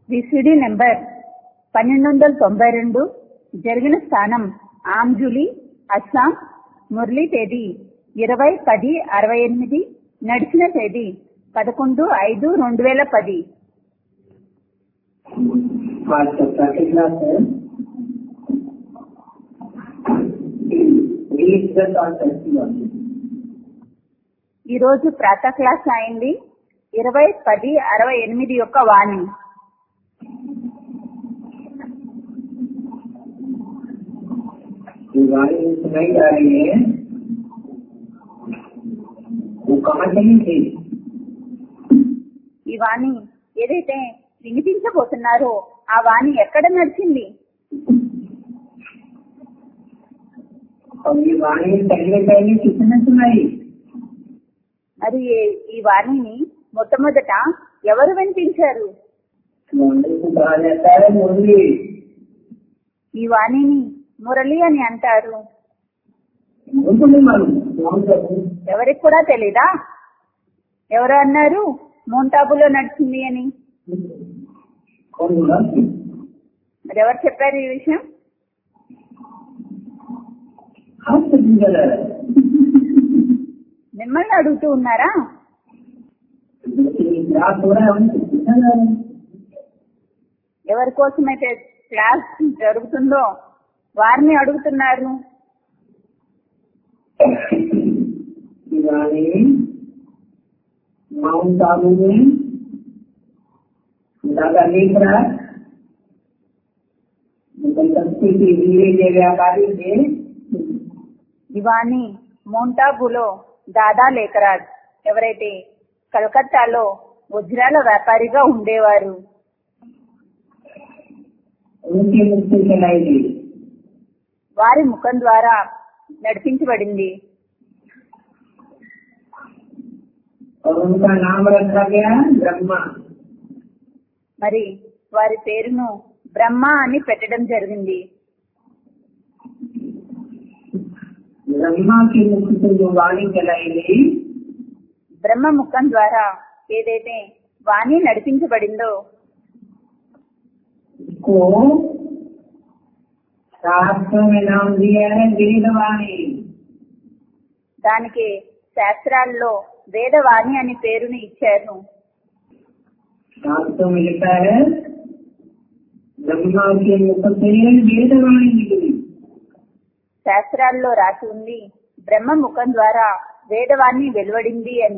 VCD number పన్నెండు వందల తొంభై రెండు జరిగిన స్థానం ఆమ్జులి అస్సాం మురళీ తేదీ ఇరవై పది అరవై ఎనిమిది నడిచిన తేదీ పదకొండు ఐదు రెండు వేల పది आज सप्ताह की क्लास है एक दस और फेस्टिवल ఈ రోజు ప్రాతः క్లాస్ అయింది ఇరవై పది అరవై ఎనిమిది యొక్క వాణి दिवाली में सुनाई जा रही है वो कहाँ चली थी ఈ వాణి ఏదైతే వినిపించబోతున్నారో ఆ వాణి ఎక్కడ నడిచింది और ये वाणी पहले पहले किसने सुनाई మరి ఈ- ఈ వాణిని మొట్టమొదట ఎవరు వినిపించారు मुरली को कहा जाता है मुरली ఈ వాణిని మురళి అని అంటారు उनको नहीं मालूम कौन सा ఎవరికి కూడా తెలీదా ఎవరు అన్నారు మోంటాబులో నడిచింది అని कौन बोला మరి ఎవరు చెప్పారు ఈ విషయం आप सचिन कर रहा है మిమ్మల్ని అడుగుతూ ఉన్నారా लेकिन क्लास हो रहा है उनको पूछा जा रहा है ఎవరి కోసమైతే క్లాస్ జరుగుతుందో వారిని అడుగుతున్నారు दिवाली माउंट आबू में दादा लेख रहा बस्ती के हीरे के व्यापारी थे ఇవాణి మోంటాబులో దాదా లేకరాజ్ ఎవరైతే కలకత్తాలో వజ్రాల వ్యాపారిగా ఉండేవారు उनके मुख से चलाई गई వారి ముఖం ద్వారా నడిపించబడింది और उनका नाम रखा गया ब्रह्मा మరి వారి పేరును బ్రహ్మ అని పెట్టడం జరిగింది ब्रह्मा के मुख से जो वाणी चलाई गई బ్రహ్మ ముఖం ద్వారా ఏదైతే వాణి నడిపించబడిందో उसको शास्त्र में नाम दिया है गिरिधवाणी దానికి శాస్త్రాల్లో వేదవాణి అని పేరుని ఇచ్చారు शास्त्र में लिखा है ब्रह्मा के मुख से वेदवाणी निकली శాస్త్రాల్లో రాసి ఉంది బ్రహ్మ ముఖం ద్వారా వేదవాణి వెలువడింది అని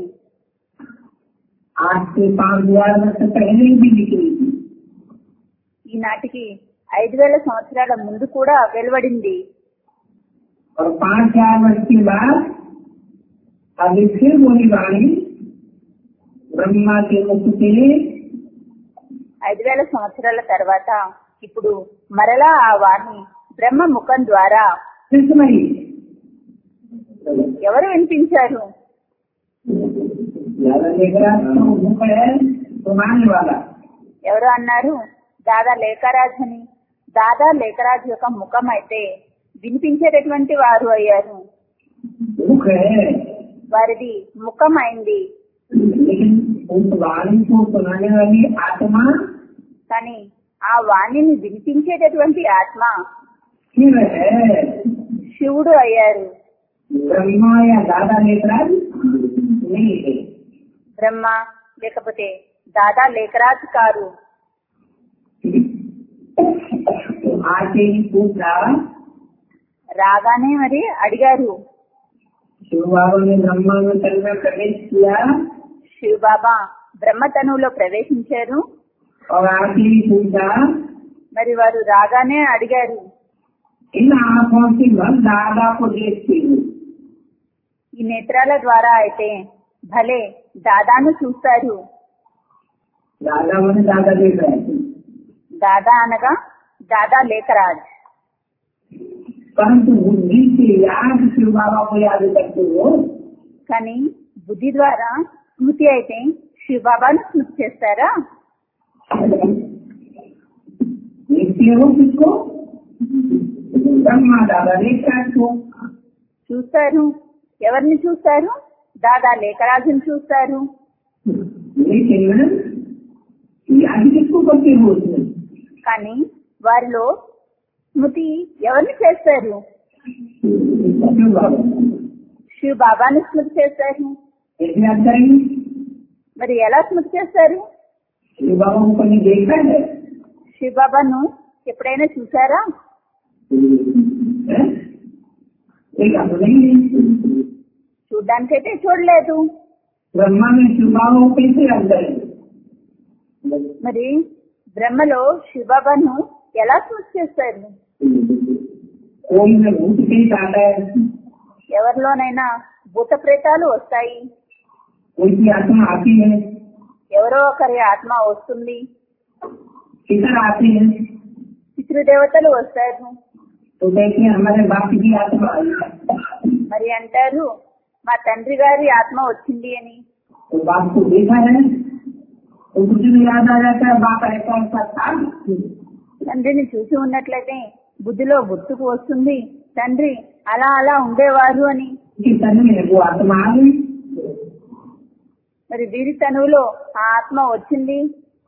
आज से पांच हजार वर्ष पहले भी निकली थी ఈనాటికి ఐదు వేల సంవత్సరాల ముందు కూడా వెలువడింది और पांच हजार वर्ष के बाद अभी फिर वही वाणी ब्रह्मा के मुख से ఐదు వేల సంవత్సరాల తర్వాత ఇప్పుడు మరలా ఆ వాణి బ్రహ్మ ముఖం ద్వారా फिर सुनाई ఎవరు వినిపించారు ज्यादा देख रहा तो मुख है तो मानने वाला ఎవరు అన్నారు దాదా లేఖరాజ్ అని దాదా లేఖరాజ్ యొక్క ముఖం అయితే వినిపించేటటువంటి వారు అయ్యారు मुख है వారిది ముఖం అయింది लेकिन उस वाणी को सुनाने वाली आत्मा కానీ ఆ వాణిని వినిపించేటటువంటి ఆత్మ शिव है శివుడు అయ్యారు ब्रह्मा या दादा लेखराज नहीं है బ్రహ్మ లేకపోతే దాదా లేఖరాజ్ కారు आके ही पूछा రాగానే మరి అడిగారు शिव बाबा ने ब्रह्मा में तन में प्रवेश किया శివ బాబా బ్రహ్మతనువులో ప్రవేశించారు और आके ही पूछा మరి వారు రాగానే అడిగారు इन आंखों से भर दादा को देखती हूँ ఈ నేత్రాల ద్వారా అయితే భలే దాదాను చూస్తారు दादा मैंने दादा देख रहे थे దాదా అనగా దాదా లేఖరాజ్ परंतु बुद्धि से याद शिव बाबा को याद करते हो కానీ బుద్ధి ద్వారా స్మృతి అయితే శివ బాబాను స్మృతి చేస్తారా देखते हो किसको ब्रह्मा दादा देखता को చూస్తారు ఎవరిని చూస్తారు దాదా లేఖరాజుని చూస్తారు लेकिन याद किसको करते करती है उसमें కానీ వారిలో స్మృతి ఎవరిని చేస్తారు क्यों बाबा శివ బాబాని స్మృతి చేస్తారు कैसे याद करेंगे మరి ఎలా స్మృతి చేస్తారు शिव बाबा को कहीं देखा है శివ బాబాను ఎప్పుడైనా చూసారా हैं? देखा तो नहीं చూడ్డానికైతే చూడలేదు ब्रह्मा में शिव बाबा को कैसे याद करेंगे మరి బ్రహ్మలో శివ బాబాను ఎలా స్మృతి చేస్తారు कोई में भूत पेट आता है ఎవరిలోనైనా భూత ప్రేతాలు వస్తాయి कोई की आत्मा आती है ఎవరో ఒకరి ఆత్మ వస్తుంది किधर आती है పితృదేవతలు వస్తారు तो देखिए हमारे बाप की आत्मा आई है మరి అంటారు మా తండ్రి గారి ఆత్మ వచ్చింది అని तो बाप को देखा है तो कुछ भी याद आ जाता है बाप ऐसा ऐसा था తండ్రిని చూసి ఉన్నట్లయితే బుద్ధిలో గుర్తుకు వస్తుంది తండ్రి అలా అలా ఉండేవారు అని कि तन में वो आत्मा आ गई మరి వీరి తనువులో ఆ ఆత్మ వచ్చింది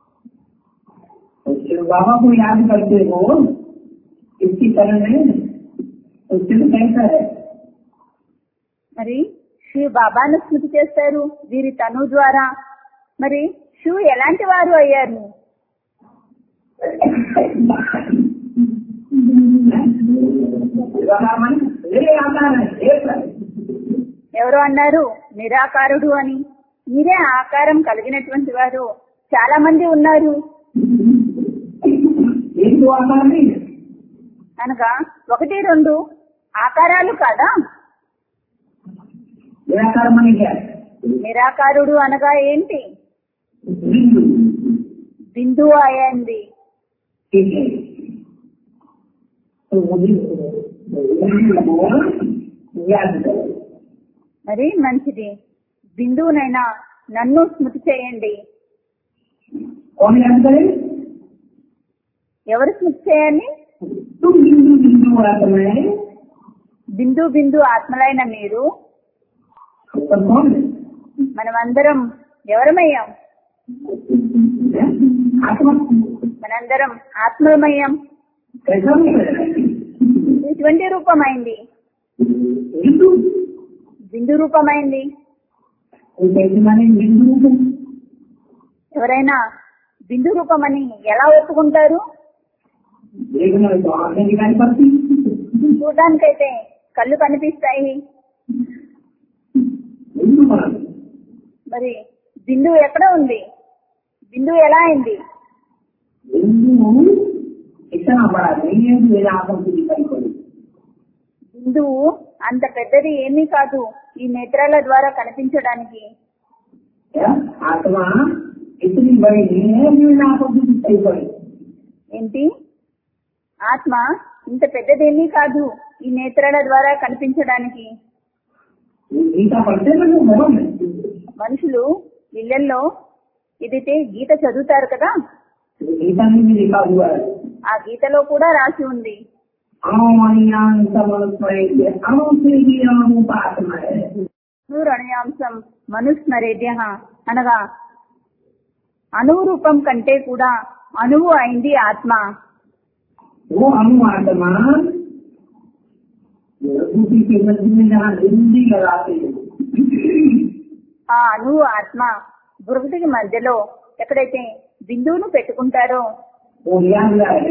तो शिव बाबा को याद करते हो इसकी तरह नहीं तो शिव कैसा है మరి శివ్ బాబాను స్మృతి చేస్తారు వీరి తనువు ద్వారా మరి శివ్ ఎలాంటి వారు అయ్యారు बाबा मन ले आता है एक है। ఎవరు అన్నారు నిరాకారుడు అని మీరే ఆకారం కలిగినటువంటి వారు చాలా మంది ఉన్నారు एक दो आकार नहीं है అనగా ఒకటి రెండు ఆకారాలు కాదా निराकार मन क्या है నిరాకారుడు అనగా ఏంటి बिंदु బిందువు అయ్యింది ठीक है तो मुझे बिंदु को याद करो మరి మంచిది బిందువునైనా నన్ను స్మృతి చేయండి कौन याद करे ఎవరు స్మృతి చేయాలి तुम बिंदु बिंदु आत्मा है బిందు బిందు ఆత్మలైన మీరు पर कौन है మనమందరం ఎవరమయ్యాం हैं? आत्मा మనందరం ఆత్మమయ్యాం कैसा है ఎటువంటి రూపమైంది बिंदु బిందు రూపమైంది कोई कैसे माने बिंदु को? ఎవరైనా బిందు రూపమని ఎలా ఒప్పుకుంటారు देखने में तो आंखें दिखाई पड़ती చూడడానికైతే కళ్ళు కనిపిస్తాయి बिंदु बना మరి బిందువు ఎక్కడ ఉంది బిందువు ఎలా అయింది बिंदु इतना बड़ा नहीं है कि मेरे आंखों से दिखाई पड़े బిందువు అంత పెద్దది ఏమీ కాదు ఈ నేత్రాల ద్వారా కనిపించడానికి क्या आत्मा इतनी बड़ी नहीं है कि मेरे आंखों से दिखाई पड़े ఏంటి ఆత్మ ఇంత పెద్దదేమీ కాదు ఈ నేత్రాల ద్వారా కనిపించడానికి ये गीता पढ़ते ना जो भवन है మనుషులు ఇళ్లలో ఇదైతే గీత చదువుతారు కదా ये गीता में भी लिखा हुआ है ఆ గీతలో కూడా రాసి ఉంది अणुमणियान समन्वय अणु से ही अणुरूप आत्मा है అణుయాంశం మనుస్మరేద్య అనగా అణువు రూపం కంటే కూడా అణువు అయింది ఆత్మ वो अणु आत्मा दूसरी के मध्य में जहाँ हिंदी लगाते हैं ఆ అణువు ఆత్మ బురుగుటికి మధ్యలో ఎక్కడైతే బిందువును పెట్టుకుంటారో वो याद है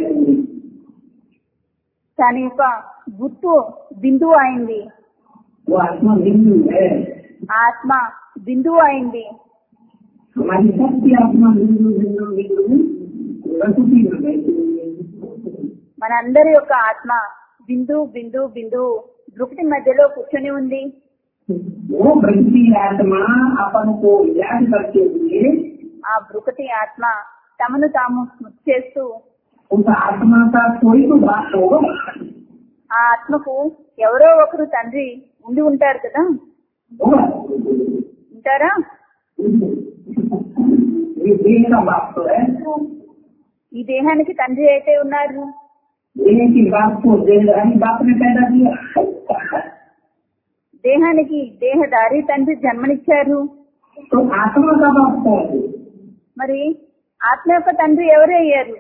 దాని యొక్క గుర్తు బిందువు అయింది वो आत्मा बिंदु है ఆ ఆత్మ బిందువు అయింది हमारी सबकी आत्मा बिंदु बिंदु बिंदु प्रकृति में बैठी हुई है మనందరి యొక్క ఆత్మ బిందు బిందు బిందు బృకుటి మధ్యలో కూర్చొని ఉంది वो प्रकृति आत्मा अपन को याद करते हुए ఆ బృకటి ఆత్మ తమను తాము స్మృతి చేస్తూ उस आत्मा का कोई तो बात होगा ఆ ఆత్మకు ఎవరో ఒకరు తండ్రి ఉండి ఉంటారు కదా होगा ఉంటారా ये देह का बाप तो है ఈ దేహానికి తండ్రి అయితే ఉన్నారు देह की बात को देहधारी बाप ने पैदा किया దేహానికి దేహదారి తండ్రి జన్మనిచ్చారు तो आत्मा का बाप कौन है మరి ఆత్మ యొక్క తండ్రి ఎవరు అయ్యారు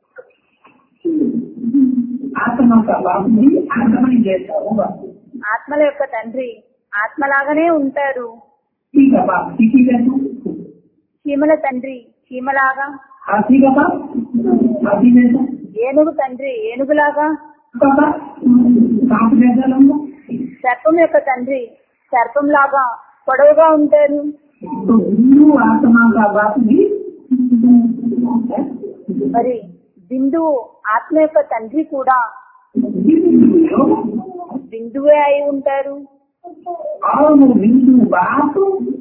आत्मा का बाप भी आत्मा ही जैसा होगा ఆత్మల యొక్క తండ్రి ఆత్మలాగానే ఉంటారు हाथी का बाप किसी जैसा చీమల తండ్రి చీమలాగా हाथी का बाप हाथी जैसा ఏనుగు తండ్రి ఏనుగులాగా का बाप सांप जैसा लंबा సర్పం యొక్క తండ్రి సర్పంలాగా పొడవుగా ఉంటారు तो हिंदू आत्मा का बाप भी మరి బిందువు ఆత్మ యొక్క తండ్రి కూడా हिंदू బిందువే అయి ఉంటారు और वो हिंदू बाप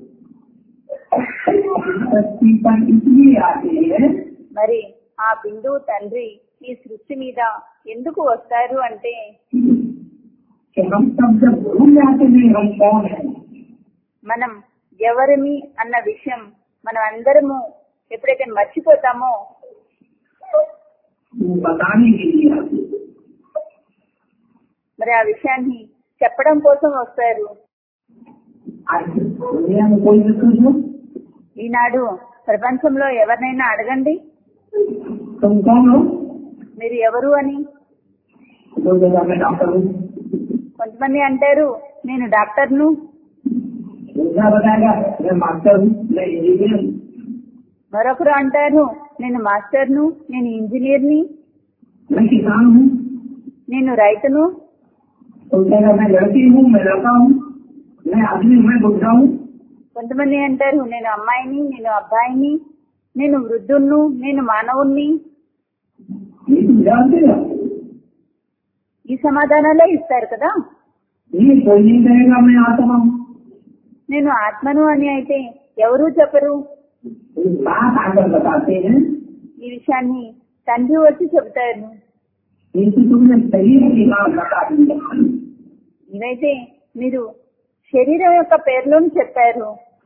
धरती पर इसलिए आते हैं మరి ఆ బిందువు తండ్రి ఈ సృష్టి మీద ఎందుకు వస్తారు అంటే कि हम सब जब भूल जाते हैं हम कौन है మనం ఎవరిమి అన్న విషయం మనం అందరము ఎప్పుడైతే మర్చిపోతామో वो बताने के लिए आते हैं మరి ఆ విషయాన్ని చెప్పడం కోసం వస్తారు आज दुनिया में कोई भी कुछ हो ఈనాడు ప్రపంచంలో ఎవరినైనా అడగండి तुम कौन हो మీరు ఎవరు అని दो जगह में डॉक्टर हूँ కొంతమంది అంటారు నేను డాక్టర్ను दूसरा बताएगा मैं मास्टर हूँ मैं इंजीनियर हूँ మరొకరు అంటారు నేను మాస్టర్ను నేను ఇంజనీర్ని मैं किसान हूँ నేను రైతును तुम कहेगा मैं लड़की हूँ मैं लड़का हूँ मैं आदमी हूँ मैं बुढ़ा हूँ కొంతమంది అంటారు నేను అమ్మాయిని నేను అబ్బాయిని నేను వృద్ధుణ్ణు నేను మానవుణ్ణి ये तुम जानते हो ఈ సమాధానాలే ఇస్తారు కదా ये कोई नहीं कहेगा मैं आत्मा हूँ నేను ఆత్మను అని అయితే ఎవరూ చెప్పరు ये बात आकर बताते हैं ఈ విషయాన్ని తండ్రి వచ్చి చెబుతారు इनकी तुमने शरीर की नाम बता दिया ఇవైతే మీరు శరీరం యొక్క పేర్లను చెప్పారు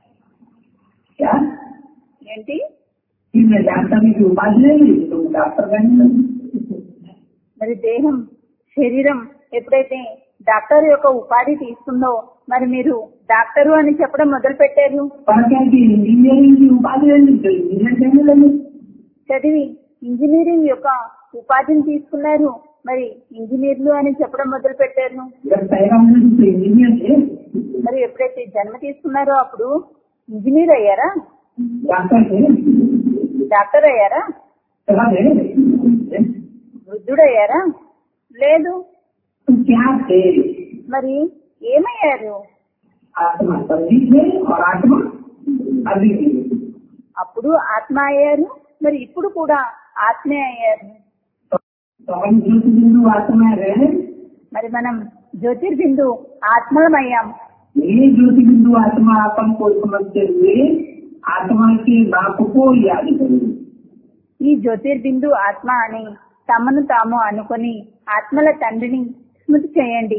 क्या ఏంటి कि मैं डॉक्टर की उपाधि ले ली तुम डॉक्टर बनने लगे మరి దేహం శరీరం ఎప్పుడైతే డాక్టర్ యొక్క ఉపాధి తీసుకుందో మరి మీరు డాక్టరు అని చెప్పడం మొదలు పెట్టారు पढ़ करके इंजीनियरिंग की उपाधि ले ली तो इंजीनियर कहने लगे చదివి ఇంజనీరింగ్ యొక్క ఉపాధిని తీసుకున్నారు మరి ఇంజనీర్లు అని చెప్పడం మొదలు పెట్టారు जब पैदा हुए थे तो इंजीनियर थे మరి ఎప్పుడైతే జన్మ తీసుకున్నారో అప్పుడు ఇంజనీర్ అయ్యారా डॉक्टर थे డాక్టర్ అయ్యారా कहा थे వృద్ధుడు అయ్యారా లేదు तो क्या थे మరి ఏమయ్యారు आत्मा तभी थे और आत्मा अभी भी है। అప్పుడు ఆత్మ అయ్యారు మరి ఇప్పుడు కూడా ఆత్మే అయ్యారు तो हम ज्योति बिंदु आत्मा रहे మరి మనం జ్యోతిర్బిందు ఆత్మలమయ్యాం ये ज्योति बिंदु आत्मा अपन को समझते हुए आत्मा के बाप को याद करें ఈ జ్యోతిర్బిందు ఆత్మ అని తమను తాము అనుకొని ఆత్మల తండ్రిని స్మృతి చేయండి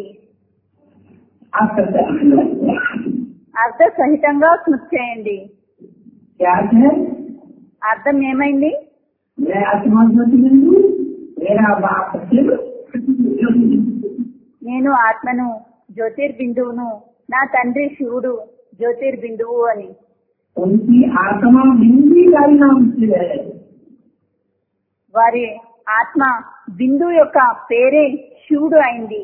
आप అర్థ సహితంగా స్మృతి చేయండి क्या है అర్థం ఏమైంది मैं आत्मा ज्योति बिंदु मेरा बाप शिव ज्योति बिंदु నేను ఆత్మను జ్యోతిర్బిందువును నా తండ్రి శివుడు జ్యోతిర్బిందువు అని उनकी आत्मा बिंदी का ही नाम शिव है వారి ఆత్మ బిందు యొక్క పేరే శివుడు అయింది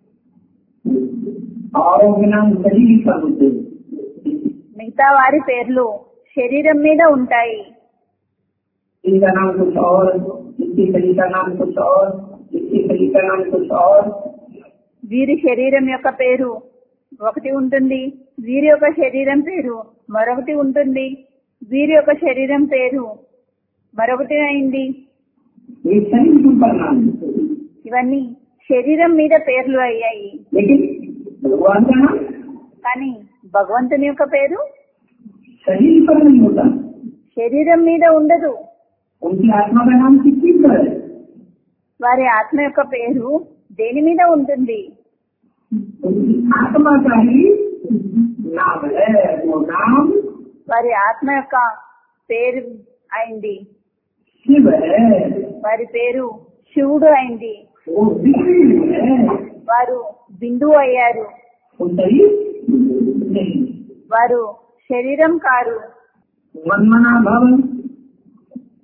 और के नाम शरीर पर होते हैं। మిగతా వారి పేర్లు శరీరం మీద ఉంటాయి इनका नाम कुछ और इसकी शरीर का नाम कुछ और इसकी शरीर का नाम कुछ और వీరి శరీరం యొక్క పేరు ఒకటి ఉంటుంది వీరి యొక్క శరీరం పేరు మరొకటి ఉంటుంది వీరి యొక్క శరీరం పేరు మరొకటి అయింది ये शरीर के ऊपर नाम है। ఇవన్నీ శరీరం మీద పేర్లు అయ్యాయి लेकिन भगवान का नाम కానీ భగవంతుని యొక్క పేరు शरीर पर नहीं होता శరీరం మీద ఉండదు उनकी आत्मा का नाम किसी पर है వారి ఆత్మ యొక్క పేరు దేని మీద ఉంటుంది उनकी आत्मा का ही नाम है वो नाम వారి ఆత్మ యొక్క పేరు అయింది शिव है వారి పేరు శివుడు అయింది वो बिंदु है వారు బిందువు అయ్యారు वो शरीर नहीं వారు శరీరం కారు मनमना भवन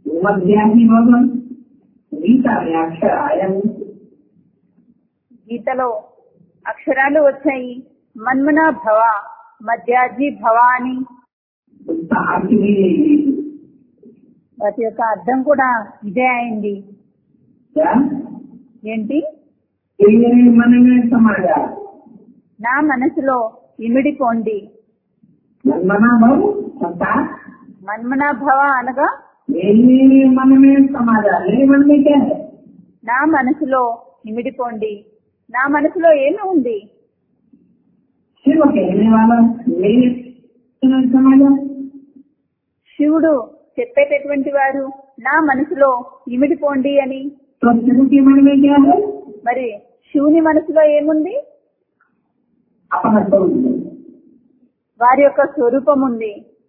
मध्याही भवन गीता में अक्षर आया नहीं గీతలో అక్షరాలు వచ్చాయి మన్మన భవ మధ్యాజీ భవ అని उसका अर्थ भी यही है వాటి యొక్క అర్థం కూడా ఇదే అయింది क्या ఏంటి तेरे मन में समा जा నా మనసులో ఇమిడిపోండి मना भव सत्ता మన్మన భవ అనగా मेरे मन में समा जा मेरे मन में क्या है నా మనసులో ఇమిడిపోండి నా మనసులో ఏమి ఉంది शिव कहने वाला मेरे में समा जा శివుడు చెప్పేటటువంటి వారు నా మనసులో ఇమిడిపోండి అని तो शिव के मन में क्या है మరి శివుని మనసులో ఏముంది अपना स्वरूप వారి యొక్క స్వరూపం ఉంది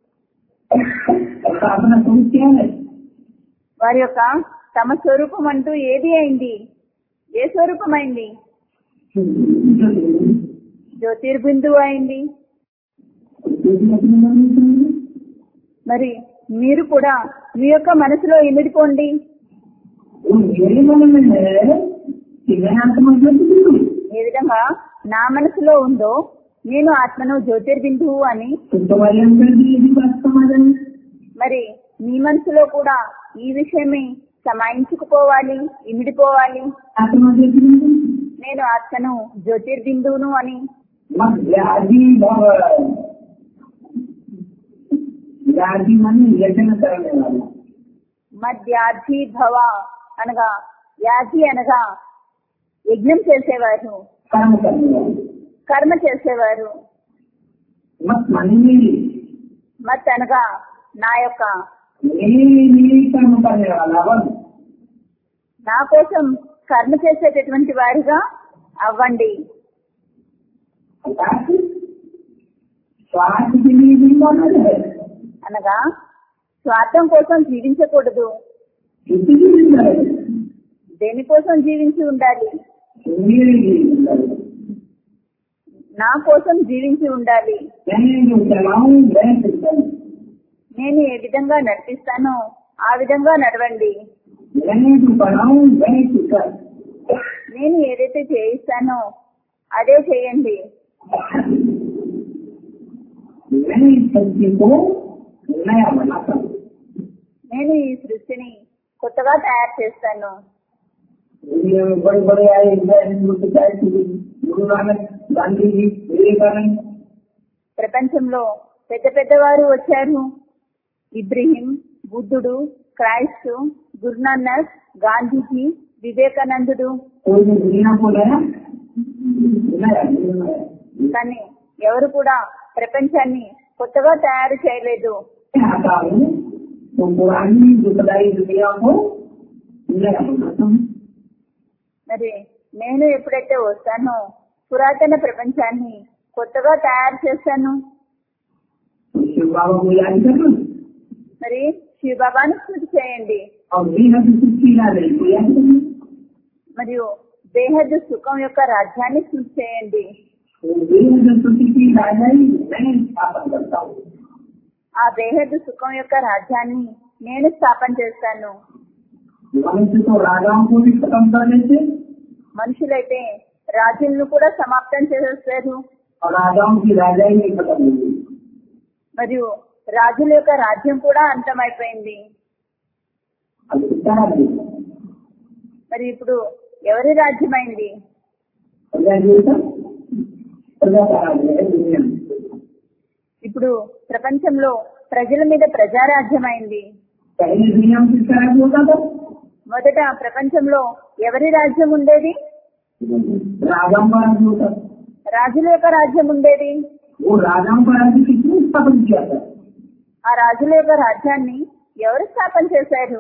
उसका अपना स्वरूप क्या है వారి యొక్క తమ స్వరూపం అంటూ ఏది అయింది ఏ స్వరూపం అయింది జ్యోతిర్బిందువు అయింది మరి మీరు కూడా మీ యొక్క మనసులో ఇమిడిపోండి वो मेरे मन में है कि मैं आत्मा ज्योति हूँ ఏ విధంగా నా మనసులో ఉందో నేను ఆత్మను జ్యోతిర్బిందువు అని तो तुम्हारे अंदर भी यही बात समझ आई మరి మీ మనసులో కూడా ఈ విషయమే సమాయించుకుపోవాలి ఇమిడిపోవాలి आत्मा ज्योति हूँ నేను ఆత్మను జ్యోతిర్బిందువును అని मत व्याधि भव व्याधि मन यजन करने वाला మధ్యాధి భవ అనగా వ్యాధి అనగా యజ్ఞం చేసేవారు कर्म करने वाला కర్మ చేసేవారు मत मानिए మత్ అనగా నా యొక్క मेरे लिए कर्म करने वाला बन నా కోసం కర్మ చేసేటటువంటి వారిగా అవ్వండి अर्थात स्वार्थ के लिए भी मौजूद है అనగా స్వార్థం కోసం జీవించకూడదు किसी की भी है దేనికోసం జీవించి ఉండాలి मेरे लिए जिंदा है। నా కోసం జీవించి ఉండాలి मैं जो चलाऊं मैं चलता నేను ఏ విధంగా నడిపిస్తానో ఆ విధంగా నడవండి मैं जो बनाऊं मैं सीखा నేను ఏదైతే చేయిస్తానో అదే చేయండి मैं इस सब्जी को नया बनाता हूँ నేను ఈ సృష్టిని కొత్తగా తయారు చేస్తాను दुनिया में बड़े बड़े आए हिंदू पिताई गुरु नानक गांधी जी विवेकानंद ప్రపంచంలో పెద్ద పెద్దవారు వచ్చారు ఇబ్రహీం బుద్ధుడు క్రైస్తు గురునానక్ గాంధీజీ వివేకానందుడు कोई ने दुनिया को नया नया नया కానీ ఎవరు కూడా ప్రపంచాన్ని కొత్తగా తయారు చేయలేదు मैं आता हूँ तो पुरानी दुखदाई दुनिया को नया बनाता हूँ మరి నేను ఎప్పుడైతే వస్తానో పురాతన ప్రపంచాన్ని కొత్తగా తయారు చేస్తాను तो शिव बाबा को याद करना మరి శివబాబాను స్మృతి చేయండి और बेहद सुखी याद है को याद करना మరియు బేహద్ సుఖం యొక్క రాజ్యాన్ని స్మృతి చేయండి तो बेहद सुखी की राजाई मैं स्थापन करता हूँ ఆ బేహద్ సుఖం యొక్క రాజ్యాన్ని నేను స్థాపన చేస్తాను मनुष्य तो राजाओं को भी खत्म कर देते మనుషులైతే రాజులను కూడా సమాప్తం చేసేస్తారు और राजाओं की राजाई भी खत्म हो गई మరియు రాజుల యొక్క రాజ్యం కూడా అంతమైపోయింది अब कितना राज्य మరి ఇప్పుడు ఎవరి రాజ్యమైంది प्रजा जी का प्रजा का राज्य है दुनिया में ఇప్పుడు ప్రపంచంలో ప్రజల మీద ప్రజారాజ్యమైంది पहले दुनिया में किसका राज्य होता था మొదట ప్రపంచంలో ఎవరి రాజ్యం ఉండేది राजाओं का राज्य होता था రాజుల యొక్క రాజ్యం ఉండేది वो राजाओं का राज्य किसने स्थापन किया था ఆ రాజుల యొక్క రాజ్యాన్ని ఎవరు స్థాపన చేశారు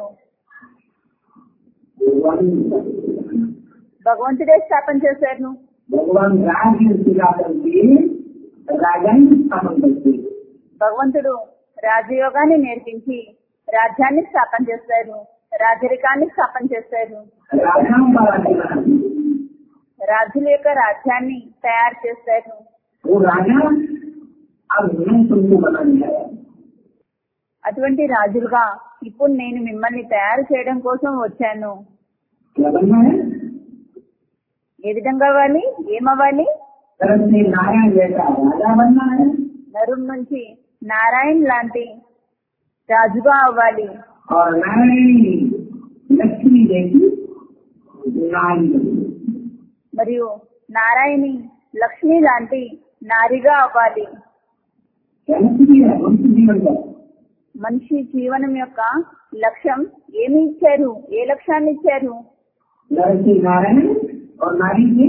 भगवान భగవంతుడే స్థాపన చేశారు भगवान राज्य सिला करके राजा ही स्थापन करते हैं। భగవంతుడు రాజయోగాన్ని నేర్పించి రాజ్యాన్ని స్థాపన చేస్తారు రాజరికాన్ని స్థాపన చేస్తారు राजाओं का राज्य बनाते हैं। రాజుల యొక్క రాజ్యాన్ని తయారు చేస్తారు वो राजा अब मैं तुमको बनाने आया అటువంటి రాజులుగా ఇప్పుడు నేను మిమ్మల్ని తయారు చేయడం కోసం వచ్చాను क्या बनना है ఏ విధంగా అవ్వాలి ఏమవ్వాలి तरफ से नारायण जैसा राजा बनना है నరుం నుంచి నారాయణ లాంటి రాజుగా అవ్వాలి और नारायणी लक्ष्मी जैसी नारी बननी మరియు నారాయణి లక్ష్మి లాంటి నారిగా అవ్వాలి क्या लक्ष्मी है मनुष्य जीवन का మనిషి జీవనం యొక్క లక్ష్యం ఏమి ఇచ్చారు ఏ లక్ష్యాన్ని ఇచ్చారు नर से नारायण और नारी से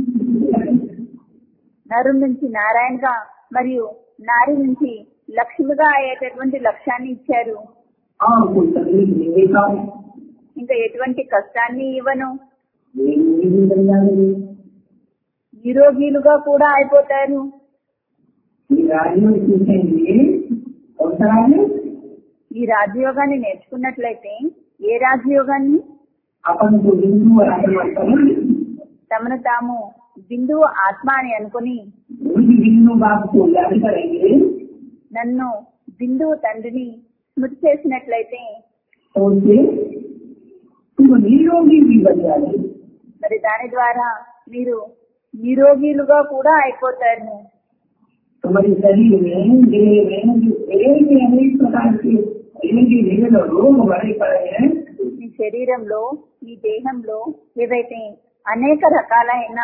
నరు నుంచి నారాయణగా మరియు నారి నుంచి లక్ష్మిగా అయ్యేటటువంటి లక్ష్యాన్ని ఇచ్చారు और कोई तकलीफ नहीं देता है ఇంకా ఎటువంటి కష్టాన్ని ఇవ్వను ये नहीं बन जाएंगे నిరోగీలుగా కూడా అయిపోతారు ये राज्यों सीखेंगे और कराएंगे ఈ రాజయోగాన్ని నేర్చుకున్నట్లయితే ఏ రాజయోగాన్ని अपन को हिंदू और आत्मा करेंगे తమను తాము బిందువు ఆత్మ అని అనుకుని उसी हिंदू बाप को याद करेंगे నన్ను బిందువు తండ్రిని స్మృతి చేసినట్లయితే तो उससे तुम निरोगी भी बन जाएगी మరి దాని ద్వారా మీరు నిరోగీలుగా కూడా అయిపోతారు तुम्हारे शरीर में देह में जो एक ही अनेक प्रकार के एक ही विभिन्न रोग भरे पड़े हैं మీ శరీరంలో మీ దేహంలో ఏవైతే అనేక రకాలైన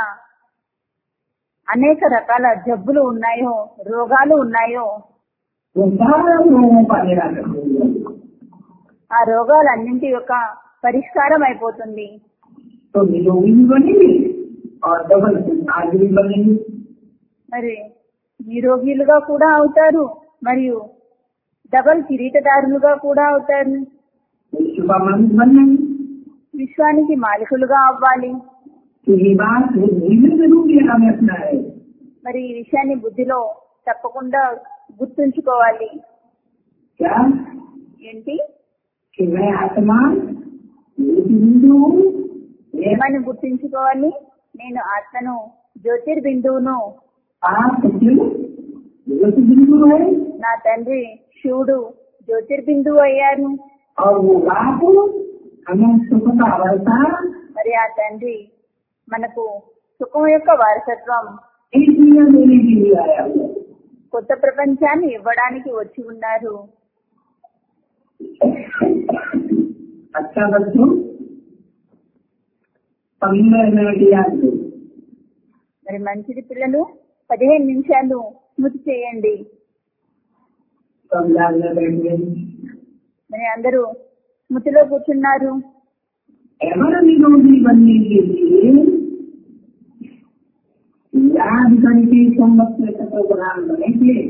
అనేక రకాల జబ్బులు ఉన్నాయో రోగాలు ఉన్నాయో वो सारा रोगों का निराकरण होगा ఆ రోగాలన్నింటి యొక్క పరిష్కారం అయిపోతుంది तो निरोगी भी बनेंगे और डबल आज भी बनेंगे మరి నిరోగీలుగా కూడా అవుతారు మరియు డబల్ కిరీటదారులుగా కూడా అవుతారు विश्व का मालिक बनेंगे విశ్వానికి మాలికులుగా అవ్వాలి तो ये बात निर्मित रूप में हमें अपना है మరి ఈ విషయాన్ని బుద్ధిలో తప్పకుండా గుర్తుంచుకోవాలి क्या ఏంటి कि मैं आत्मा एक बिंदु हूँ मैं ఏమని గుర్తించుకోవాలి నేను ఆత్మను జ్యోతిర్బిందువును आप शिव एक बिंदु है నా తండ్రి శివుడు జ్యోతిర్బిందువు అయ్యారు और वो बाप हमें सुख का वर्षा మరి ఆ తండ్రి మనకు సుఖం యొక్క వారసత్వం एक दुनिया देने के लिए आया हुआ है। కొత్త ప్రపంచాన్ని ఇవ్వడానికి వచ్చి ఉన్నారు अच्छा बच्चों पंद्रह मिनट याद दो మరి మంచిది పిల్లలు పదిహేను నిమిషాలు స్మృతి చేయండి सब याद में बैठ गए మరి అందరూ స్మృతిలో కూర్చున్నారు एवर निरोगी बनने के लिए याद करके संबत में सतो प्रधान बनेंगे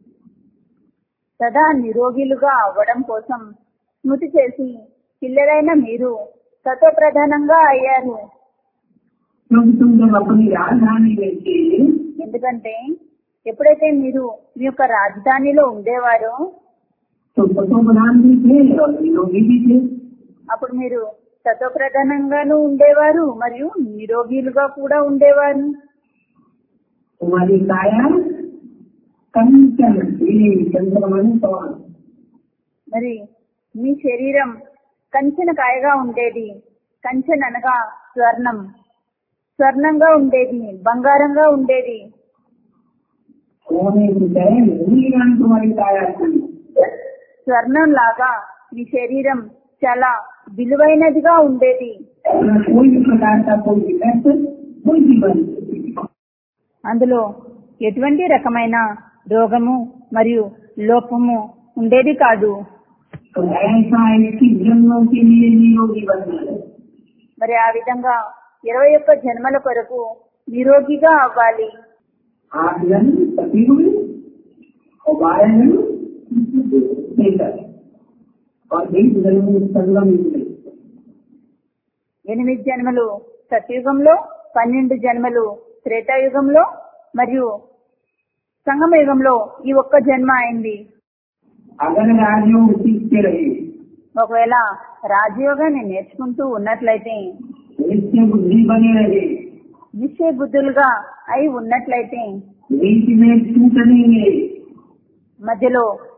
సదా నిరోగిలుగా అవ్వడం కోసం స్మృతి చేసి పిల్లలైన మీరు సత్వప్రధానంగా అయ్యారు क्योंकि तुम जब अपनी राजधानी में थे ఎందుకంటే ఎప్పుడైతే మీరు మీ యొక్క రాజధానిలో ఉండేవారో तो सतो प्रधान भी थे और निरोगी भी थे అప్పుడు మీరు సత్వప్రధానంగాను ఉండేవారు మరియు నిరోగిలుగా కూడా ఉండేవారు तुम्हारी काया कंचन चंद्रमण समान మరి మీ శరీరం కంచెన కాయగా ఉండేది కంచెన్ అనగా స్వర్ణం స్వర్ణంగా ఉండేది బంగారంగా ఉండేది सोने की तरह मूल्यवान तुम्हारी काया थी స్వర్ణం లాగా మీ శరీరం చాలా విలువైనదిగా ఉండేది उसमें कोई भी प्रकार का कोई डिफेक्ट कोई भी बन అందులో ఎటువంటి రకమైన రోగము మరియు లోపము ఉండేది కాదు तो ऐसा इसकी जन्मों के लिए निरोगी बनना है మరి ఆ విధంగా ఇరవై ఒక్క జన్మల కొరకు నిరోగిగా అవ్వాలి आठ जन पति हुए और बारह जन लेकर और एक जन संगम हुए ఎనిమిది జన్మలు సత్యుగంలో పన్నెండు జన్మలు త్రేతాయుగంలో మరియు సంగమ యుగంలో ఈ ఒక్క జన్మ అయింది अगर राजयोग सीखते रहे ఒకవేళ రాజయోగాన్ని నేర్చుకుంటూ ఉన్నట్లయితే नित्य बुद्धि बने रहे నిశ్చయ బుద్ధులుగా అయి ఉన్నట్లయితే बीच में टूटनेंगे మధ్యలో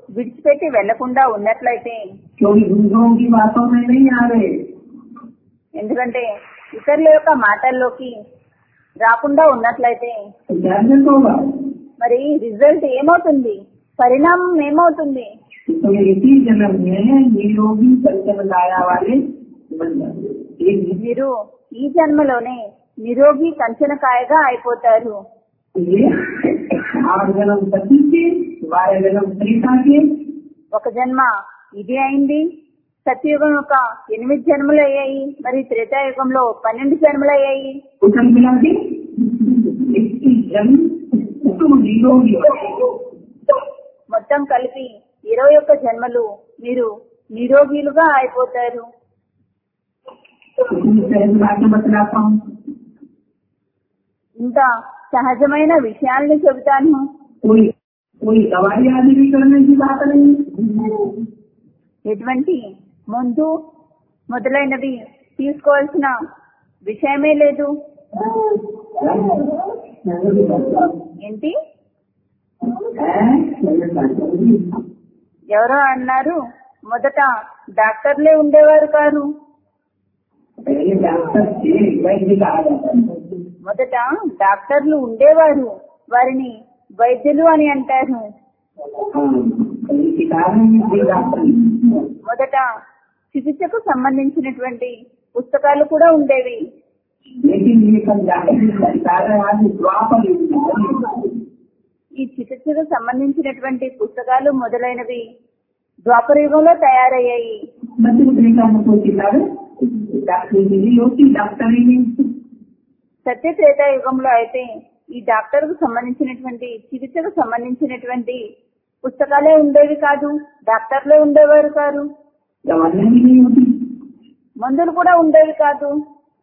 విడిచిపెట్టి వెళ్లకుండా ఉన్నట్లయితే क्योंकि दूसरों की बातों में नहीं आ रहे ఎందుకంటే ఇతరుల యొక్క మాటల్లోకి రాకుండా ఉన్నట్లయితే तो क्या रिजल्ट होगा మరి రిజల్ట్ ఏమవుతుంది పరిణామం ఏమవుతుంది तो इसी जन्म में निरोगी संचन लाया वाले बन जाते एक మీరు ఈ జన్మలోనే నిరోగి కంచనకాయగా అయిపోతారు ये आठ जन्म सती के बारह जन्म त्रेता के ఒక జన్మ ఇది అయింది సత్యయుగం యొక్క ఎనిమిది జన్మలు అయ్యాయి మరి త్రేతాయుగంలో పన్నెండు జన్మలు అయ్యాయి कुटुम मिला के इसकी जन्म कुटुम निरोगी हो మొత్తం కలిపి ఇరవై ఒక్క జన్మలు మీరు నిరోగిలుగా అయిపోతారు इतनी सहज बातें बतलाता हूँ ఇంత సహజమైన విషయాల్ని చెబుతాను कोई कोई दवाई आदि भी करने की बात नहीं ఎటువంటి మందు మొదలైనవి తీసుకోవాల్సిన విషయమే లేదు ఏంటి ఎవరో అన్నారు మొదట డాక్టర్లే ఉండేవారు కాదు पहले डॉक्टर थे वैद्य कहा जाता था మొదట డాక్టర్లు ఉండేవారు వారిని వైద్యులు అని అంటారు हाँ, कई किताबें में भी डॉक्टर మొదట చికిత్సకు సంబంధించినటువంటి పుస్తకాలు కూడా ఉండేవి लेकिन ये सब डॉक्टर किताबें आज द्वापर युग में बनी। ఈ చికిత్సకు సంబంధించినటువంటి పుస్తకాలు మొదలైనవి ద్వాపర యుగంలో తయారయ్యాయి बच्चे को देखा है कोई किताबें डॉक्टर की नहीं होती डॉक्टर ही नहीं సత్య త్రేతా యుగంలో అయితే ఈ డాక్టర్ కు సంబంధించినటువంటి చికిత్సకు సంబంధించినటువంటి పుస్తకాలే ఉండేవి కాదు డాక్టర్లే ఉండేవారు కాదు दवाइयाँ भी नहीं होती మందులు కూడా ఉండేవి కాదు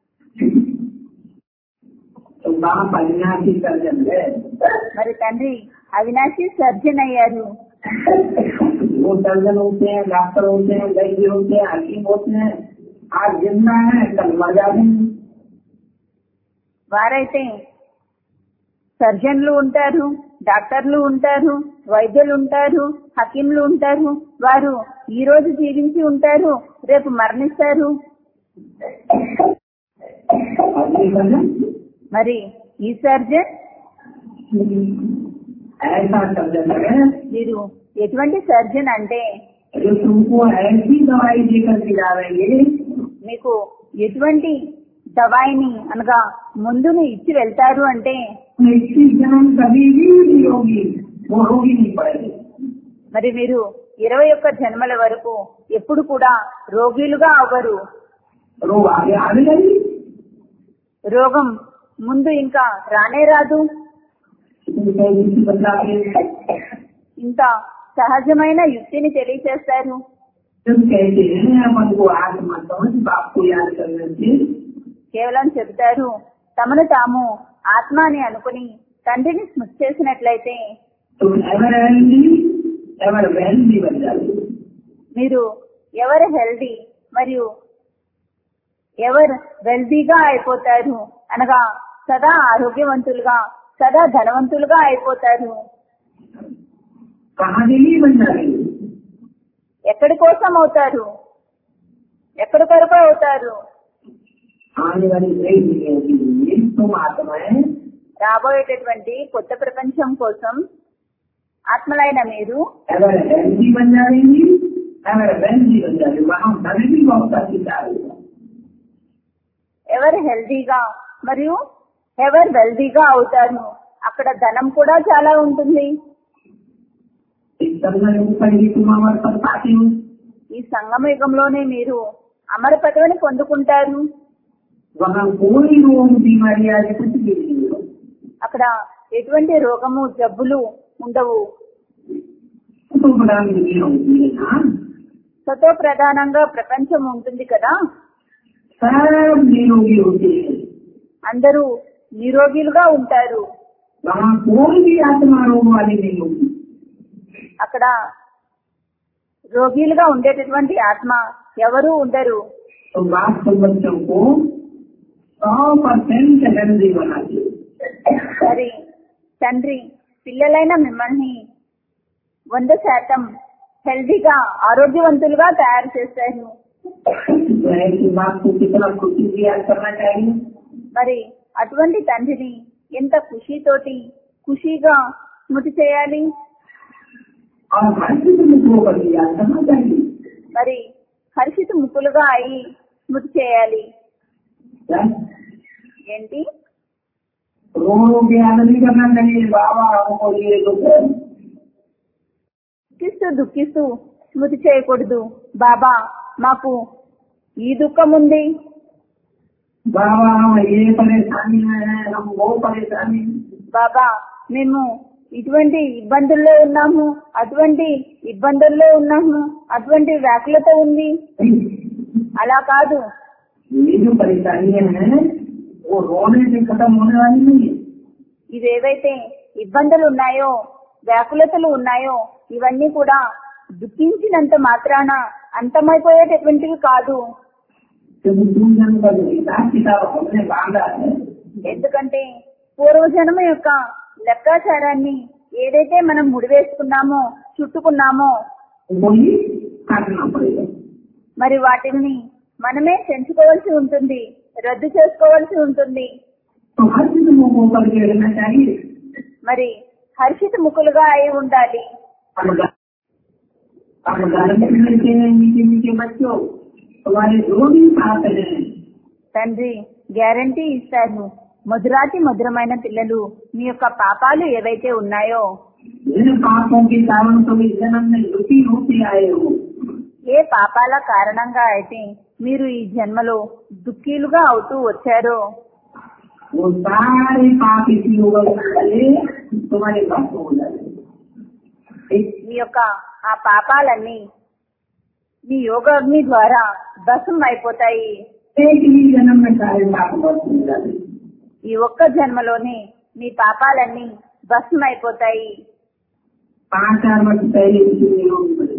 तो बाप अविनाशी सर्जन है మరి తండ్రి అవినాశి సర్జన్ అయ్యారు वो सर्जन होते हैं डॉक्टर होते हैं वैद्य होते हैं हकीम होते हैं आज जिंदा है कल मर जाते हैं వారైతే సర్జన్లు ఉంటారు డాక్టర్లు ఉంటారు వైద్యులు ఉంటారు హకీంలు ఉంటారు వారు ఈ రోజు జీవించి ఉంటారు రేపు మరణిస్తారు अगली सर्जन మరి ఈ సర్జన్ ऐसा सर्जन है మీరు ఎటువంటి సర్జన్ అంటే जो तुमको ऐसी दवाई देकर खिलावेंगे మీకు ఎటువంటి దవాయిని అనగా మందుని ఇచ్చి వెళ్తారు అంటే इसकी जन्म कभी भी नहीं होगी वो रोगी नहीं पड़ेगी మరి మీరు ఇరవై ఒక్క జన్మల వరకు ఎప్పుడు కూడా రోగిలుగా అవ్వరు रोग आगे आने लगी రోగం ముందు ఇంకా రానే రాదు इतनी तेजी बदला के ఇంత సహజమైన యుక్తిని తెలియచేస్తారు जब कहते हैं अपन को आत्मा समझ बाप को याद करने से కేవలం చెబుతారు తమను తాము ఆత్మ అని అనుకుని తండ్రిని స్మృతి చేసినట్లయితే तुम एवर हेल्दी एवर वेल्दी बन जाते మీరు ఎవరు హెల్దీ మరియు ఎవరు వెల్దీగా అయిపోతారు అనగా సదా ఆరోగ్యవంతులుగా సదా ధనవంతులుగా అయిపోతారు कहाँ के लिए बन जाएंगे ఎక్కడి కోసం అవుతారు ఎక్కడి కొరకు అవుతారు आने वाली नई दुनिया के लिए तुम आत्माएं రాబోయేటటువంటి కొత్త ప్రపంచం కోసం ఆత్మలైన మీరు एवर हेल्दी बन जाएंगी एवर वेल्दी बन जाएंगे वहाँ धन भी बहुत अच्छी जाएगा ఎవరు హెల్దీగా మరియు ఎవరు వెల్దీగా అవుతారు అక్కడ ధనం కూడా చాలా ఉంటుంది इस समय ऊपर ही तुम अमर पर पाती हो ఈ సంగమ యుగంలోనే మీరు అమర పదవిని పొందుకుంటారు वहाँ कोई रोग बीमारी आदि कुछ भी नहीं हो అక్కడ ఎటువంటి రోగము జబ్బులు ఉండవు तो बड़ा दुनिया होती है ना సతో ప్రధానంగా ప్రపంచం ఉంటుంది కదా सब निरोगी होते हैं అందరూ నిరోగిలుగా ఉంటారు वहाँ कोई भी आत्मा रोग वाली नहीं होगी అక్కడ రోగిలుగా ఉండేటటువంటి ఆత్మ ఎవరూ ఉండరు तो बाप तो बच्चों को सौ परसेंट हेल्दी बनाती है మరి తండ్రి పిల్లలైన మిమ్మల్ని వంద శాతం హెల్దీగా ఆరోగ్యవంతులుగా తయారు చేశారు तो ऐसी बात को कितना खुशी से याद करना चाहिए మరి అటువంటి తండ్రిని ఎంత ఖుషీతోటి ఖుషీగా స్మృతి చేయాలి और हर किसी को पर भी याद करना चाहिए మరి హర్షిత ముక్కులుగా అయి స్మృతి చేయాలి क्या? ఏంటి रो रो के याद नहीं करना चाहिए बाबा हमको ये दुख है దుఃఖిస్తూ దుఃఖిస్తూ స్మృతి చేయకూడదు బాబా మాకు ఈ దుఃఖం ఉంది बाबा हम ये परेशानी में है हम वो परेशानी में। బాబా మేము ఇటువంటి ఇబ్బందుల్లో ఉన్నాము అటువంటి ఇబ్బందుల్లో ఉన్నాము అటువంటి వ్యాకులత ఉంది అలా కాదు ये जो परेशानियां हैं वो रोने से खत्म होने वाली नहीं है ఇవేవైతే ఇబ్బందులు ఉన్నాయో వ్యాకులతలు ఉన్నాయో ఇవన్నీ కూడా దుఃఖించినంత మాత్రాన అంతమైపోయేటటువంటివి కాదు क्योंकि तुम जन्म का जो हिसाब किताब हमने बांधा है ఎందుకంటే పూర్వజన్మ యొక్క లెక్కాచారాన్ని ఏదైతే మనం ముడివేసుకున్నామో చుట్టుకున్నామో वो ही काटना पड़ेगा మరి వాటిని మనమే పెంచుకోవాల్సి ఉంటుంది రద్దు చేసుకోవాల్సి ఉంటుంది तो हर चीज को ऊपर के रहना चाहिए మరి హర్షిత ముఖులుగా అయి ఉండాలి अब गा- अब घर में मिलते हैं मीठे मीठे बच्चों तुम्हारे जो भी साथ हैं తండ్రి గ్యారంటీ ఇస్తారు మధురాతి మధురమైన పిల్లలు మీ యొక్క పాపాలు ఏవైతే ఉన్నాయో जिन पापों के कारण तुम इस जन्म में दुखी होते आए हो ఏ పాపాల కారణంగా అయితే మీరు ఈ జన్మలో దుఃఖీలుగా అవుతూ వచ్చారో वो सारे पाप इसी होगा चले तुम्हारे पास हो जाए एक మీ యొక్క ఆ పాపాలన్నీ మీ యోగాగ్ని ద్వారా భస్మం అయిపోతాయి एक ही जन्म में सारे पाप बस हो जाते ఈ ఒక్క జన్మలోనే మీ పాపాలన్నీ భస్మం అయిపోతాయి पाँच चार वर्ष पहले किसी निरोग बने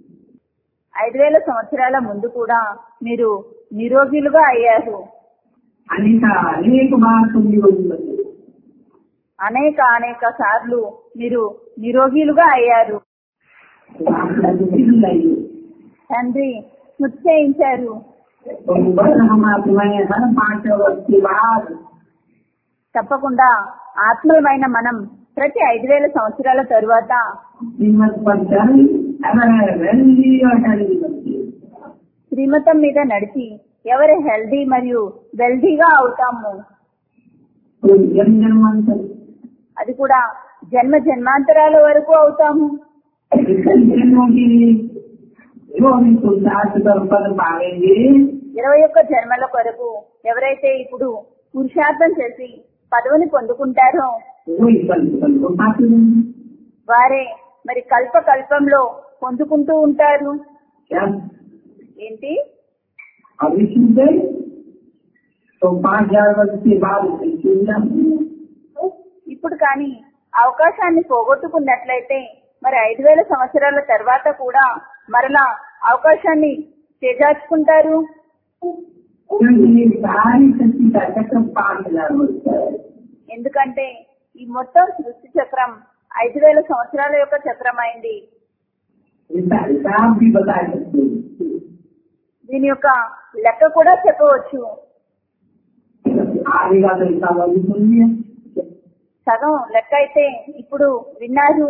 ఐదు వేల సంవత్సరాల ముందు కూడా మీరు నిరోగిలుగా అయ్యారు अनेक अनेक बार तुम निरोगी बने అనేక అనేక సార్లు మీరు నిరోగిలుగా అయ్యారు तो आपका दुखी भी लाइए తండ్రి స్మృతి చేయించారు तो बस हम तुम्हें हर पाँच वर्ष के बाद తప్పకుండా ఆత్మలమైన మనం ప్రతి ఐదు వేల సంవత్సరాల తరువాత कीमत पर चल अगर वेल्दी और हेल्दी बनती है శ్రీమతం మీద నడిచి ఎవరు హెల్దీ మరియు వెల్దీగా అవుతాము तो जन्म जन्मांतर అది కూడా జన్మ జన్మాంతరాల వరకు అవుతాము कई जन्मों के लिए जो भी पुरुषार्थ कर पद पाएंगे ఇరవై ఒక్క జన్మల కొరకు ఎవరైతే ఇప్పుడు పురుషార్థం చేసి పదవిని పొందుకుంటారో वही पद पद को पाते रहेंगे వారే మరి కల్ప కల్పంలో పొందుకుంటూ ఉంటారు क्या ఏంటి अभी छूट गए तो पाँच हजार वर्ष के बाद फिर छूट जाते हैं। ఇప్పుడు కానీ అవకాశాన్ని పోగొట్టుకున్నట్లయితే మరి ఐదు వేల సంవత్సరాల తర్వాత కూడా మరలా అవకాశాన్ని చేజార్చుకుంటారు क्योंकि ये सारी शक्ति का चक्र पाँच हजार वर्ष का है ఎందుకంటే ఈ మొత్తం సృష్టి చక్రం ఐదు వేల సంవత్సరాల యొక్క చక్రం అయింది इसका हिसाब भी बता सकते हैं దీని యొక్క లెక్క కూడా చెప్పవచ్చు आगे का तो हिसाब अभी सुन लिया సగం లెక్క అయితే ఇప్పుడు విన్నారు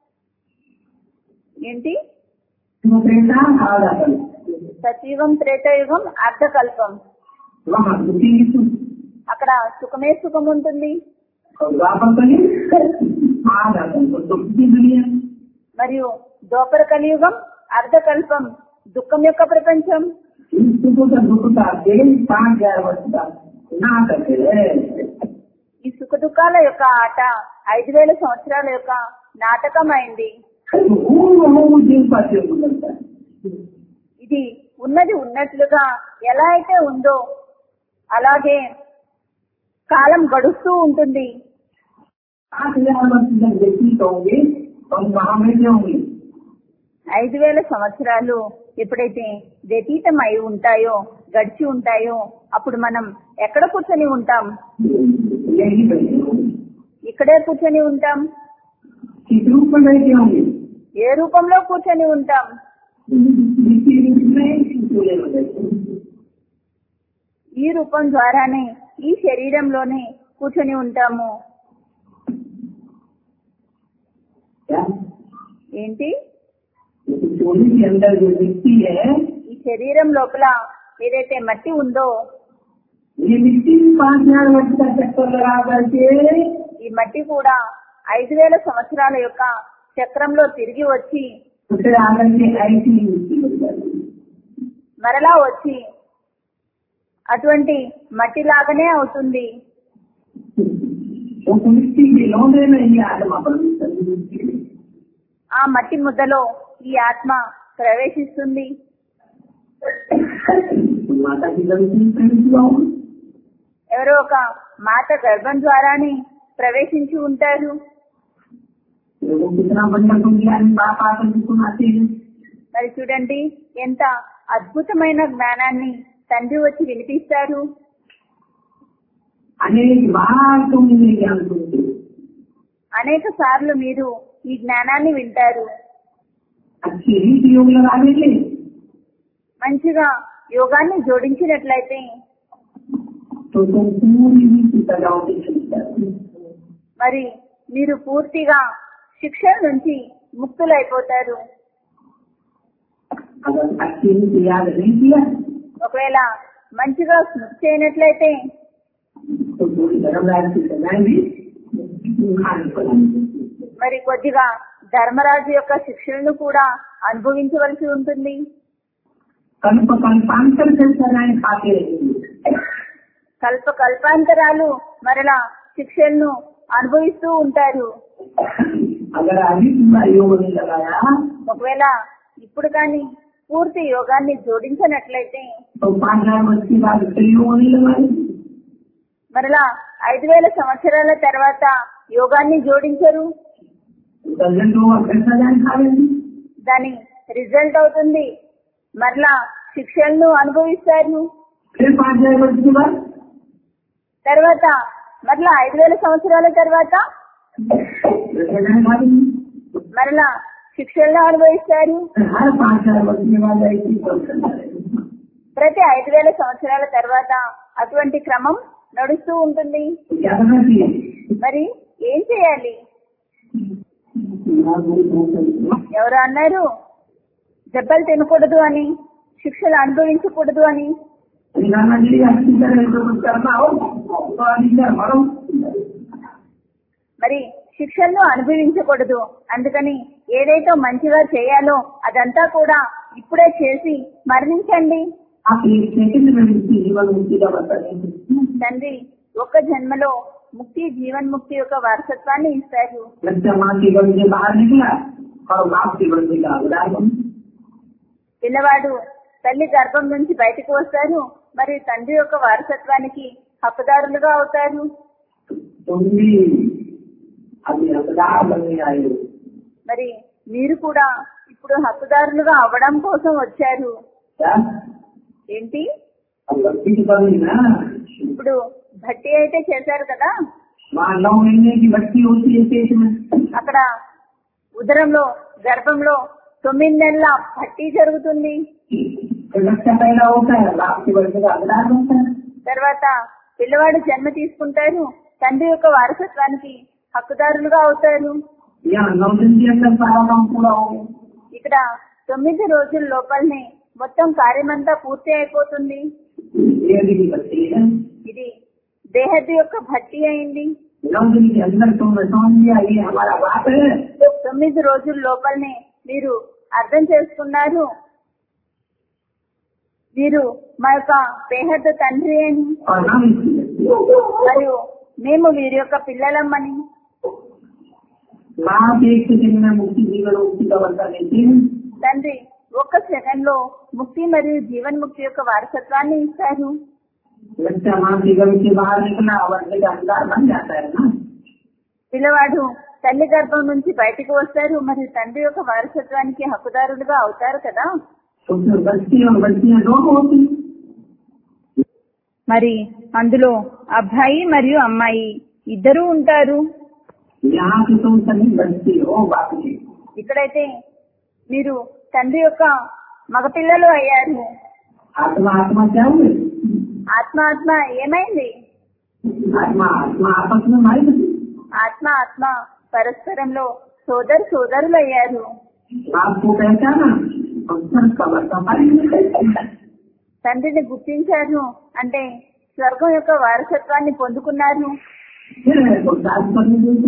ఏంటి तो बेटा आधा कल సత్యుగం త్రేతయుగం అర్ధకల్పం वहाँ दुखी सुख అక్కడ సుఖమే సుఖం ఉంటుంది और वापस कली आधा कल तो दुख की दुनिया మరియు దోపర కలియుగం అర్ధకల్పం దుఃఖం యొక్క ప్రపంచం इस सुख का दुख का देश पाँच हजार वर्ष का ना करते रहे ఈ సుఖ దుఃఖాల యొక్క ఆట ఐదు వేల సంవత్సరాల యొక్క నాటకం అయింది वो जीव पाते हो लगता है ఇది ఉన్నది ఉన్నట్లుగా ఎలా అయితే ఉందో అలాగే కాలం గడుస్తూ ఉంటుంది पाँच हजार वर्ष जब व्यतीत होंगे तो हम वहाँ बैठे होंगे ఐదు వేల సంవత్సరాలు ఎప్పుడైతే వ్యతీతం అయి ఉంటాయో గడిచి ఉంటాయో అప్పుడు మనం ఎక్కడ కూర్చొని ఉంటాం यही बैठे होंगे ఇక్కడే కూర్చొని ఉంటాం किस रूप में बैठे होंगे ఏ రూపంలో కూర్చొని ఉంటాం इसी रूप में चूल्हे में बैठे ఈ రూపం ద్వారానే ఈ శరీరంలోనే కూర్చొని ఉంటాము क्या ఏంటి क्योंकि चोली के अंदर जो मिट्टी है ఈ శరీరం లోపల ఏదైతే మట్టి ఉందో ये मिट्टी भी पांच हजार वर्ष का चक्कर लगा करके ఈ మట్టి కూడా ఐదు వేల సంవత్సరాల యొక్క చక్రంలో తిరిగి వచ్చి उसे आकर के ऐसी मिट्टी बन जाती है మరలా వచ్చి అటువంటి మట్టి లాగానే అవుతుంది उस मिट्टी के लौंडे में ये आत्मा प्रवेश करती है ఆ మట్టి ముద్దలో ఈ ఆత్మ ప్రవేశిస్తుంది तो माता की गलती प्रवेश हुआ होगा। ఎవరో ఒక మాత గర్భం ద్వారానే ప్రవేశించి ఉంటారు देखो कितना बढ़िया तुम ज्ञान बाप आकर के सुनाते हैं మరి చూడండి ఎంత అద్భుతమైన జ్ఞానాన్ని తండ్రి వచ్చి వినిపిస్తారు अनेक बार तुम ये ज्ञान सुनते हो అనేక సార్లు మీరు ఈ జ్ఞానాన్ని వింటారు अच्छी रीति योग लगा लेंगे మంచిగా యోగాన్ని జోడించినట్లయితే तो तुम पूरी रीति सजाओ के चली जाती हो। మరి మీరు పూర్తిగా శిక్షణ నుంచి ముక్తులైపోతారు अगर अच्छी रीति याद नहीं किया ఒకవేళ మంచిగా స్మృతి చేయనట్లయితే तो पूरी धर्मराज की सजाएं भी खानी पड़ेगी మరి కొద్దిగా ధర్మరాజు యొక్క శిక్షణను కూడా అనుభవించవలసి ఉంటుంది कल्प कल्पांतर से सजाएं खाते रहेंगे కల్ప కల్పాంతరాలు మరలా శిక్షణను అనుభవిస్తూ ఉంటారు अगर अभी पूरा योग नहीं लगाया ఒకవేళ ఇప్పుడు కానీ పూర్తి యోగాన్ని జోడించనట్లయితే तो पाँच हजार वर्ष के बाद फिर योग नहीं लगाएंगे మరలా ఐదు వేల సంవత్సరాల తర్వాత యోగాన్ని జోడించరు रिजल्ट होगा फिर सजाएं खा लेंगे దాని రిజల్ట్ అవుతుంది మరలా శిక్షణను అనుభవిస్తారు फिर पाँच हजार वर्ष के बाद తర్వాత మరలా ఐదు వేల సంవత్సరాల తర్వాత फिर सजाएं खा लेंगे మరలా శిక్షణను అనుభవిస్తారు हर पाँच हजार वर्ष के बाद ऐसी चलता रहेगा ప్రతి ఐదు వేల సంవత్సరాల తర్వాత అటువంటి క్రమం నడుస్తూ ఉంటుంది तो क्या करना चाहिए మరి ఏం చేయాలి ఎవరు అన్నారు దెబ్బలు తినకూడదు అని శిక్షలు అనుభవించకూడదు అని निकालना चाहिए अच्छी तरह से कुछ करना हो तो अधिकार मरो మరి శిక్షలను అనుభవించకూడదు అందుకని ఏదైతే మంచిగా చేయాలో అదంతా కూడా ఇప్పుడే చేసి మరణించండి आप एक सेकंड में मुक्ति जीवन मुक्ति का बता देंगे తండ్రి ఒక్క జన్మలో ముక్తి జీవన్ముక్తి యొక్క వారసత్వాన్ని ఇస్తారు बच्चा माँ के गम से बाहर निकला और बाप के गम से अवदार बन పిల్లవాడు తల్లి గర్భం నుంచి బయటకు వస్తారు మరి తండ్రి యొక్క వారసత్వానికి హక్కుదారులుగా అవుతారు तुम भी अभी अवदार बनने आए हो మరి మీరు కూడా ఇప్పుడు హక్కుదారులుగా అవ్వడం కోసం వచ్చారు क्या ఏంటి अब भक्ति की बनी ना ఇప్పుడు భట్టి అయితే చేశారు కదా वहाँ नौ महीने की बच्ची होती है पेट में అక్కడ ఉదరంలో గర్భంలో తొమ్మిది నెలల భట్టి జరుగుతుంది फिर बच्चा पैदा होता है बाप के बच्चे का अवदार बनता है తర్వాత పిల్లవాడు జన్మ తీసుకుంటారు తండ్రి యొక్క వారసత్వానికి హక్కుదారులుగా అవుతారు यहाँ नौ दिन के अंदर सारा काम पूरा हो गया ఇక్కడ తొమ్మిది రోజుల లోపలనే మొత్తం కార్యమంతా పూర్తి అయిపోతుంది ये भी बच्चे है ఇది దేహద్దు యొక్క భట్టి అయింది नौ दिन के अंदर तुमने समझ लिया ये हमारा बाप है తొమ్మిది రోజుల లోపలనే మీరు అర్థం చేసుకున్నారు మీరు మా యొక్క బేహద్దు తండ్రి అని और हम इसकी बच्चे हैं। మరియు మేము వీరి యొక్క పిల్లలమ్మని बाप एक सेकंड में मुक्ति जीवन मुक्ति का बता देते हैं తండ్రి ఒక్క సెకండ్ లో ముక్తి మరియు జీవన్ముక్తి యొక్క వారసత్వాన్ని ఇస్తారు बच्चा माँ के गम से बाहर निकला और का अंदार बन जाता है ना పిల్లవాడు తల్లి గర్భం నుంచి బయటికి వస్తారు మరియు తండ్రి యొక్క వారసత్వానికి హక్కుదారులుగా అవుతారు కదా तो फिर बच्चे और बच्चियां दोनों होती हैं। మరి అందులో అబ్బాయి మరియు అమ్మాయి ఇద్దరు ఉంటారు यहाँ की तुम सभी बच्चे हो बाप के ఇక్కడైతే మీరు తండ్రి యొక్క మగపిల్లలు అయ్యారు आत्मा आत्मा क्या हुए ఆత్మ ఆత్మ ఏమైంది आत्मा आत्मा आपस में मारी थी ఆత్మ ఆత్మ పరస్పరంలో సోదరు సోదరులు అయ్యారు आपको पहचाना अवसर कवर हमारी తండ్రిని గుర్తించారు అంటే స్వర్గం యొక్క వారసత్వాన్ని పొందుకున్నారు तो दास करने देते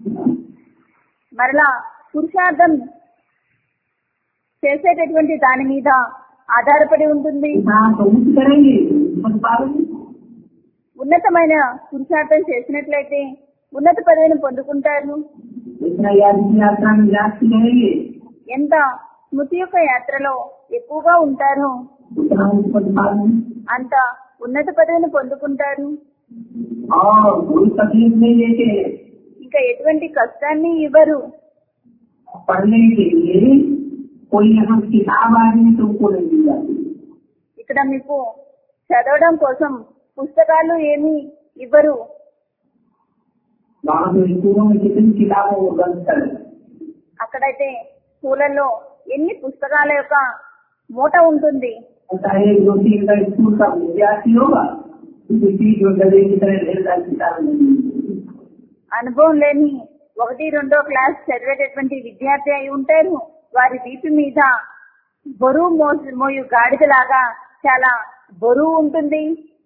మరలా పురుషార్థం చేసేటటువంటి దాని మీద ఆధారపడి ఉంటుంది हाँ तो उच्च करेंगे बस पाओगे ఉన్నతమైన పురుషార్థం చేసినట్లయితే ఉన్నత పదవిని పొందుకుంటారు इतना याद की यात्रा में जाती रहेंगे ఎంత స్మృతి యొక్క యాత్రలో ఎక్కువగా ఉంటారో उतना उच्च पद पाओगे అంత ఉన్నత పదవిని పొందుకుంటారు और कोई तकलीफ नहीं लेके ఇంకా ఎటువంటి కష్టాన్ని ఇవ్వరు पढ़ने के लिए कोई यहाँ किताब आदमी तुमको नहीं दी जाती ఇక్కడ మీకు చదవడం కోసం పుస్తకాలు ఏమీ ఇవ్వరు वहाँ तो स्कूलों में कितनी किताबों को बंद कर అక్కడైతే స్కూళ్ళల్లో ఎన్ని పుస్తకాల యొక్క మూట ఉంటుంది चाहे दो तीन का स्कूल का विद्यार्थी होगा किसी जो गधे की तरह ढेर सारी किताबें नहीं मिलेंगी। అనుభవం లేని ఒకటి రెండో క్లాస్ చదివేటటువంటి విద్యార్థి అయి ఉంటారు వారి వీపు మీద బరువు మోసి మోయు గాడిదలాగా చాలా బరువు ఉంటుంది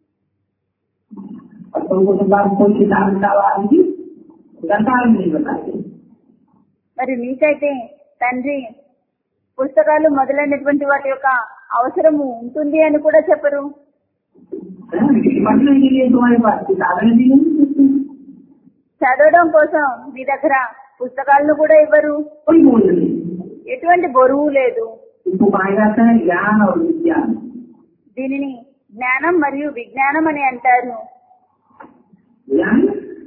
और तुमको तो बात कोई किताब किताब आएगी गंदा नहीं बताएगी మరి మీకైతే తండ్రి పుస్తకాలు మొదలైనటువంటి వాటి యొక్క అవసరము ఉంటుంది అని కూడా చెప్పరు हैं? पढ़ने के लिए तुम्हारे पास किताबें भी नहीं చదవడం కోసం మీ దగ్గర పుస్తకాలను కూడా ఇవ్వరు कोई बोल नहीं ఎటువంటి బరువు లేదు इसको कहा जाता है ज्ञान और विज्ञान దీనిని జ్ఞానం మరియు విజ్ఞానం అని అంటారు ज्ञान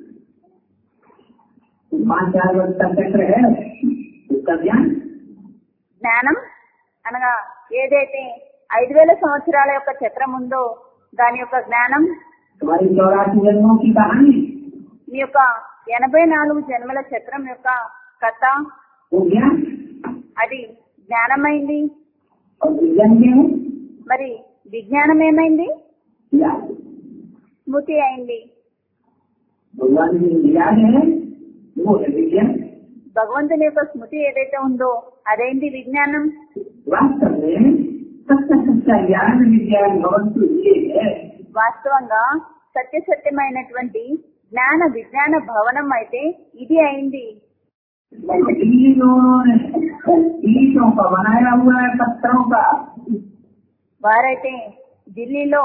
पांच चार वर्ष का चक्र है उसका ज्ञान జ్ఞానం అనగా ఏదైతే ఐదు వేల సంవత్సరాల యొక్క చక్రం ఉందో దాని యొక్క జ్ఞానం तुम्हारी चौरासी जन्मों की कहानी మీ యొక్క ఎనభై నాలుగు జన్మల చక్రం యొక్క కథ वो ज्ञान అది జ్ఞానమైంది और विज्ञान क्या है మరి విజ్ఞానం ఏమైంది याद స్మృతి అయింది भगवान की याद है वो है विज्ञान భగవంతుని యొక్క స్మృతి ఏదైతే ఉందో అదేంటి విజ్ఞానం वास्तव में सत्य सच्चा ज्ञान विज्ञान भवंतु ये है వాస్తవంగా సత్య సత్యమైనటువంటి జ్ఞాన విజ్ఞాన భవనం అయితే ఇది అయింది इन उन्होंने ईटों का बनाया हुआ है पत्थरों का వారైతే ఢిల్లీలో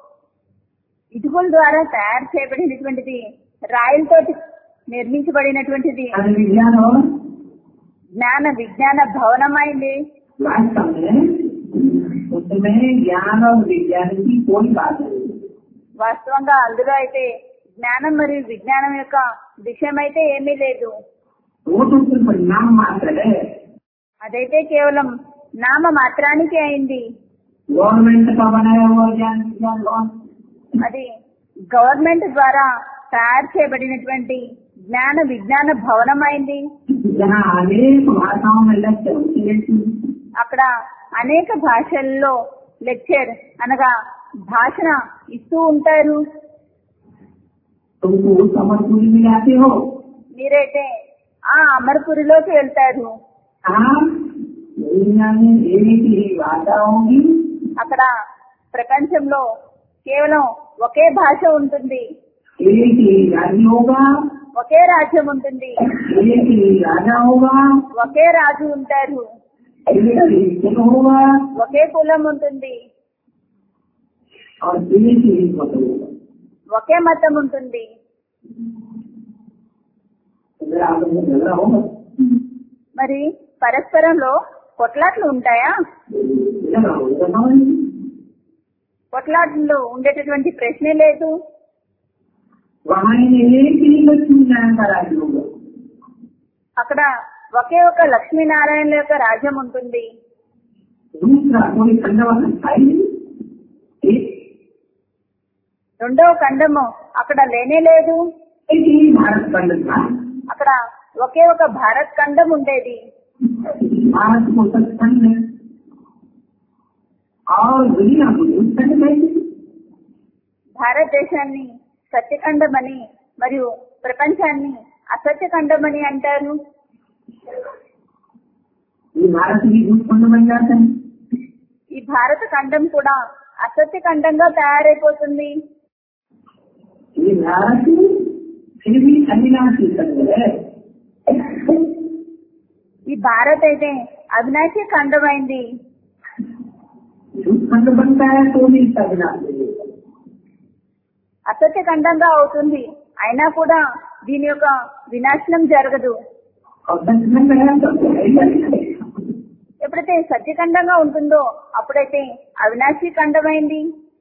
ఇటుకల ద్వారా తయారు చేయబడినటువంటిది రాయలతో నిర్మించబడినటువంటిది ज्ञान विज्ञान और జ్ఞాన విజ్ఞాన భవనం అయింది वास्तव में उसमें ज्ञान और विज्ञान की कोई बात नहीं వాస్తవంగా అందులో అయితే జ్ఞానం మరియు విజ్ఞానం యొక్క విషయం అయితే ఏమీ లేదు वो तो सिर्फ नाम मात्र है అదైతే కేవలం నామ మాత్రానికి అయింది गवर्नमेंट का बनाया हुआ ज्ञान विज्ञान कौन అది గవర్నమెంట్ ద్వారా తయారు చేయబడినటువంటి జ్ఞాన విజ్ఞాన భవనం అయింది जहाँ अनेक भाषाओं में लेक्चर होती रहती है। అక్కడ అనేక భాషల్లో లెక్చర్ అనగా భాషణ ఇస్తూ ఉంటారు तुमको उस अमरपुरी में आते हो మీరైతే ఆ అమర్పురిలోకి వెళ్తారు हाँ दुनिया में एक ही भाषा होगी అక్కడ ప్రపంచంలో కేవలం ఒకే భాష ఉంటుంది एक ही राज्य होगा ఒకే రాజ్యం ఉంటుంది एक ही राजा होगा ఒకే రాజు ఉంటారు एक ही कुल होगा ఒకే కులం ఉంటుంది और एक ही मत होगा ఒకే మతం ఉంటుంది अगर आपस में झगड़ा होगा మరి పరస్పరంలో కొట్లాట్లు ఉంటాయా झगड़ा होगा समझ लीजिए। కొట్లాట్లు ఉండేటటువంటి ప్రశ్నే లేదు वहाँ इन्हें एक ही लक्ष्मी नारायण का राज्य होगा అక్కడ ఒకే ఒక లక్ష్మీనారాయణ యొక్క రాజ్యం ఉంటుంది दूसरा कोई खंडवा स्थाई एक రెండవ ఖండము అక్కడ లేనే లేదు एक ही भारत खंड था అక్కడ ఒకే ఒక భారత్ ఖండం ఉండేది भारत को सत्संग है और दुनिया को दुष्खंड कहते हैं భారతదేశాన్ని సత్యఖండమని మరియు ప్రపంచాన్ని అసత్యఖండమని అంటారు ये भारत भी दुष्खंड बन जाता है ఈ భారత ఖండం కూడా అసత్య ఖండంగా తయారైపోతుంది ये भारत फिर भी अविनाशी संघ है ఈ భారత్ అయితే అవినాశి ఖండమైంది दुष्खंड बनता है तो भी अविनाशी है। అసత్య ఖండంగా అవుతుంది అయినా కూడా దీని యొక్క వినాశనం జరగదు और सत्संग है तो है ही अविनाशी। ఎప్పుడైతే సత్యఖండంగా ఉంటుందో అప్పుడైతే అవినాశి ఖండమైంది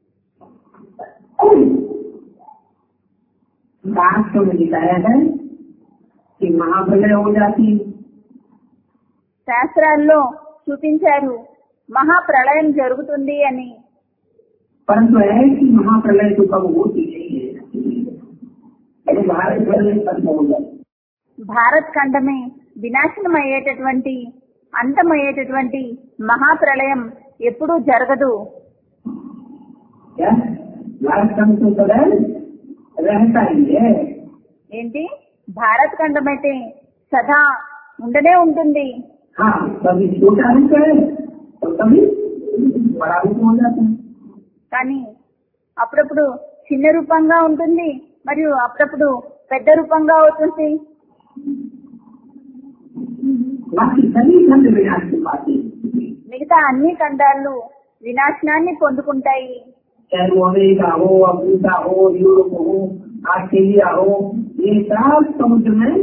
शास्त्र में दिखाया है कि महाप्रलय हो जाती है శాస్త్రాల్లో చూపించారు మహాప్రళయం జరుగుతుంది అని परंतु ऐसी महाप्रलय तो कब होती नहीं है अरे भारत प्रलय खत्म हो जाए భారత్ ఖండమే వినాశనం అయ్యేటటువంటి అంతమయ్యేటటువంటి మహాప్రళయం ఎప్పుడూ జరగదు क्या भारत खंड तो सदैव रहता ही है ఏంటి భారత్ ఖండం అయితే సదా ఉండనే ఉంటుంది हाँ कभी छोटा रूप है और कभी बड़ा रूप हो जाता है కానీ అప్పుడప్పుడు చిన్న రూపంగా ఉంటుంది మరియు అప్పుడప్పుడు పెద్ద రూపంగా అవుతుంది बाकी सभी खंड विनाश के पाते हैं మిగతా అన్ని ఖండాలు వినాశనాన్ని పొందుకుంటాయి चाहे वो अमेरिका हो अफ्रीका हो यूरोप हो ऑस्ट्रेलिया हो ये सब समुद्र में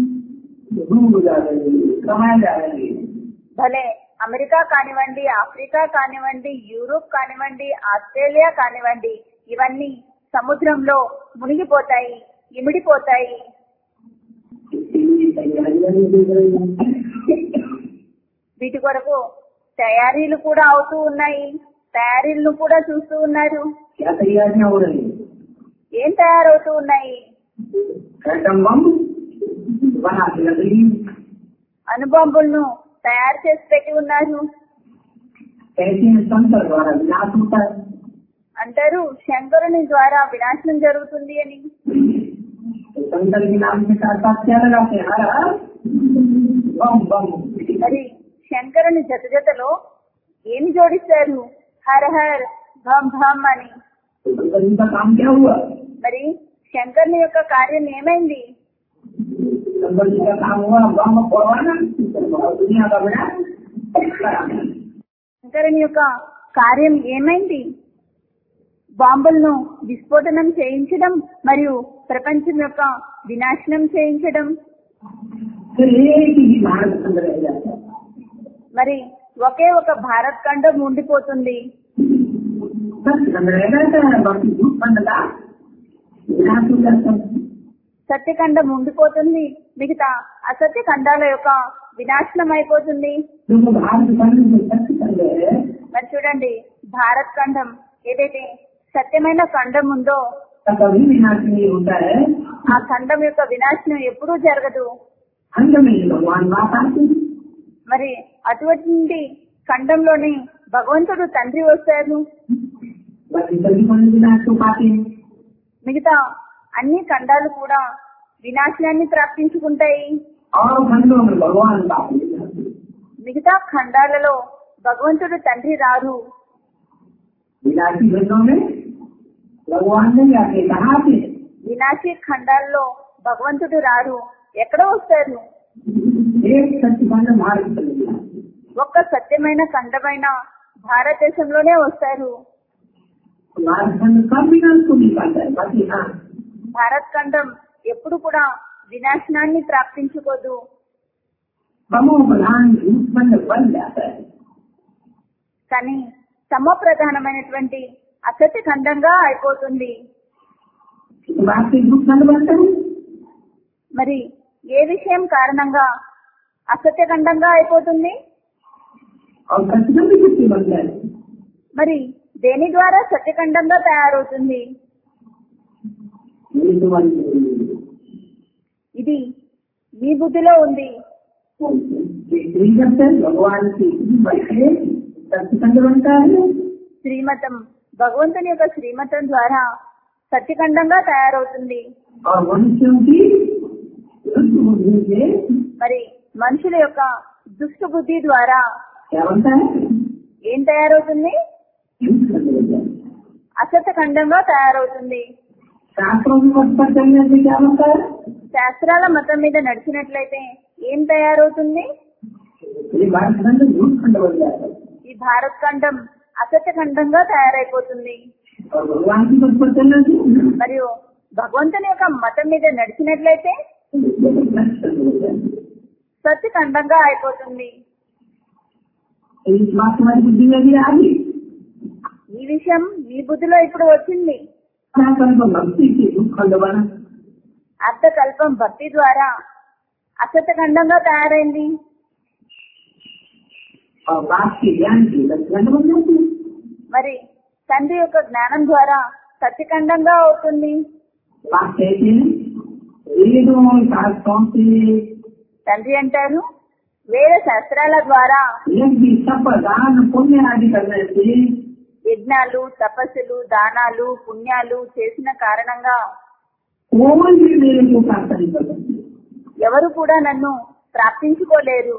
डूब जा रहे हैं कमाए जा रहे हैं భలే అమెరికా కానివ్వండి ఆఫ్రికా కానివ్వండి యూరోప్ కానివ్వండి ఆస్ట్రేలియా కానివ్వండి ఇవన్నీ సముద్రంలో మునిగిపోతాయి ఇమిడిపోతాయి इसके लिए तैयारियां नहीं देख रही हैं వీటి కొరకు తయారీలు కూడా అవుతూ ఉన్నాయి తయారీలను కూడా చూస్తూ ఉన్నారు क्या तैयारियां हो रही हैं ఏం తయారవుతూ ఉన్నాయి एटम बम बना के लग रही है। అణుబాంబులను తయారు చేసి పెట్టి ఉన్నారు कहते हैं शंकर द्वारा विनाश होता है అంటారు శంకరుని ద్వారా వినాశనం జరుగుతుంది అని तो शंकर के नाम के साथ साथ क्या लगाते हैं हर हर बम बम మరి శంకరుని జత జతలో ఏమి జోడిస్తారు హర్ హర్ భం భం అని तो शंकर जी का काम क्या हुआ మరి శంకరుని యొక్క కార్యం ఏమైంది शंकर जी का काम हुआ बम फोड़वाना और दुनिया का विनाश कराना శంకరుని యొక్క కార్యం ఏమైంది బాంబులను విస్ఫోటనం చేయించడం మరియు ప్రపంచం యొక్క వినాశనం చేయించడం फिर एक ही भारत खंड रह जाता है మరి ఒకే ఒక భారత్ ఖండం ఉండిపోతుంది सच खंड रह जाता है बाकी दूध खंड का विनाश हो जाता है సత్యఖండం ఉండిపోతుంది మిగతా అసత్య ఖండాల యొక్క వినాశనం అయిపోతుంది क्योंकि भारत खंड जो सत्य खंड है మరి చూడండి భారత్ ఖండం ఏదైతే సత్యమైన ఖండం ఉందో का कभी विनाश नहीं होता है ఆ ఖండం యొక్క వినాశనం ఎప్పుడూ జరగదు खंड में ही भगवान वास आते हैं మరి అటువంటి ఖండంలోనే భగవంతుడు తండ్రి వస్తారు बाकी सभी खंड विनाश हो पाते हैं మిగతా అన్ని ఖండాలు కూడా వినాశనాన్ని ప్రాప్తించుకుంటాయి और खंडों में भगवान वास नहीं जाते మిగతా ఖండాలలో భగవంతుడు తండ్రి రారు विनाशी खंडों में भगवान नहीं आते कहाँ से వినాశీ ఖండాల్లో భగవంతుడు రారు ఎక్కడ వస్తారు एक सत्य खंड भारत खंड में आते हैं। ఒక్క సత్యమైన ఖండమైన భారతదేశంలోనే వస్తారు भारत खंड कब विनाश को नहीं पाता है बाकी हाँ భారత్ ఖండం ఎప్పుడు కూడా వినాశనాన్ని ప్రాప్తించుకోదు तमो प्रधान झूठ खंड बन जाता है కానీ తమ ప్రధానమైనటువంటి అసత్య ఖండంగా అయిపోతుంది इस बात से झूठ खंड बनता है మరి ఏ విషయం కారణంగా అసత్య ఖండంగా అయిపోతుంది और सचखंड किससे बनता है మరి దేని ద్వారా సత్యఖండంగా తయారవుతుంది ये तुम्हारी जरूरी है। ఇది మీ బుద్ధిలో ఉంది श्रीदत्त भगवान की बैठे सत्संग बनता है శ్రీమతం భగవంతుని యొక్క శ్రీమతం ద్వారా సత్యఖండంగా తయారవుతుంది और मनुष्यों की दुष्ट बुद्धि से మరి మనుషుల యొక్క దుష్ట బుద్ధి ద్వారా क्या बनता है ఏం తయారవుతుంది युद्ध खंड बनता है అసత్యఖండంగా తయారవుతుంది शास्त्रों की मत पर चलने से क्या बनता है శాస్త్రాల మతం మీద నడిచినట్లయితే ఏం తయారవుతుంది ये भारत खंड युद्ध खंड बन जाता है ఈ భారత్ ఖండం అసత్యఖండంగా తయారైపోతుంది और भगवान की मत पर चलने से మరియు భగవంతుని యొక్క మతం మీద నడిచినట్లయితే जबरदस्त खंड बन जाता है సత్యఖండంగా అయిపోతుంది तो इस बात हमारी बुद्धि में भी आ गई ఈ విషయం మీ బుద్ధిలో ఇప్పుడు వచ్చింది क्या कल्प भक्ति की युद्ध खंड बना అర్థకల్పం భక్తి ద్వారా అసత్యఖండంగా తయారైంది और बात के ज्ञान की दस खंड बन जाती है మరి తండ్రి యొక్క జ్ఞానం ద్వారా సత్యఖండంగా అవుతుంది बात कहते हैं वेदों शास्त्रों से తండ్రి అంటారు వేద శాస్త్రాల ద్వారా यज्ञ तप दान पुण्य आदि करने से యజ్ఞాలు తపస్సులు దానాలు పుణ్యాలు చేసిన కారణంగా कोई भी मेरे को प्राप्त नहीं कर सकती ఎవరు కూడా నన్ను ప్రాప్తించుకోలేరు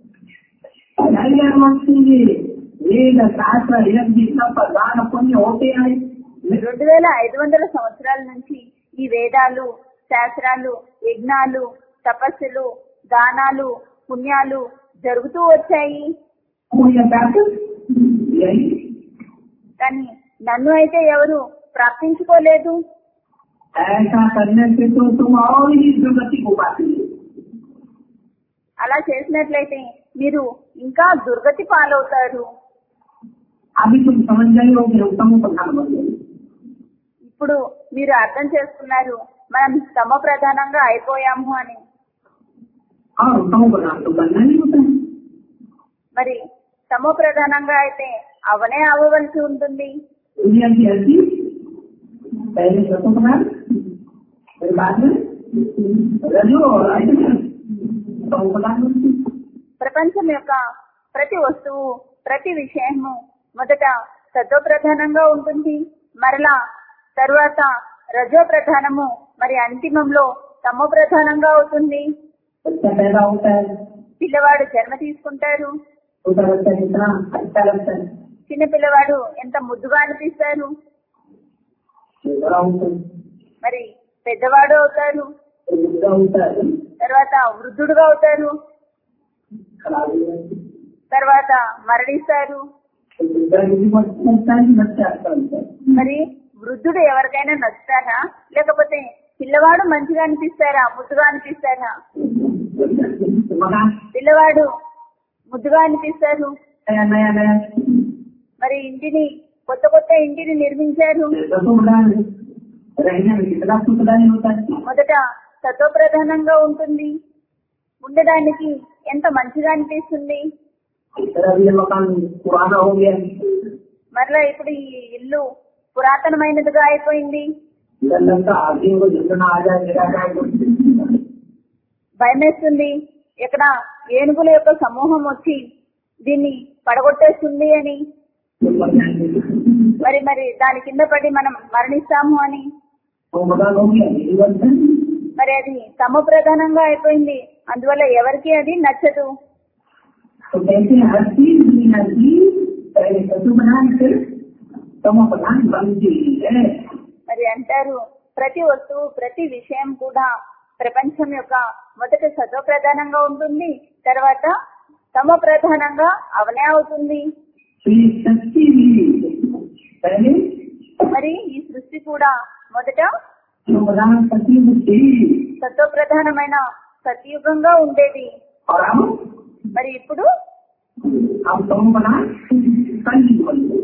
ढाई हजार वर्ष के लिए वेद शास्त्र यज्ञ तप दान पुण्य होते हैं రెండు వేల ఐదు వందల సంవత్సరాల నుంచి ఈ వేదాలు శాస్త్రాలు యజ్ఞాలు తపస్సులు దానాలు పుణ్యాలు జరుగుతూ వచ్చాయి पुण्य प्राप्त यही కానీ నన్ను అయితే ఎవరు ప్రాప్తించుకోలేదు ऐसा करने से तो तुम और ही दुर्गति को पाती है అలా చేసినట్లయితే మీరు ఇంకా దుర్గతి పాలవుతారు अभी तुम समझ गए हो कि हम समूह प्रधान बन गए ఇప్పుడు మీరు అర్థం చేసుకున్నారు మనం సమ ప్రధానంగా అయిపోయాము అని और समूह प्रधान तो बनना नहीं होता है మరి సమో ప్రధానంగా అయితే అవనే అవ్వవలసి ఉంటుంది दुनिया की हस्ती पहले समूह प्रधान फिर बाद में रजो और अंत में समूह प्रधान बनती है। ప్రపంచం యొక్క ప్రతి వస్తువు ప్రతి విషయము మొదట సత్వ ప్రధానంగా ఉంటుంది మరలా తరువాత రజో ప్రధానము మరి అంతిమంలో తమో ప్రధానంగా అవుతుంది बच्चा पैदा होता है పిల్లవాడు జన్మ తీసుకుంటారు छोटा बच्चा कितना अच्छा लगता है చిన్న పిల్లవాడు ఎంత ముద్దుగా అనిపిస్తారు ये बड़ा होता है మరి పెద్దవాడు అవుతారు ये बुढ़ा होता है తర్వాత వృద్ధుడుగా అవుతారు खराब हो जाती है తర్వాత మరణిస్తారు तो बुढ़ा किसी को अच्छा लगता है कि बच्चा अच्छा लगता है మరి వృద్ధుడు ఎవరికైనా నచ్చుతారా లేకపోతే పిల్లవాడు మంచిగా అనిపిస్తారా ముద్దుగా అనిపిస్తారా मकान పిల్లవాడు ముద్దుగా అనిపిస్తారు नया नया नया మరి ఇంటిని కొత్త కొత్త ఇంటిని నిర్మించారు रसोदान रहने में कितना सुखदायी होता है మొదట సత్వప్రధానంగా ఉంటుంది ఉండడానికి ఎంత మంచిగా అనిపిస్తుంది इस तरह भी ये मकान पुराना हो गया మరలా ఇప్పుడు ఈ ఇల్లు పురాతనమైనదిగా అయిపోయింది डर लगता हाथियों को झुकना आ जाए गिरा जाए तो భయమేస్తుంది ఇక్కడ ఏనుగుల యొక్క సమూహం వచ్చి దీన్ని పడగొట్టేస్తుంది అని तो मर जाएंगे మరి మరి దాని కింద పడి మనం మరణిస్తాము అని तो मकान हो गया जीवन है మరి అది తమ ప్రధానంగా అయిపోయింది అందువల్ల ఎవరికి అది నచ్చదు तो कहते हैं हर चीज दुनिया की पहले शत्रु बनान फिर तमो प्रधान बनती है మరి అంటారు ప్రతి వస్తువు ప్రతి విషయం కూడా ప్రపంచం యొక్క మొదట సత్వ ప్రధానంగా ఉంటుంది తర్వాత తమ ప్రధానంగా అవనే అవుతుంది तो ये शक्ति भी पहले మరి ఈ సృష్టి కూడా మొదట जो प्रधान शक्ति थी సత్వ ప్రధానమైన సత్యుగంగా ఉండేది और अब మరి ఇప్పుడు अब तमो प्रधान कल बन गए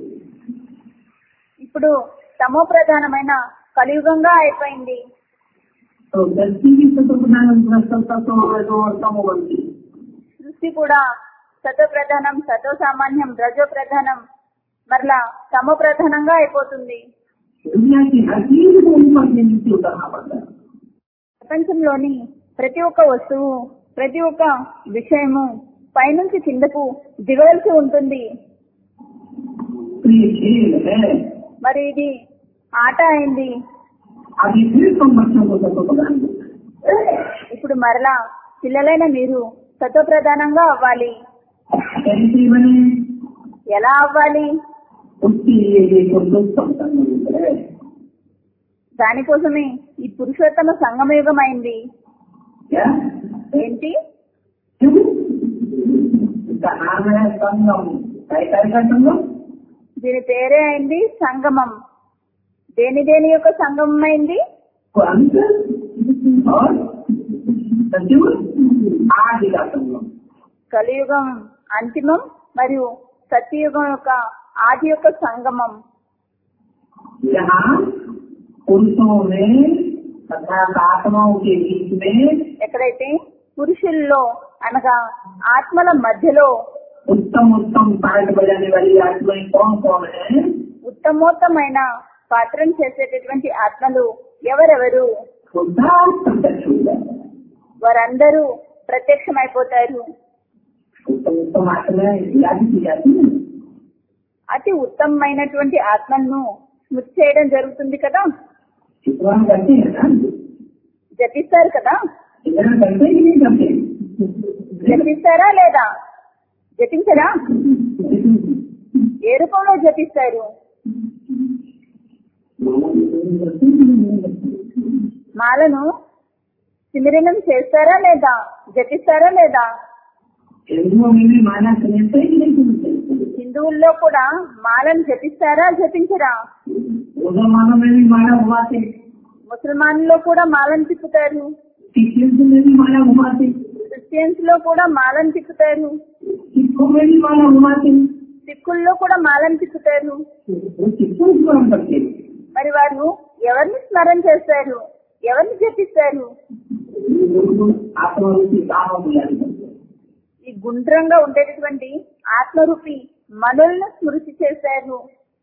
ఇప్పుడు తమో ప్రధానమైన కలియుగంగా అయిపోయింది तो व्यक्ति भी शत्रु प्रधान तो और तमो बनती है సృష్టి కూడా సతో ప్రధానం సతో సామాన్యం రజో ప్రధానం మరలా తమో ప్రధానంగా అయిపోతుంది दुनिया की हर चीज को ऊपर से नीचे उतरना पड़ता है ప్రపంచంలోని ప్రతి ఒక్క వస్తువు ప్రతి ఒక్క విషయము పైనుంచి కిందకు దిగవలసి ఉంటుంది तो ये खेल है మరి ఇది ఆట అయింది अभी फिर तुम बच्चों को तत्व प्रदान करना है। ఇప్పుడు మరలా పిల్లలైన మీరు తత్వప్రధానంగా అవ్వాలి कैसे बने ఎలా అవ్వాలి उसके लिए ये पुरुषोत्तम संगम है దానికోసమే ఈ పురుషోత్తమ సంగమయుగం అయింది क्या ఏంటి क्यों इसका नाम है संगम कैसा का संगम దీని పేరే అయింది సంగమం దేని దేని యొక్క సంగమం అయింది को अंत और सचिव आदि का संगम కలియుగం అంతిమం మరియు సత్యయుగం యొక్క ఆది యొక్క సంగమం यहाँ पुरुषों में तथा आत्माओं के बीच में ఎక్కడైతే పురుషుల్లో అనగా ఆత్మల మధ్యలో उत्तम उत्तम पाठ बजाने वाली आत्माएं कौन कौन है ఉత్తమోత్తమైన పాత్రను చేసేటటువంటి ఆత్మలు ఎవరెవరు खुदा प्रत्यक्ष हो जाता है వారందరూ ప్రత్యక్షమైపోతారు उत्तम उत्तम आत्माएं याद की जाती है అతి ఉత్తమమైనటువంటి ఆత్మలను స్మృతి చేయడం జరుగుతుంది కదా चित्रवन करते हैं ना జపిస్తారు కదా चित्रण करते ही नहीं करते జపిస్తారా లేదా జపించరా ఏ రూపంలో జపిస్తారు మాలను సిమిరణం చేస్తారా లేదా జపిస్తారా లేదా हिंदुओं में भी माना सुनते ही नहीं सुनते హిందువుల్లో కూడా మాలను జపిస్తారా జపించరా मुसलमानों में भी माला घुमाते ముసల్మాన్లో కూడా మాలను తిప్పుతారు क्रिश्चियंस में भी माला घुमाते క్రిస్టియన్స్ లో కూడా మాలను తిప్పుతారు सिखों में भी माला घुमाते సిక్కుల్లో కూడా మాలను తిప్పుతారు वो किसको स्मरण करते మరి వారు ఎవరిని స్మరణ చేస్తారు ఎవరిని జపిస్తారు आत्मा रूपी कामों को याद करते ఈ గుండ్రంగా ఉండేటటువంటి ఆత్మరూపి మనులను స్మృతి చేశారు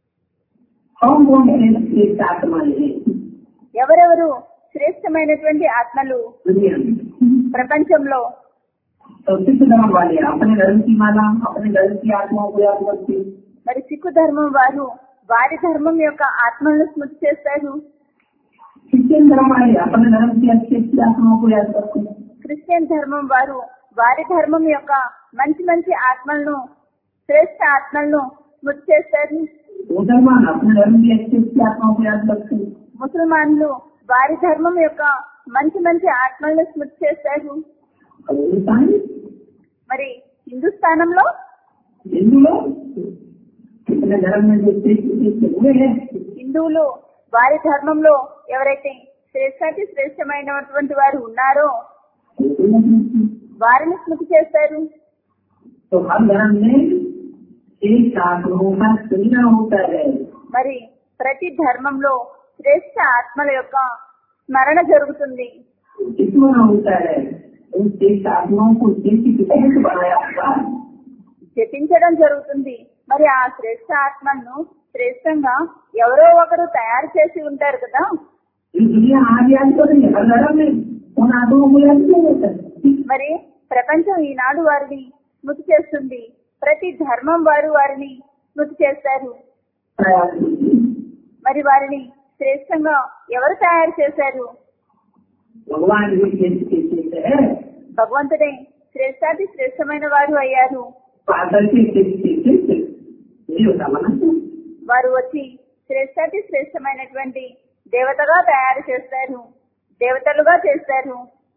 कौन कौन श्रेष्ठ आत्माएं हैं ఎవరెవరు శ్రేష్టమైనటువంటి ఆత్మలు दुनिया में ప్రపంచంలో तो सिद्ध धर्म वाले अपने धर्म की माला अपने धर्म की आत्माओं को याद करते మరి సిక్కు ధర్మం వారు వారి ధర్మం యొక్క ఆత్మలను స్మృతి చేస్తారు क्रिश्चियन धर्म वाले अपने धर्म की अच्छी अच्छी आत्माओं को याद करते క్రిస్టియన్ ధర్మం వారు వారి ధర్మం యొక్క మంచి మంచి ఆత్మలను శ్రేష్ట ఆత్మలను స్మృతి చేస్తారు मुसलमान अपने धर्म की अच्छी अच्छी आत्माओं को याद करते ముసల్మాన్లు వారి ధర్మం యొక్క మంచి మంచి ఆత్మలను స్మృతి చేస్తారు और हिंदुस्तान మరి హిందుస్థానంలో हिंदू लोग अपने धर्म में जो श्रेष्ठ श्रेष्ठ हुए हैं హిందువులు వారి ధర్మంలో ఎవరైతే శ్రేష్టాతి శ్రేష్టమైనటువంటి వారు ఉన్నారో उनको नहीं समझते। వారిని స్మృతి చేస్తారు तो हर धर्म में एक आत्माओं का सुनना होता है మరి ప్రతి ధర్మంలో శ్రేష్ట ఆత్మల యొక్క స్మరణ జరుగుతుంది कितना होता है उन श्रेष्ठ आत्माओं को श्रेष्ठ कितने से बनाया हुआ है జపించడం జరుగుతుంది మరి ఆ శ్రేష్ట ఆత్మను శ్రేష్టంగా ఎవరో ఒకరు తయారు చేసి ఉంటారు కదా ये दुनिया आज याद कर रही है हर धर्म में उन आत्माओं को याद किया जाता है మరి ప్రపంచం ఈనాడు వారిని స్మృతి చేస్తుంది ప్రతి ధర్మం వారు వారిని స్మృతి చేస్తారు प्रयास कीजिए। మరి వారిని శ్రేష్టంగా ఎవరు తయారు చేశారు भगवान भी श्रेष्ठ के श्रेष्ठ है భగవంతుడే శ్రేష్టాతి శ్రేష్టమైన వారు అయ్యారు पादर के श्रेष्ठ के श्रेष्ठ ये होता मना వారు వచ్చి శ్రేష్టాతి శ్రేష్టమైనటువంటి దేవతగా తయారు చేస్తారు దేవతలుగా చేస్తారు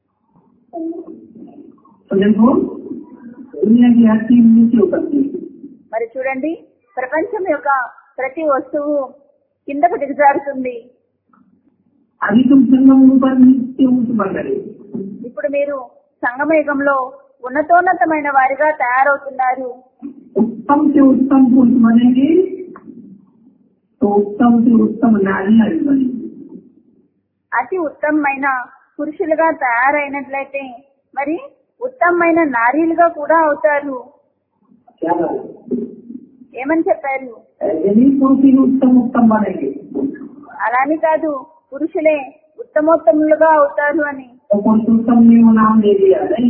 तो देखो दुनिया की हर चीज नीचे उतरती है మరి చూడండి ప్రపంచం యొక్క ప్రతి వస్తువు కిందకు దిగజారుతుంది अभी तुम संगम ऊपर नीचे ऊंच बढ़ रहे हो। ఇప్పుడు మీరు సంగమయుగంలో ఉన్నతోన్నతమైన వారిగా తయారవుతున్నారు उत्तम से उत्तम पुरुष बनेंगे तो उत्तम से उत्तम नारियां भी बनेंगी అతి ఉత్తమమైన పురుషులుగా తయారైనట్లయితే మరి ఉత్తమమైన నారీలుగా కూడా అవుతారు क्या बात ఏమని చెప్పారు है यदि पुरुष ही उत्तम उत्तम बनेंगे అలాని కాదు పురుషులే ఉత్తమోత్తములుగా అవుతారు అని तो पुरुषोत्तम ने वो नाम ले लिया नहीं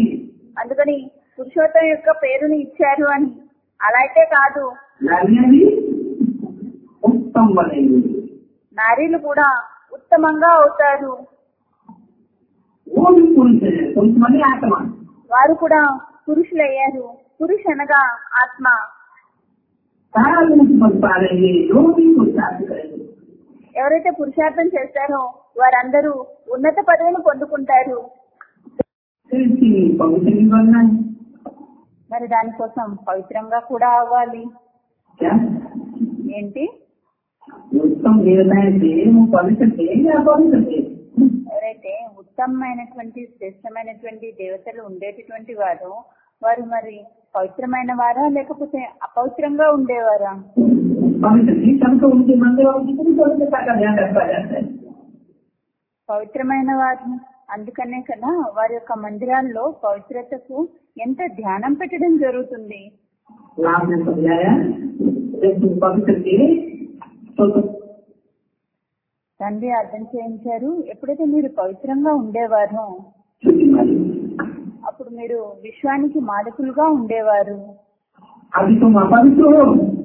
అందుకని పురుషోత్తం యొక్క పేరుని ఇచ్చారు అని అలా అయితే కాదు नारियां भी उत्तम बनेंगी నారీలు కూడా ఉత్తమంగా అవుతారు वो भी पुरुष है पुरुष बने आत्मा వారు కూడా పురుషులయ్యారు పురుష అనగా ఆత్మ सारा लोग बन पा रहेंगे जो भी पुरुषार्थ करेंगे ఎవరైతే పురుషార్థం చేస్తారో వారందరూ ఉన్నత పదవిని పొందుకుంటారు फिर इसकी पवित्र भी बनना है మరి దానికోసం పవిత్రంగా కూడా అవ్వాలి क्या ఏంటి उत्तम देवताएं थे वो पवित्र थे या पवित्र थे ఎవరైతే ఉత్తమమైనటువంటి శ్రేష్టమైనటువంటి దేవతలు ఉండేటటువంటి వారు వారు మరి పవిత్రమైన వారా లేకపోతే అపవిత్రంగా ఉండేవారా पवित्र थे सबको उनके मंदिर और कितनी पवित्रता का ध्यान रखा जाता है పవిత్రమైన వారు అందుకనే కదా వారి యొక్క మందిరాల్లో పవిత్రతకు ఎంత ధ్యానం పెట్టడం జరుగుతుంది राम ने समझाया जब तुम पवित्र थे तो तुम తండ్రి అర్థం చేయించారు ఎప్పుడైతే మీరు పవిత్రంగా ఉండేవారో छुट्टी मारी అప్పుడు మీరు విశ్వానికి మాదకులుగా ఉండేవారు अभी तुम अपवित्र हो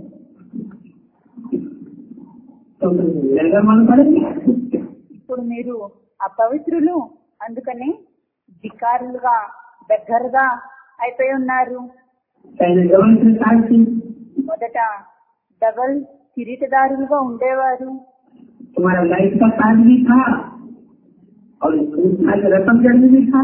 तो तुम निर्गम मन पड़ेंगे ఇప్పుడు మీరు అపవిత్రులు అందుకని ధికారులుగా దగ్గరగా అయిపోయి ఉన్నారు पहले गवन से साक्षी మొదట డబల్ కిరీటదారులుగా ఉండేవారు तुम्हारा लाइफ का ताज भी था और आज रतन जन्म भी था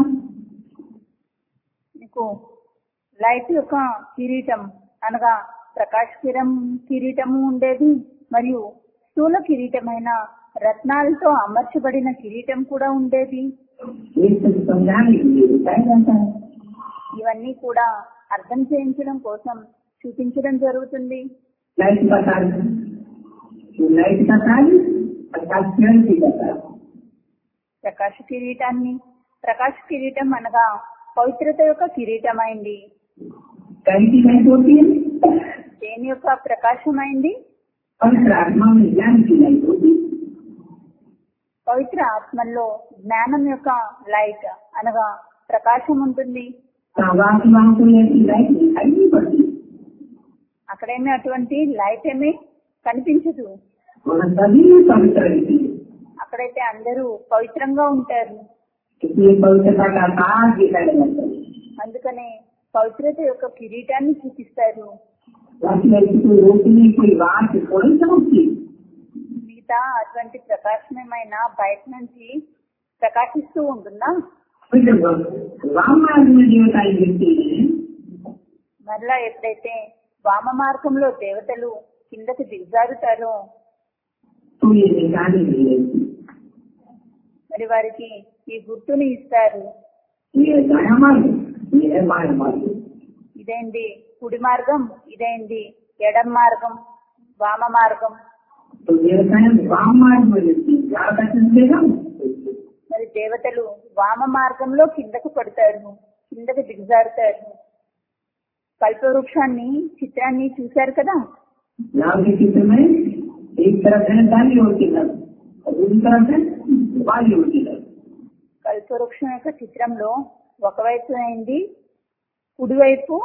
మీకు లైట్ యొక్క కిరీటం అనగా ప్రకాశ్ కిరం కిరీటము ఉండేది మరియు స్థూల కిరీటమైన రత్నాలతో అమర్చబడిన కిరీటం కూడా ఉండేది ये सब समझाने के लिए बताया जाता है ఇవన్నీ కూడా అర్థం చేయించడం కోసం చూపించడం జరుగుతుంది लाइट का ताज जो लाइट का ताज अर्थात किरण की का ताज ప్రకాశ కిరీటాన్ని ప్రకాశ కిరీటం అనగా పవిత్రత యొక్క కిరీటమైంది कहीं की लाइट होती है దేని యొక్క ప్రకాశమైంది पवित्र आत्मा में ज्ञान की लाइट होती है పవిత్ర ఆత్మల్లో జ్ఞానం యొక్క లైట్ అనగా ప్రకాశం ఉంటుంది वासुवाओं को ऐसी लाइट दिखाई नहीं पड़ती అక్కడేమీ అటువంటి లైట్ ఏమీ కనిపించదు वहाँ सभी पवित्र रहती है అక్కడైతే అందరూ పవిత్రంగా ఉంటారు इसलिए पवित्रता का ताज दिखाया जाता है అందుకనే పవిత్రత యొక్క కిరీటాన్ని చూపిస్తారు बाकी ऐसी कोई रोशनी कोई बात थोड़ी समझती మిగతా అటువంటి ప్రకాశమేమైనా బయట నుంచి ప్రకాశిస్తూ ఉంటుందా फिर जब राम मार्ग में देवताएं गिरती हैं మరలా ఎప్పుడైతే వామ మార్గంలో దేవతలు కిందకి దిగజారుతారో तो ये निशानी दी रहती మరి వారికి ఈ గుర్తుని ఇస్తారు ये है दाया मार्ग ये है बाया मार्ग ఇదేంటి కుడి మార్గం ఇదేంటి ఎడం మార్గం వామ మార్గం तो देवताएं वाम मार्ग में गिरती हैं ज्यादा चलतेगा మరి దేవతలు వామ మార్గంలో కిందకు పడతారు కిందకు దిగజారుతారు కల్పవృక్షాన్ని చిత్రాన్ని చూశారు కదా राम के चित्र में एक तरफ है दाली और की तरफ और दूसरी तरफ है बाली और की तरफ కల్పవృక్షం యొక్క చిత్రంలో ఒకవైపు అయింది కుడివైపు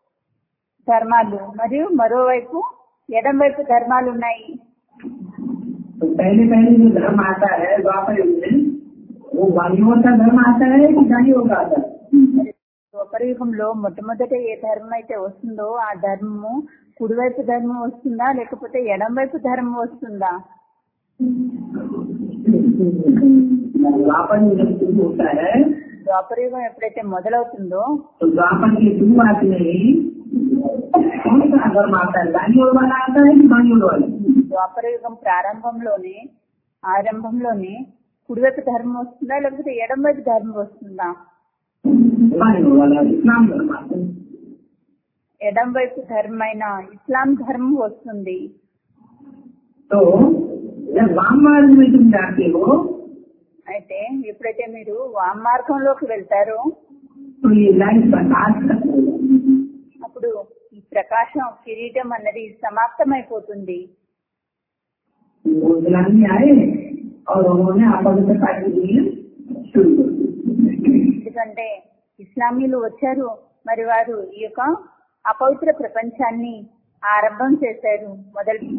ధర్మాలు మరియు మరోవైపు ఎడం వైపు ధర్మాలు ఉన్నాయి तो पहले पहले जो धर्म आता है द्वापर युग में वो वालियों का धर्म आता है कि दानियों का आता है యుగంలో మొట్టమొదట ఏ ధర్మం అయితే వస్తుందో ఆ ధర్మము కుడివైపు ధర్మం వస్తుందా లేకపోతే ఎడం వైపు ధర్మం వస్తుందా द्वापर युग जब शुरू होता है ద్వాపర యుగం ఎప్పుడైతే మొదలవుతుందో तो द्वापर की शुरुआत में ही कौन सा धर्म आता है दानियों वाला आता है कि बानियों वाला ద్వాపర యుగం ప్రారంభంలోనే ఆరంభంలోనే కుడివైపు ధర్మం వస్తుందా లేకపోతే ఎడం వైపు ధర్మం వస్తుందా बानियों वाला इस्लाम धर्म आता है ఎడం వైపు ధర్మమైన ఇస్లాం ధర్మం వస్తుంది तो जब वाम मार्ग में तुम जाते हो అయితే ఎప్పుడైతే మీరు వామ మార్గంలోకి వెళ్తారో तो ये लाइफ का ताज खत्म हो जाता है అప్పుడు ఈ ప్రకాశం కిరీటం అన్నది సమాప్తమైపోతుంది वो इस्लामी आए और उन्होंने अपवित्रता के लिए शुरू कर दी ఎందుకంటే ఇస్లామీలు వచ్చారు మరి వారు ఈ యొక్క అపవిత్ర ప్రపంచాన్ని ఆరంభం చేశారు మొదలు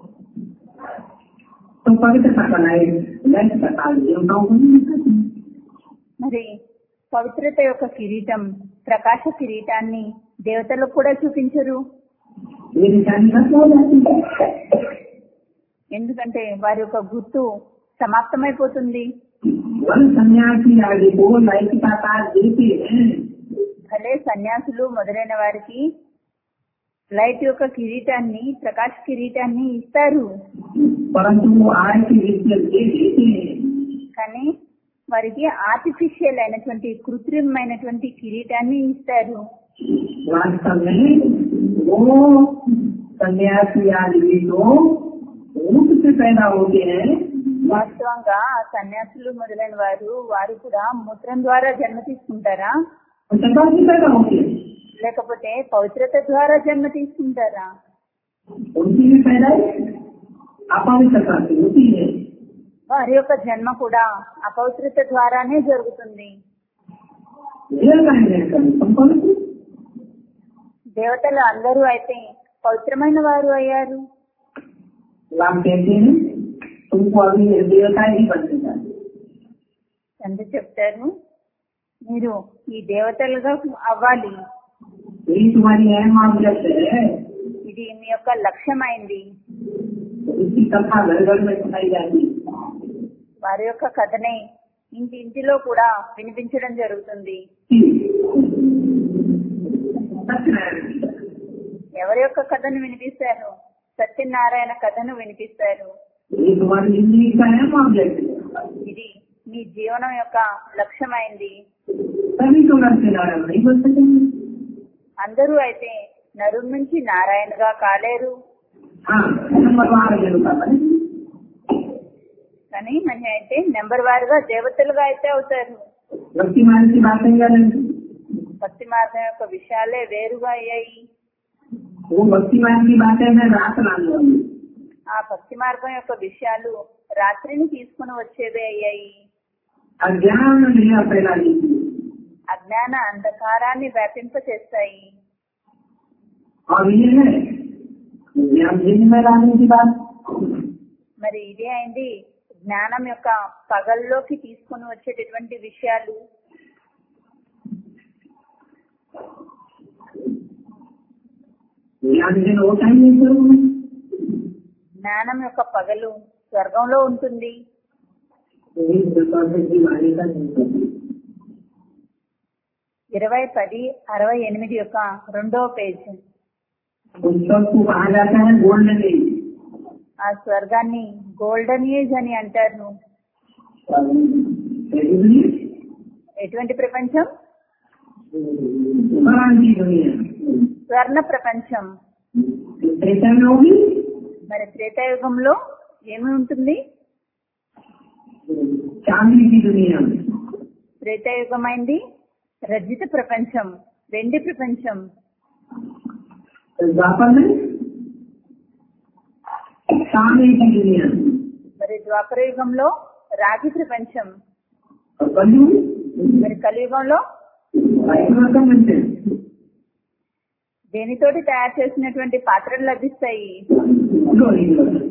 तो पवित्रता का लाइट लाइट का काल देवताओं को नहीं दिखाती మరి పవిత్రత యొక్క కిరీటం ప్రకాశ కిరీటాన్ని దేవతలకు కూడా చూపించరు ये निशानी नष्ट हो जाती है ఎందుకంటే వారి యొక్క గుర్తు సమాప్తమైపోతుంది वन सन्यासी आगे को लाइट का काल देते हैं భలే సన్యాసులు మొదలైన వారికి లైట్ యొక్క కిరీటాన్ని ప్రకాశ కిరీటాన్ని ఇస్తారు परंतु वो आर्टिफिशियल दे देते हैं కానీ వారికి ఆర్టిఫిషియల్ అయినటువంటి కృత్రిమైనటువంటి కిరీటాన్ని ఇస్తారు वास्तव में वो सन्यासी आदमी तो ऊट से पैदा होते हैं వాస్తవంగా ఆ సన్యాసులు మొదలైన వారు వారు కూడా మూత్రం ద్వారా జన్మ తీసుకుంటారా वो सदा से पैदा होते हैं లేకపోతే పవిత్రత ద్వారా జన్మ తీసుకుంటారా उनकी भी पैदाइश अपवित्रता से होती है వారి యొక్క జన్మ కూడా అపవిత్రత ద్వారానే జరుగుతుంది संपन्न దేవతలు అందరూ అయితే పవిత్రమైన వారు అయ్యారు राम कहते हैं तुमको अभी देवता ही बनने जाते తండ్రి చెప్తారు మీరు ఈ దేవతలుగా అవ్వాలి यही तुम्हारी अहम ऑब्जेक्ट है ఇది మీ యొక్క లక్ష్యమైంది तो इसकी कथा घर घर में सुनाई जाती है వారి యొక్క కథనే ఇంటి ఇంటిలో కూడా వినిపించడం జరుగుతుంది सत्यनारायण की कथा। ఎవరి యొక్క కథను వినిపిస్తారు సత్యనారాయణ కథను వినిపిస్తారు ये तुम्हारी जिंदगी का अहम ऑब्जेक्ट है ఇది మీ జీవనం యొక్క లక్ష్యమైంది तभी तो नरसे नारायण नहीं बन सकेंगे అందరూ అయితే నరుడి నుంచి నారాయణగా కాలేరు हाँ नंबर बारह देवता बने కానీ మన అయితే నెంబర్ వారుగా దేవతలుగా అయితే అవుతారు भक्तिमान की बातें करें భక్తి మార్గం యొక్క విషయాలే వేరుగా అయ్యాయి वो भक्तिमान की बातें मैं रात लाने वाली ఆ భక్తి మార్గం యొక్క విషయాలు రాత్రిని తీసుకుని వచ్చేవే అయ్యాయి अज्ञान नहीं फैला दीजिए అజ్ఞాన అంధకారాన్ని వ్యాపింపచేస్తాయి और ये है ज्ञान दिन में लाने की बात మరి ఇదే అయింది జ్ఞానం యొక్క పగల్లోకి తీసుకుని వచ్చేటటువంటి విషయాలు ज्ञान दिन होता ही नहीं शुरू में జ్ఞానం యొక్క పగలు స్వర్గంలో ఉంటుంది यही परसेंट की मान्यता नहीं करती ఇరవై పది అరవై ఎనిమిది యొక్క రెండవ పేజ్ उस सब को कहा जाता है गोल्डन एज ఆ స్వర్గాన్ని గోల్డెన్ ఏజ్ అని అంటారు ఎటువంటి ప్రపంచం स्वर्ण की दुनिया స్వర్ణ ప్రపంచం त्रेता में होगी మరి త్రేతాయుగంలో ఏమి ఉంటుంది चांदी की दुनिया में త్రేతాయుగం అయింది రజిత ప్రపంచం వెండి ప్రపంచం द्वापर में चांदी की दुनिया में మరి ద్వాపర యుగంలో రాగి ప్రపంచం और कलयुग మరి కలియుగంలో बर्तन बनते हैं దేనితోటి తయారు చేసినటువంటి పాత్రలు లభిస్తాయి लोहे की बर्तन।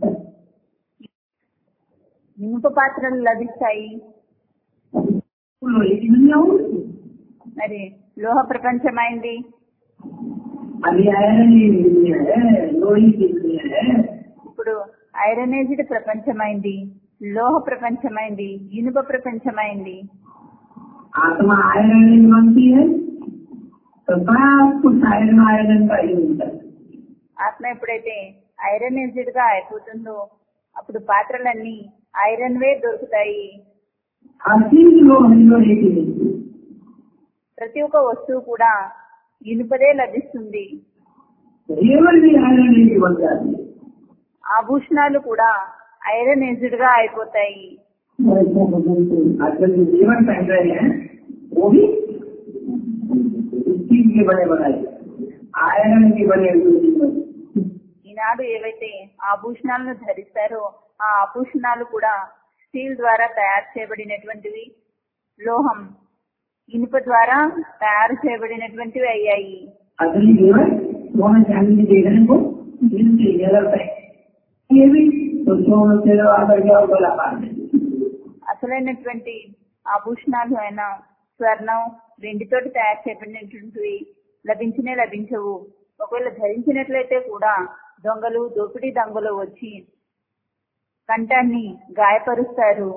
ఇనుప పాత్రలు లభిస్తాయి लोहे की दुनिया होगी మరి లోహ ప్రపంచం అయింది अभी आयरन की दुनिया है लोहे की दुनिया है ఇప్పుడు ఐరన్ ఏజ్డ్ ప్రపంచమైంది లోహ ప్రపంచమైంది ఇనుప ప్రపంచమైంది आत्मा आयरन नहीं बनती है तो सब कुछ आयरन आयरन का ही होता है ఆత్మ ఎప్పుడైతే ఐరన్ ఏజ్డ్ గా అయిపోతుందో అప్పుడు పాత్రలన్నీ ఐరన్ వే దొరుకుతాయి हर चीज लोग लोहे की मिलती है ప్రతి ఒక్క వస్తువు కూడా ఇనుపదే లభిస్తుంది केवल भी आयरन नहीं बन जाती है ఆభూషణాలు కూడా ఐరన్ ఏజ్డ్ గా అయిపోతాయి आजकल जो जीवन पहन रहे हैं वो भी स्टील के बने बनाए आयरन के बने हुए जीवन ఈనాడు ఏవైతే ఆభూషణాలను ధరిస్తారో ఆ ఆభూషణాలు కూడా స్టీల్ ద్వారా తయారు చేయబడినటువంటివి లోహం ఇనుప ద్వారా తయారు చేయబడినటువంటివి అయ్యాయి असली केवल सोना चांदी में देखने को इनके नजर है ये भी तो सोना से आकर गया बोला पार అసలైనటువంటి ఆభూషణాలు అయిన స్వర్ణం వెండితోటి తయారు చేయబడినటువంటివి లభించనే లభించవు ఒకవేళ ధరించినట్లయితే కూడా దొంగలు దోపిడీ దొంగలు వచ్చి కంఠాన్ని గాయపరుస్తారు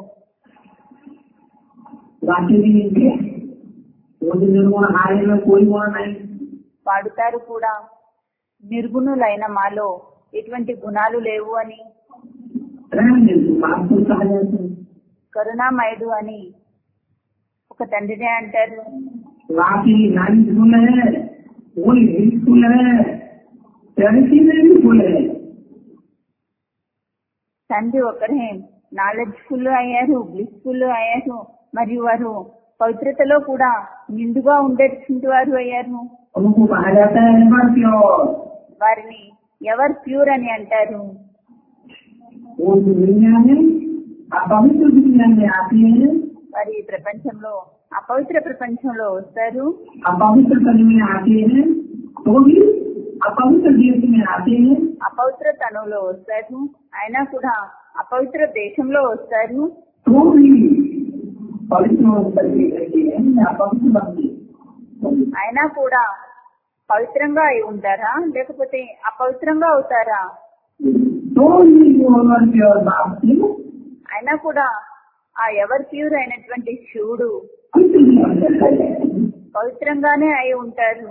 बाकी भी इनके वो जो निर्गुण हारे में कोई गुण नहीं వాడుతారు కూడా నిర్గుణులైన మాలో ఎటువంటి గుణాలు లేవు అని रहने देते आपको कहा जाता है కరుణామయుడు అని ఒక తండ్రినే అంటారు बाकी नारी फूल है वही फूल है चरित्र में भी फूल है తండ్రి ఒకరే నాలెడ్జ్ ఫుల్ అయ్యారు బ్లిస్ ఫుల్ అయ్యారు మరియు వారు పవిత్రతలో కూడా నిండుగా ఉండేటువంటి వారు అయ్యారు उनको कहा जाता है एवर प्योर వారిని ఎవర్ ప్యూర్ అని అంటారు वो जो दुनिया में अपवित्र दुनिया में आती है వారి ఈ ప్రపంచంలో అపవిత్ర ప్రపంచంలో వస్తారు अपवित्र तन में आते हैं तो भी अपवित्र देश में आते हैं అపవిత్ర తనువులో వస్తారు అయినా కూడా అపవిత్ర దేశంలో వస్తారు तो भी पवित्र होकर के रहते हैं या अपवित्र बनते అయినా కూడా పవిత్రంగా అయి ఉంటారా లేకపోతే అపవిత్రంగా అవుతారా तो भी जो एवर प्योर बाप से అయినా కూడా ఆ ఎవర్ ప్యూర్ అయినటువంటి శివుడు कुछ नहीं बन सकता है పవిత్రంగానే అయి ఉంటారు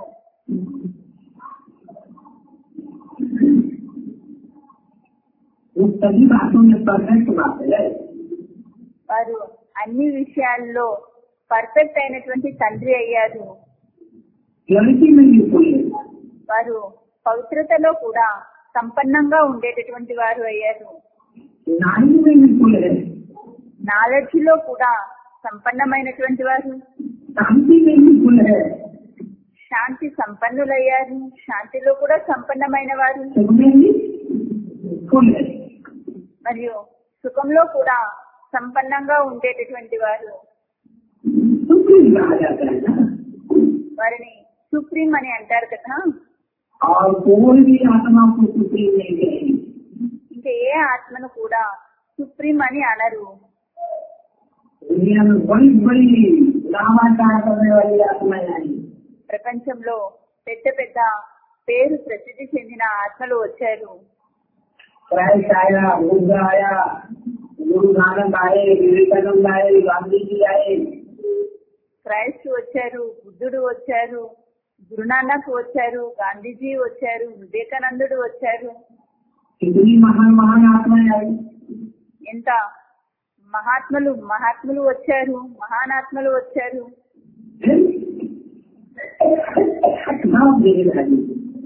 वो सभी बातों में परफेक्ट बात है వారు అన్ని విషయాల్లో పర్ఫెక్ట్ అయినటువంటి తండ్రి అయ్యారు लड़की में भी कोई है వారు పవిత్రతలో కూడా సంపన్నంగా ఉండేటటువంటి వారు అయ్యారు नारी में भी कोई है నాలెడ్జ్ లో కూడా సంపన్నమైనటువంటి వారు शांति में भी कोई है శాంతి సంపన్నులయ్యారు శాంతిలో కూడా సంపన్నమైన వారు सुख में भी कोई है మరియు సుఖంలో కూడా సంపన్నంగా ఉండేటటువంటి వారు सुख भी कहा जाता है ना వారిని సుప్రీం అని అంటారు కదా और कोई भी आत्मा को सुप्रीम नहीं कहेगी ఇంకా ఏ ఆత్మను కూడా సుప్రీం అని అనరు दुनिया में बड़ी बड़ी नामाचार करने वाली आत्माएं आई ప్రపంచంలో పెద్ద పెద్ద పేరు ప్రసిద్ధి చెందిన ఆత్మలు వచ్చారు क्राइस्ट आया बुद्ध आया गुरु नानक आए विवेकानंद आए गांधी जी आए క్రైస్ట్ వచ్చారు బుద్ధుడు వచ్చారు గురునానక్ వచ్చారు గాంధీజీ వచ్చారు వివేకానందుడు వచ్చారు कितनी महान महान आत्माएं आई ఎంత మహాత్ములు మహాత్ములు వచ్చారు మహానాత్మలు వచ్చారు सब देहधारी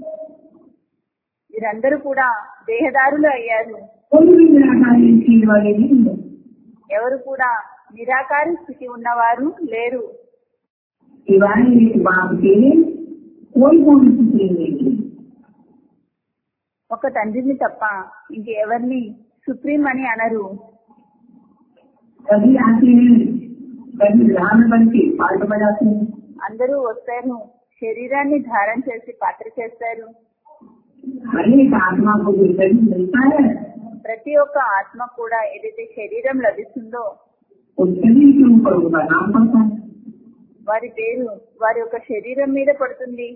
వీరందరూ కూడా దేహదారులు అయ్యారు कोई भी निराकारी चीज वाले नहीं है ఎవరు కూడా నిరాకార స్థితి ఉన్నవారు లేరు सिवाय एक बाप के कोई को भी सुप्रीम नहीं है ఒక తండ్రిని తప్ప ఇంకెవరిని సుప్రీం అని అనరు कभी आते हैं कभी ध्यान बन के पार्ट बजाते हैं అందరూ వస్తారు శరీరాన్ని ధారణ చేసి పాత్ర చేస్తారు हर एक आत्मा को जो शरीर मिलता है ప్రతి ఒక్క ఆత్మ కూడా ఏదైతే శరీరం లభిస్తుందో उस शरीर के ऊपर उनका नाम पड़ता है వారి పేరు వారి యొక్క శరీరం మీద పడుతుంది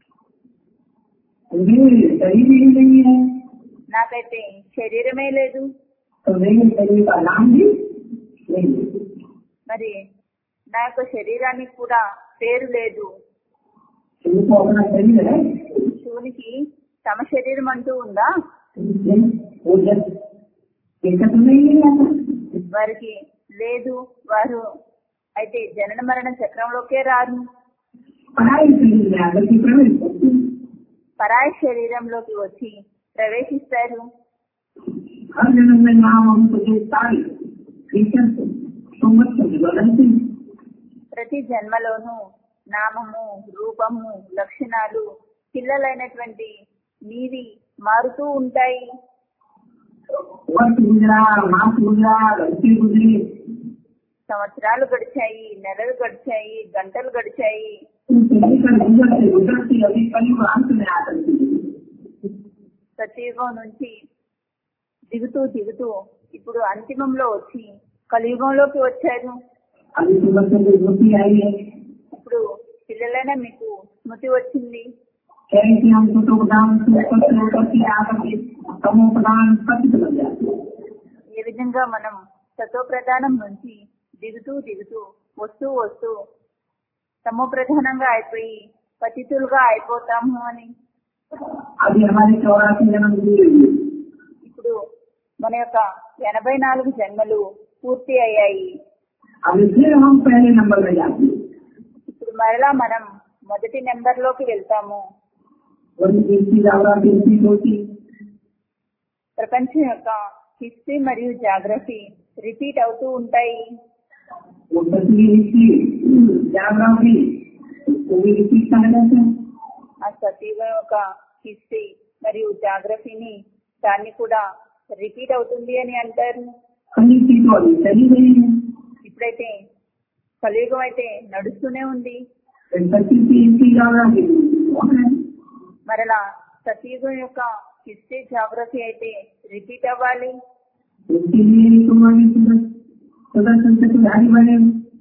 मुझे शरीर ही नहीं है నాకైతే శరీరమే లేదు तो मेरे शरीर का नाम भी नहीं है మరి నా యొక్క శరీరానికి కూడా పేరు లేదు उनको अपना शरीर है శివునికి తమ శరీరం అంటూ ఉందా वो जब एकत्र नहीं आता వారికి లేదు వారు అయితే జనన మరణ చక్రంలోకే రారు पढ़ाई शरीर में आकर के प्रवेश करते हैं పరాయ శరీరంలోకి వచ్చి ప్రవేశిస్తారు हर जन्म में नाम हमको जो तारीख फीचर सुमत से बदलते हैं ప్రతి జన్మలోనూ నామము రూపము లక్షణాలు పిల్లలైనటువంటి నీవి మారుతూ ఉంటాయి वर्ष गुजरा मास गुजरा लड़की गुजरी సంవత్సరాలు గడిచాయి నెలలు గడిచాయి గంటలు గడిచాయి लेकर गुजरते गुजरते अभी कलयुग अंत में आकर के సత్యయుగం నుంచి దిగుతూ దిగుతూ ఇప్పుడు అంతిమంలో వచ్చి కలియుగంలోకి వచ్చారు अभी तो बच्चों को बुद्धि आई है ఇప్పుడు పిల్లలైనా మీకు స్మృతి వచ్చింది कह रहे कि हम छोटो प्रधान से ऊपर से ऊपर से आकर के तमो प्रधान पतित बन जाते हैं ఏ విధంగా మనం సతో ప్రధానం నుంచి దిగుతూ దిగుతూ వస్తూ వస్తూ తమో ప్రధానంగా అయిపోయి పతితులుగా అయిపోతాము అని अभी हमारे चौरासी जन्म हुए हुए ఇప్పుడు మన యొక్క ఎనభై నాలుగు జన్మలు పూర్తి అయ్యాయి अभी फिर हम पहले नंबर में जाते हैं ఇప్పుడు మరలా మనం మొదటి నెంబర్ లోకి వెళ్తాము वही गिनती जावरा गिनती होती ప్రపంచం యొక్క హిస్టరీ మరియు జాగ్రఫీ రిపీట్ అవుతూ ఉంటాయి वो सती गिनती जावरा भी उसको भी रिपीट कर देते हैं ఆ సతీయుగం యొక్క హిస్టరీ మరియు జాగ్రఫీని దాన్ని కూడా రిపీట్ అవుతుంది అని అంటారు कहीं की तो अभी चली गई है ఇప్పుడైతే కలియుగం అయితే నడుస్తూనే ఉంది फिर सती की गिनती जावरा की कौन है మరలా సతీయుగం యొక్క హిస్టరీ జాగ్రఫీ అయితే రిపీట్ అవ్వాలి उसके लिए तुम्हारी सुदर्शन चक्रधारी बने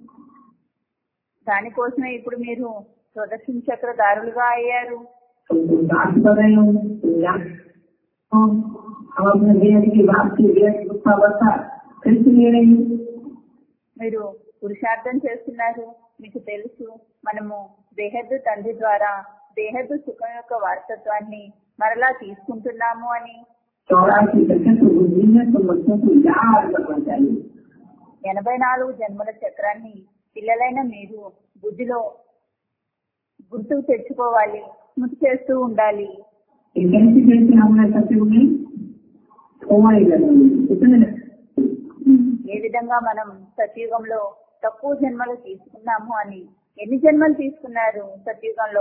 దానికోసమే ఇప్పుడు మీరు ప్రదర్శన చక్రదారులుగా అయ్యారు तुमको साथ कर रहे हो तुम जान हो, हम अपने देश की बात की देश गुस्सा बस्ता फिर से ले रही हो మీరు పురుషార్థం చేస్తున్నారు మీకు తెలుసు మనము దేహద్దు తండ్రి ద్వారా దేహద్దు సుఖం యొక్క వారసత్వాన్ని మరలా తీసుకుంటున్నాము అని चौरासी टके तो बुद्धि में तो बच्चों को याद रखना चाहिए ఎనభై నాలుగు జన్మల చక్రాన్ని పిల్లలైన మీరు బుద్ధిలో గుర్తుకు తెచ్చుకోవాలి స్మృతి చేస్తూ ఉండాలి कि कैसे कैसे हमने सत्य में खोए लगे इतने ఏ విధంగా మనం సత్యుగంలో తక్కువ జన్మలు తీసుకున్నాము అని ఎన్ని జన్మలు తీసుకున్నారు సత్యుగంలో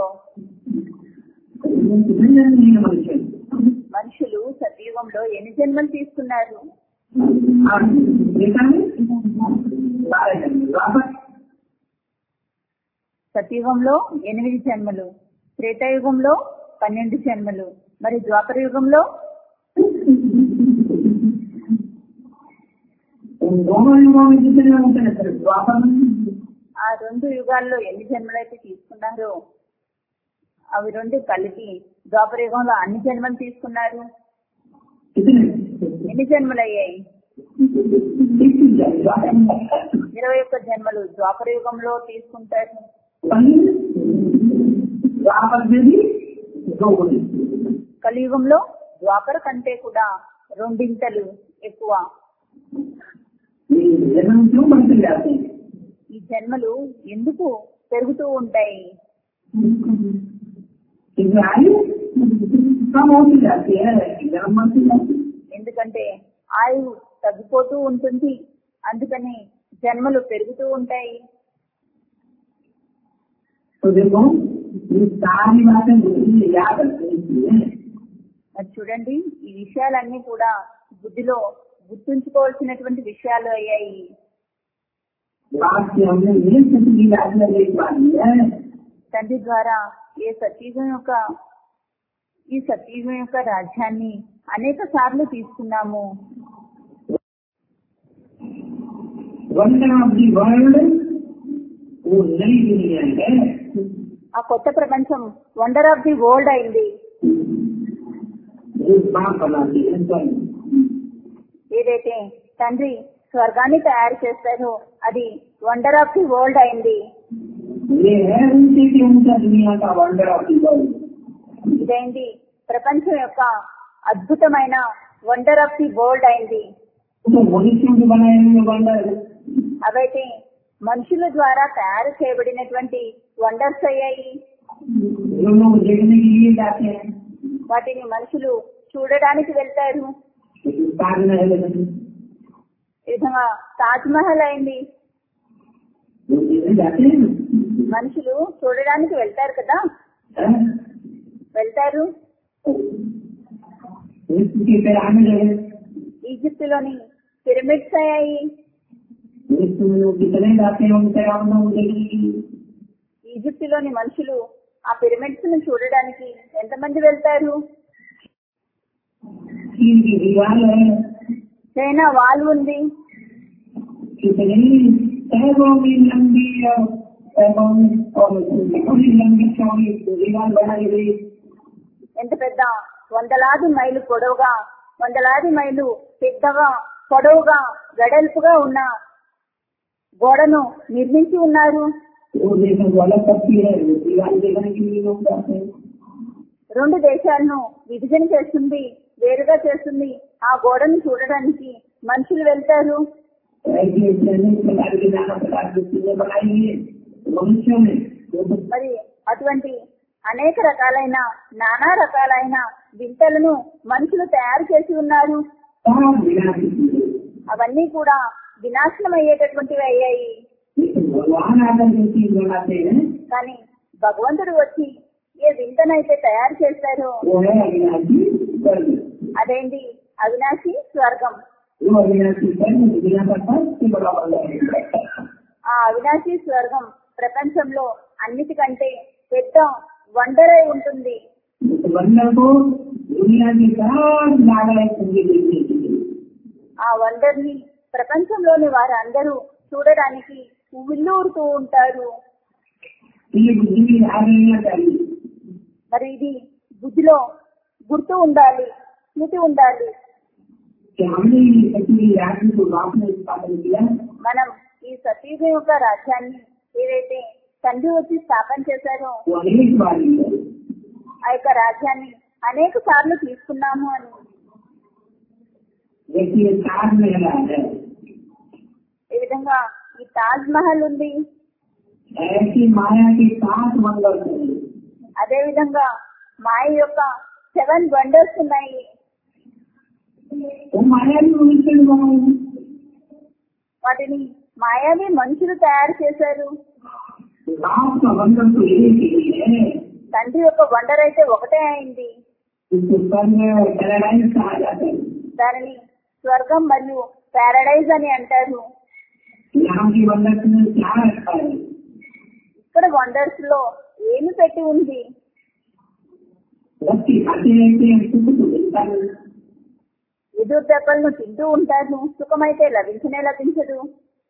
कितने जन नहीं है मनुष्य మనుషులు సత్యుగంలో ఎన్ని జన్మలు తీసుకున్నారు आप देखा है बारह जन वापस సత్యుగంలో ఎనిమిది జన్మలు త్రేతాయుగంలో పన్నెండు జన్మలు మరి ద్వాపర యుగంలో उन दोनों युगों में जितने होते हैं सिर्फ द्वापर में ఆ రెండు యుగాల్లో ఎన్ని జన్మలైతే తీసుకున్నారో అవి రెండు కలిపి ద్వాపర యుగంలో అన్ని జన్మలు తీసుకున్నారు कितने ఎన్ని జన్మలు అయ్యాయి इक्कीस जन द्वापर में ఇరవై ఒక్క జన్మలు ద్వాపర యుగంలో తీసుకుంటారు वहीं द्वापर में भी दो गुणी కలియుగంలో ద్వాపర కంటే కూడా రెండింతలు ఎక్కువ ये जन्म क्यों बढ़ते जाते हैं ఈ జన్మలు ఎందుకు పెరుగుతూ ఉంటాయి क्योंकि आयु कम होती जाती है जन्म बढ़ती जाती है ఎందుకంటే ఆయువు తగ్గిపోతూ ఉంటుంది అందుకని జన్మలు పెరుగుతూ ఉంటాయి तो देखो ये सारी बातें बुद्धि में याद रखनी चाहिए మరి చూడండి ఈ విషయాలన్నీ కూడా బుద్ధిలో గుర్తుంచుకోవాల్సినటువంటి విషయాలు అయ్యాయి बात से हमने ये सत्य की याद में एक बात है తండ్రి ద్వారా ఏ సత్యుగం యొక్క ఈ సత్యుగం యొక్క రాజ్యాన్ని అనేక సార్లు తీసుకున్నాము वंदन ऑफ दी वर्ल्ड वो नई दुनिया है ఆ కొత్త ప్రపంచం వండర్ ఆఫ్ ది వరల్డ్ అయింది जो बाप बनाती है स्वयं ఏదైతే తండ్రి స్వర్గాన్ని తయారు చేస్తారో అది వండర్ ఆఫ్ ది వరల్డ్ అయింది ये है ऊंचे से ऊंचा दुनिया का वंडर ऑफ दी वर्ल्ड ఇదైంది ప్రపంచం యొక్క అద్భుతమైన వండర్ ఆఫ్ ది వరల్డ్ అయింది तो मनुष्यों के बनाए हुए वंडर అవైతే మనుషుల ద్వారా తయారు చేయబడినటువంటి వండర్స్ అయ్యాయి जो लोग देखने के लिए जाते हैं వాటిని మనుషులు చూడడానికి వెళ్తారు लेकिन ताजमहल ఈ విధంగా తాజ్ మహల్ అయింది लोग देखने जाते हैं మనుషులు చూడడానికి వెళ్తారు కదా हैं? వెళ్తారు विश्व के पिरामिड है ఈజిప్ట్ లోని పిరమిడ్స్ అయ్యాయి इसमें लोग कितने जाते हैं उनसे हम उनकी ఈజిప్టులోని మనుషులు ఆ పిరమిడ్స్ ను చూడడానికి ఎంతమంది వెళ్తారు चीन की दीवार है చైనా వాల్ ఉంది कितनी सैकड़ों मील लंबी और सैकड़ों और बड़ी लंबी चौड़ी दीवार बनाई गई ఎంత పెద్ద వందలాది మైలు పొడవుగా వందలాది మైలు పెద్దగా పొడవుగా వెడల్పుగా ఉన్న గోడను నిర్మించి ఉన్నారు वो देखने को अलग करती है वो दीवार देखने के लिए लोग जाते हैं రెండు దేశాలను విభజన చేస్తుంది వేరుగా చేస్తుంది ఆ గోడను చూడడానికి మనుషులు వెళ్తారు ऐसे ऐसे अनेक प्रकार के नाना प्रकार की चीजें बनाई है मनुष्यों ने वो तो మరి అటువంటి అనేక రకాలైన నానా రకాలైన వింతలను మనుషులు తయారు చేసి ఉన్నారు सब विनाशी चीजें అవన్నీ కూడా వినాశనం అయ్యేటటువంటివి అయ్యాయి लेकिन भगवान आकर जो चीज बनाते हैं కానీ భగవంతుడు వచ్చి ఏ వింతనైతే తయారు చేశారో वो है अविनाशी स्वर्ग అదేంటి అవినాశి స్వర్గం वो अविनाशी स्वर्ग दुनिया का सबसे बड़ा वाला है ఆ అవినాశి స్వర్గం ప్రపంచంలో అన్నిటికంటే పెద్ద వండర్ అయి ఉంటుంది उस बंदर को दुनिया के सब नारायण संगी देखने के लिए ఆ వండర్ ని ప్రపంచంలోని వారందరూ చూడడానికి ఉవ్విల్లూరుతూ ఉంటారు ये बुद्धि में आ रहना चाहिए మరి ఇది బుద్ధిలో గుర్తు ఉండాలి స్మృతి ఉండాలి कि हमने ये सच्ची राज्य को बाप ने स्थापन किया మనం ఈ సతీయుగం యొక్క రాజ్యాన్ని ఏదైతే తండ్రి వచ్చి స్థాపన చేశారో वो अनेक बार लिया ఆ యొక్క రాజ్యాన్ని అనేక సార్లు తీసుకున్నాము అని देखिए चार महिला है ఈ విధంగా ఈ తాజ్ మహల్ ఉంది ऐसी माया के सात मंगल हैं అదే విధంగా మాయ యొక్క సెవెన్ వండర్స్ ఉన్నాయి वो माया भी मनुष्य ने बनाई వాటిని మాయావి మనుషులు తయారు చేశారు बाप का बंधन तो एक ही है తండ్రి యొక్క వండర్ అయితే ఒకటే అయింది जिसको स्वर्ग और पैराडाइज कहा जाता है దానిని స్వర్గం మరియు పారడైజ్ అని అంటారు यहाँ की बंधन में क्या रखा है ఇక్కడ వండర్స్ లో ఏమి పెట్టి ఉంది बच्चे खाते रहते हैं सुख तो मिलता नहीं ఎదురు దెబ్బలను తింటూ ఉంటారు సుఖమైతే లభించనే లభించదు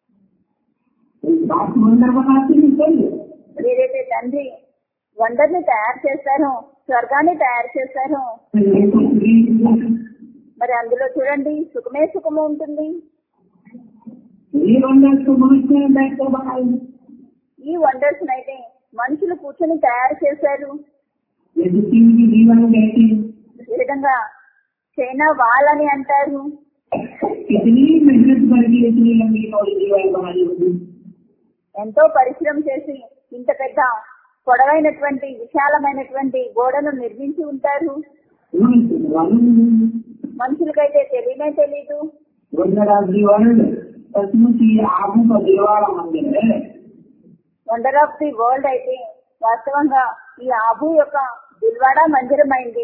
बाप मंदिर बनाते नहीं चाहिए ఏదైతే తండ్రి వండర్ ని తయారు చేస్తారో స్వర్గాన్ని తయారు చేస్తారో नहीं तो शरीर మరి అందులో చూడండి సుఖమే సుఖము ఉంటుంది ये बंधन तो मनुष्य ने बैठ कर बनाई ఈ వండర్స్ అయితే మనుషులు కూర్చొని తయారు చేశారు ये जितनी भी जीवन कहते हैं ఈ విధంగా చైనా వాల్ అని అంటారు कितनी मेहनत करके इतनी लंबी चौड़ी दीवार बनाई होगी ఎంతో పరిశ్రమ చేసి ఇంత పెద్ద పొడవైనటువంటి విశాలమైనటువంటి గోడను నిర్మించి ఉంటారు मनुष्य को मालूम नहीं మనుషులకైతే తెలియనే తెలీదు वज्रराज वर्ल्ड सचमुच ये आबू का देवाड़ा मंदिर है వండర్ ఆఫ్ ది వరల్డ్ అయితే వాస్తవంగా ఈ ఆబు యొక్క దిల్వాడా మందిరమైంది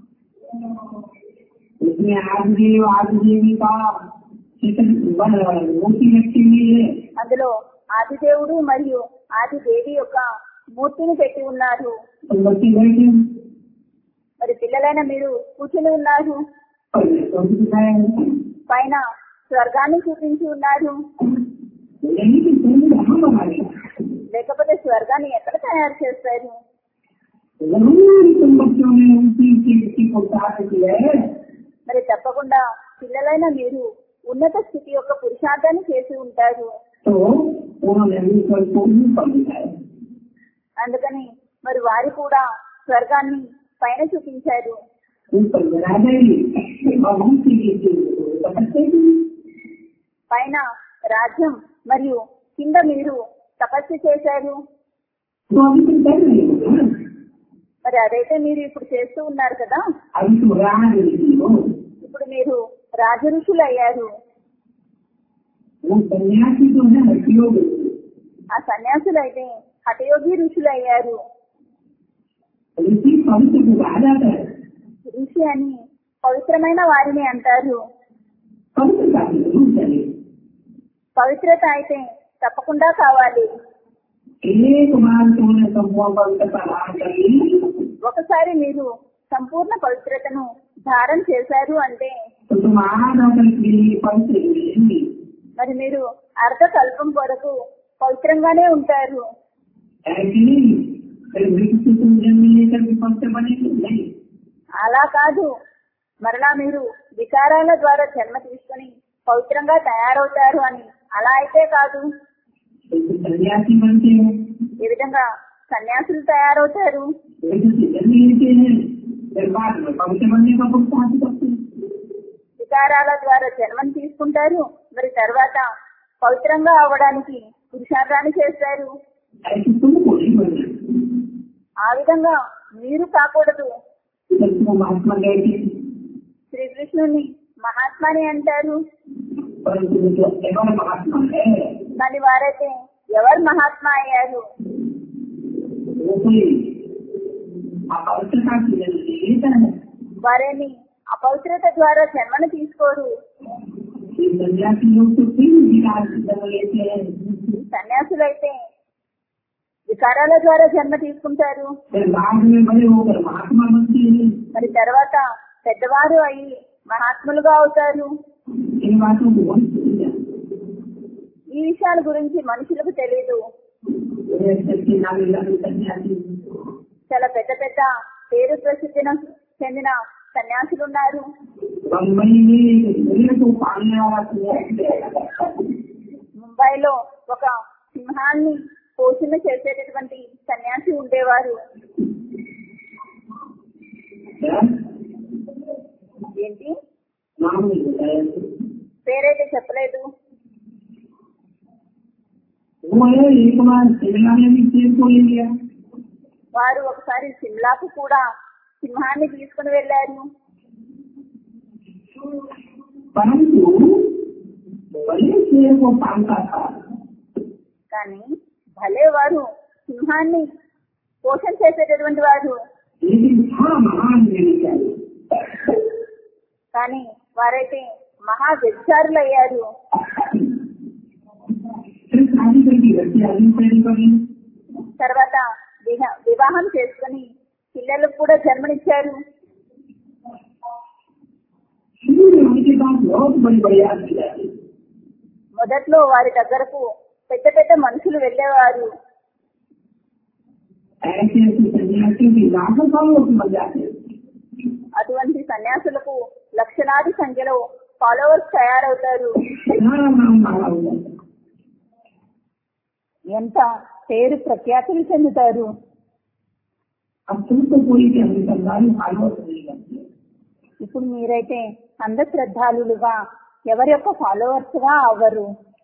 इसमें आदिदेव आदिदेवी का चित्र बन- मूर्ति रखी हुई है అందులో ఆదిదేవుడు మరియు ఆదిదేవి యొక్క మూర్తిని పెట్టి ఉన్నారు तो बच्चे बैठे మరి పిల్లలైన మీరు కూర్చుని ఉన్నారు और ये तो दिखाया है। పైన స్వర్గాన్ని చూపించి ఉన్నారు यानी कि तुम कहाँ बनाए లేకపోతే స్వర్గాన్ని ఎక్కడ తయారు చేస్తారు जरूर तुम बच्चों ने उनकी कीर्ति को प्राप्त किया है మరి తప్పకుండా పిల్లలైన మీరు ఉన్నత స్థితి యొక్క పురుషార్థాన్ని చేసి ఉంటారు तो उन्होंने ईश्वर को ऊपर दिखाया అందుకని మరి వారు కూడా స్వర్గాన్ని పైన చూపించారు ऊपर राजा ही और उनकी कीर्ति को समझते भी పైన రాజ్యం మరియు కింద మీరు తపస్సు చేశారు तो अभी तुम कर रहे हो ना మరి अదైతే మీరు ఇప్పుడు చేస్తూ ఉన్నారు కదా अभी तुम राज ऋषि हो ఇప్పుడు మీరు రాజ ఋషులు అయ్యారు वो सन्यासी जो है हटियोग ఆ సన్యాసులు అయితే హఠయోగి ఋషులు అయ్యారు ऋषि पवित्र को कहा जाता है ఋషి అని పవిత్రమైన వారిని అంటారు पवित्रता की जरूर चाहिए పవిత్రత అయితే తప్పకుండా కావాలి एक बार तुमने संपूर्ण पवित्रता धारण कर ली ఒకసారి మీరు సంపూర్ణ పవిత్రతను ధారణ చేశారు అంటే तो तुम आराधन के लिए पवित्र ही रहेंगे మరి మీరు అర్ధకల్పం కొరకు పవిత్రంగానే ఉంటారు ऐसे नहीं फिर मृत्यु से तुम जन्म लेकर भी पवित्र बनेंगे नहीं అలా కాదు మరలా మీరు వికారాల ద్వారా జన్మ తీసుకుని పవిత్రంగా తయారవుతారు అని అలా అయితే కాదు तो तुम सन्यासी बनते हो ఏ విధంగా సన్యాసులు తయారవుతారు मृत्यु से जन्म लेते हैं फिर बाद में पवित्र बनने का पुरुषार्थ करते हैं వికారాల ద్వారా జన్మను తీసుకుంటారు మరి తర్వాత పవిత్రంగా అవ్వడానికి పురుషార్థాన్ని చేస్తారు ऐसे तुमको नहीं बनना ఆ విధంగా మీరు కాకూడదు जब तुम महात्मा गए थे శ్రీకృష్ణుని మహాత్మాని అంటారు परंतु जो एवं महात्मा है కానీ వారైతే ఎవరు మహాత్మా అయ్యారు वो कोई अपवित्रता की जन्म नहीं लेता है వారేమి అపవిత్రత ద్వారా జన్మను తీసుకోరు ये सन्यासी लोग तो फिर विकार की जन्म लेते हैं సన్యాసులైతే వికారాల ద్వారా జన్మ తీసుకుంటారు फिर बाद में बड़े होकर महात्मा बनते हैं మరి తర్వాత పెద్దవారు అయి మహాత్ములుగా అవుతారు इन बातों को बहुत समझा ఈ విషయాల గురించి మనుషులకు తెలియదు सच्चे नामी लामी सन्यासी చాలా పెద్ద పెద్ద పేరు ప్రసిద్ధి చెందిన సన్యాసులు ఉన్నారు बम्बई में एक हिरण को पालने वाला सन्यासी है ముంబైలో ఒక సింహాన్ని పోషణ చేసేటటువంటి సన్యాసి ఉండేవారు क्या? ఏంటి नाम नहीं बताया పేరైతే చెప్పలేదు वो है एक बार शिमला में भी शेर को ले लिया వారు ఒకసారి సిమ్లాకు కూడా సింహాన్ని తీసుకుని వెళ్లారు परंतु बड़े शेर को पालता था కానీ భలే వారు సింహాన్ని పోషణ చేసేటటువంటి వారు लेकिन था महान लेने चाहिए కానీ వారైతే మహా వ్యభిచారులు అయ్యారు फिर शादी करके घर की आदमी पैदा करी తర్వాత విహ- వివాహం చేసుకుని పిల్లలకు కూడా జన్మనిచ్చారు शुरू में उनके पास बहुत बड़ी बड़ी आदमी जाती మొదట్లో వారి దగ్గరకు పెద్ద పెద్ద మనుషులు వెళ్ళేవారు ऐसे ऐसे सन्यासियों की लाखों सालों से मर जाते అటువంటి సన్యాసులకు లక్షలాది సంఖ్యలో ఫాలోవర్స్ తయారవుతారు नाम नाम मारा हुआ है। ఎంత పేరు ప్రఖ్యాతులు చెందుతారు अब तुम तो कोई के अनुसंधान फॉलोअर नहीं करते ఇప్పుడు మీరైతే అంధశ్రద్ధాలుగా ఎవరి యొక్క ఫాలోవర్స్ గా అవ్వరు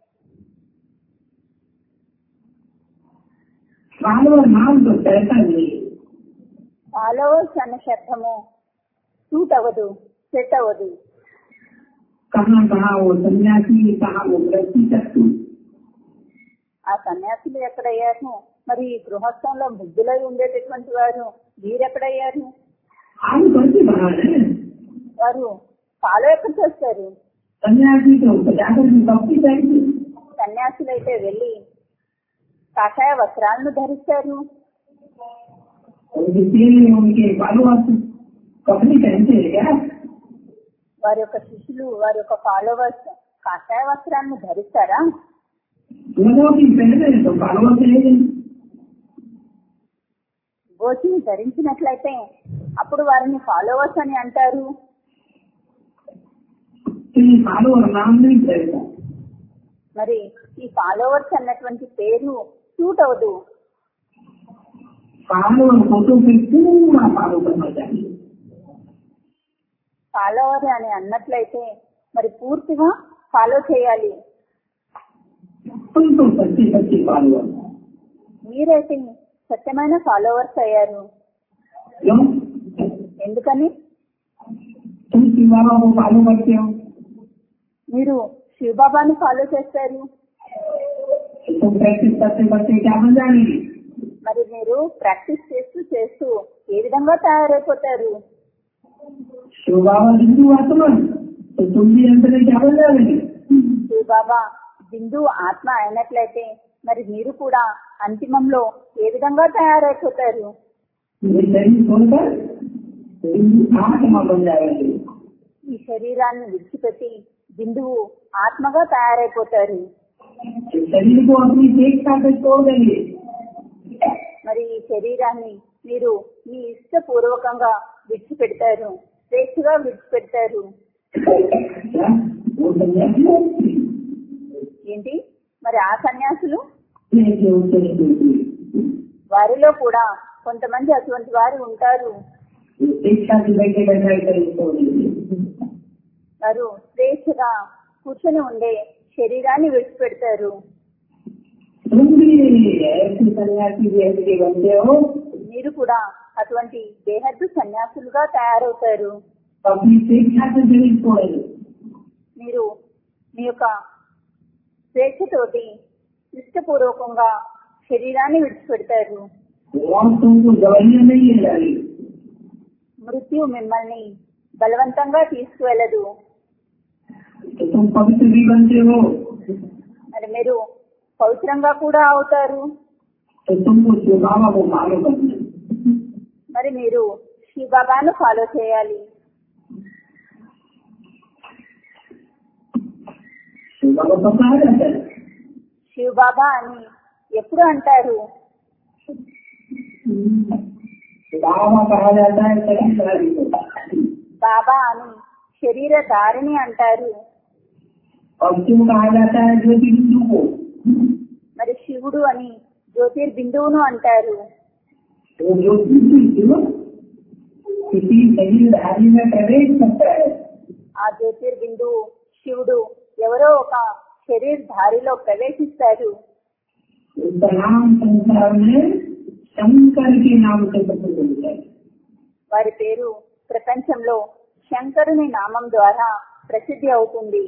फॉलोअर नाम तो कहता नहीं ఫాలోవర్స్ అన్న శబ్దము సూట్ అవ్వదు సెట్ అవ్వదు कहाँ कहाँ वो सन्यासी कहाँ वो गृहस्थी तत्व ఆ సన్యాసులు ఎక్కడయ్యారు మరి ఈ గృహస్థంలో బుద్ధులై ఉండేటటువంటి వారు వీరెక్కడయ్యారు आज कैसे बना है వారు ఫాలో ఎక్కడ చేస్తారు सन्यासी तो जाकर भी भक्ति चाहिए సన్యాసులైతే వెళ్ళి కాషాయ వస్త్రాలను ధరిస్తారు और जितने उनके फॉलोअर कपड़े पहनते हैं क्या వారి యొక్క శిష్యులు వారి యొక్క ఫాలోవర్స్ కాషాయ వస్త్రాలను ధరిస్తారా लोगों की पहने तो फॉलोअर चले గోచిని ధరించినట్లయితే అప్పుడు వారిని ఫాలోవర్స్ అని అంటారు तो ये फॉलोअर नाम नहीं चलेगा మరి ఈ ఫాలోవర్స్ అన్నటువంటి పేరు సూట్ అవ్వదు फॉलोअर को तो फिर पूरा फॉलो करना चाहिए ఫాలోవర్ అని అన్నట్లయితే మరి పూర్తిగా ఫాలో చేయాలి तुम तो सच्चे सच्चे फॉलोअर మీరైతే సత్యమైన ఫాలోవర్స్ అయ్యారు क्यों ఎందుకని तुम शिव बाबा को फॉलो करते हो మీరు శివబాబాని ఫాలో చేస్తారు तुम प्रैक्टिस करते करते क्या बन जाएंगे మరి మీరు ప్రాక్టీస్ చేస్తూ చేస్తూ ఏ విధంగా తయారైపోతారు शिव बाबा हिंदू आत्मा तो तुम भी अंदर में क्या बन जाओगे శివబాబా బిందువు ఆత్మ అయినట్లయితే మరి మీరు కూడా అంతిమంలో ఏ విధంగా తయారైపోతారు ये शरीर छोड़कर बिंदु आत्मा बन जाएंगे ఈ శరీరాన్ని విడిచిపెట్టి బిందువు ఆత్మగా తయారైపోతారు इस शरीर को अपनी स्वेच्छा से छोड़ देंगे మరి ఈ శరీరాన్ని మీరు మీ ఇష్టపూర్వకంగా విడిచిపెడతారు స్వేచ్ఛగా విడిచిపెడతారు क्या वो सन्यासी होते हैं। ఏంటి మరి ఆ సన్యాసులు ऐसे होते हैं बिल्कुल। వారిలో కూడా కొంతమంది అటువంటి వారు ఉంటారు वो स्वेच्छा से बैठे बैठा शरीर छोड़ देंगे వారు స్వేచ్ఛగా కూర్చొని ఉండే శరీరాన్ని విడిచిపెడతారు तुम भी ऐसे सन्यासी जैसे बनते हो మీరు కూడా అటువంటి దేహద్దు సన్యాసులుగా తయారవుతారు अपनी स्वेच्छा से शरीर छोड़ेंगे మీరు మీ యొక్క స్వేచ్ఛతోటి ఇష్టపూర్వకంగా శరీరాన్ని విడిచిపెడతారు और तुमको दवाइयाँ नहीं ले जाएगी మృత్యు మిమ్మల్ని బలవంతంగా తీసుకువెళ్ళదు तो तुम पवित्र भी बनते हो మరి మీరు పవిత్రంగా కూడా అవుతారు तो तुमको शिव बाबा को फॉलो करना है। మరి మీరు శివబాబాను ఫాలో చేయాలి शिव बाबा को कहा जाता है శివబాబా అని ఎప్పుడు అంటారు बाबा कहा जाता है शरीरधारी को బాబా అని శరీరధారిణి అంటారు और शिव कहा जाता है ज्योति बिंदु को మరి శివుడు అని జ్యోతిర్బిందువును అంటారు तो जो बिंदु शिव किसी शरीरधारी में प्रवेश करता है ఆ జ్యోతిర్బిందువు శివుడు ఎవరో ఒక శరీరధారిలో ప్రవేశిస్తారు उसका नाम संसार में शंकर के नाम से प्रसिद्ध होता है వారి పేరు ప్రపంచంలో శంకరుని నామం ద్వారా ప్రసిద్ధి అవుతుంది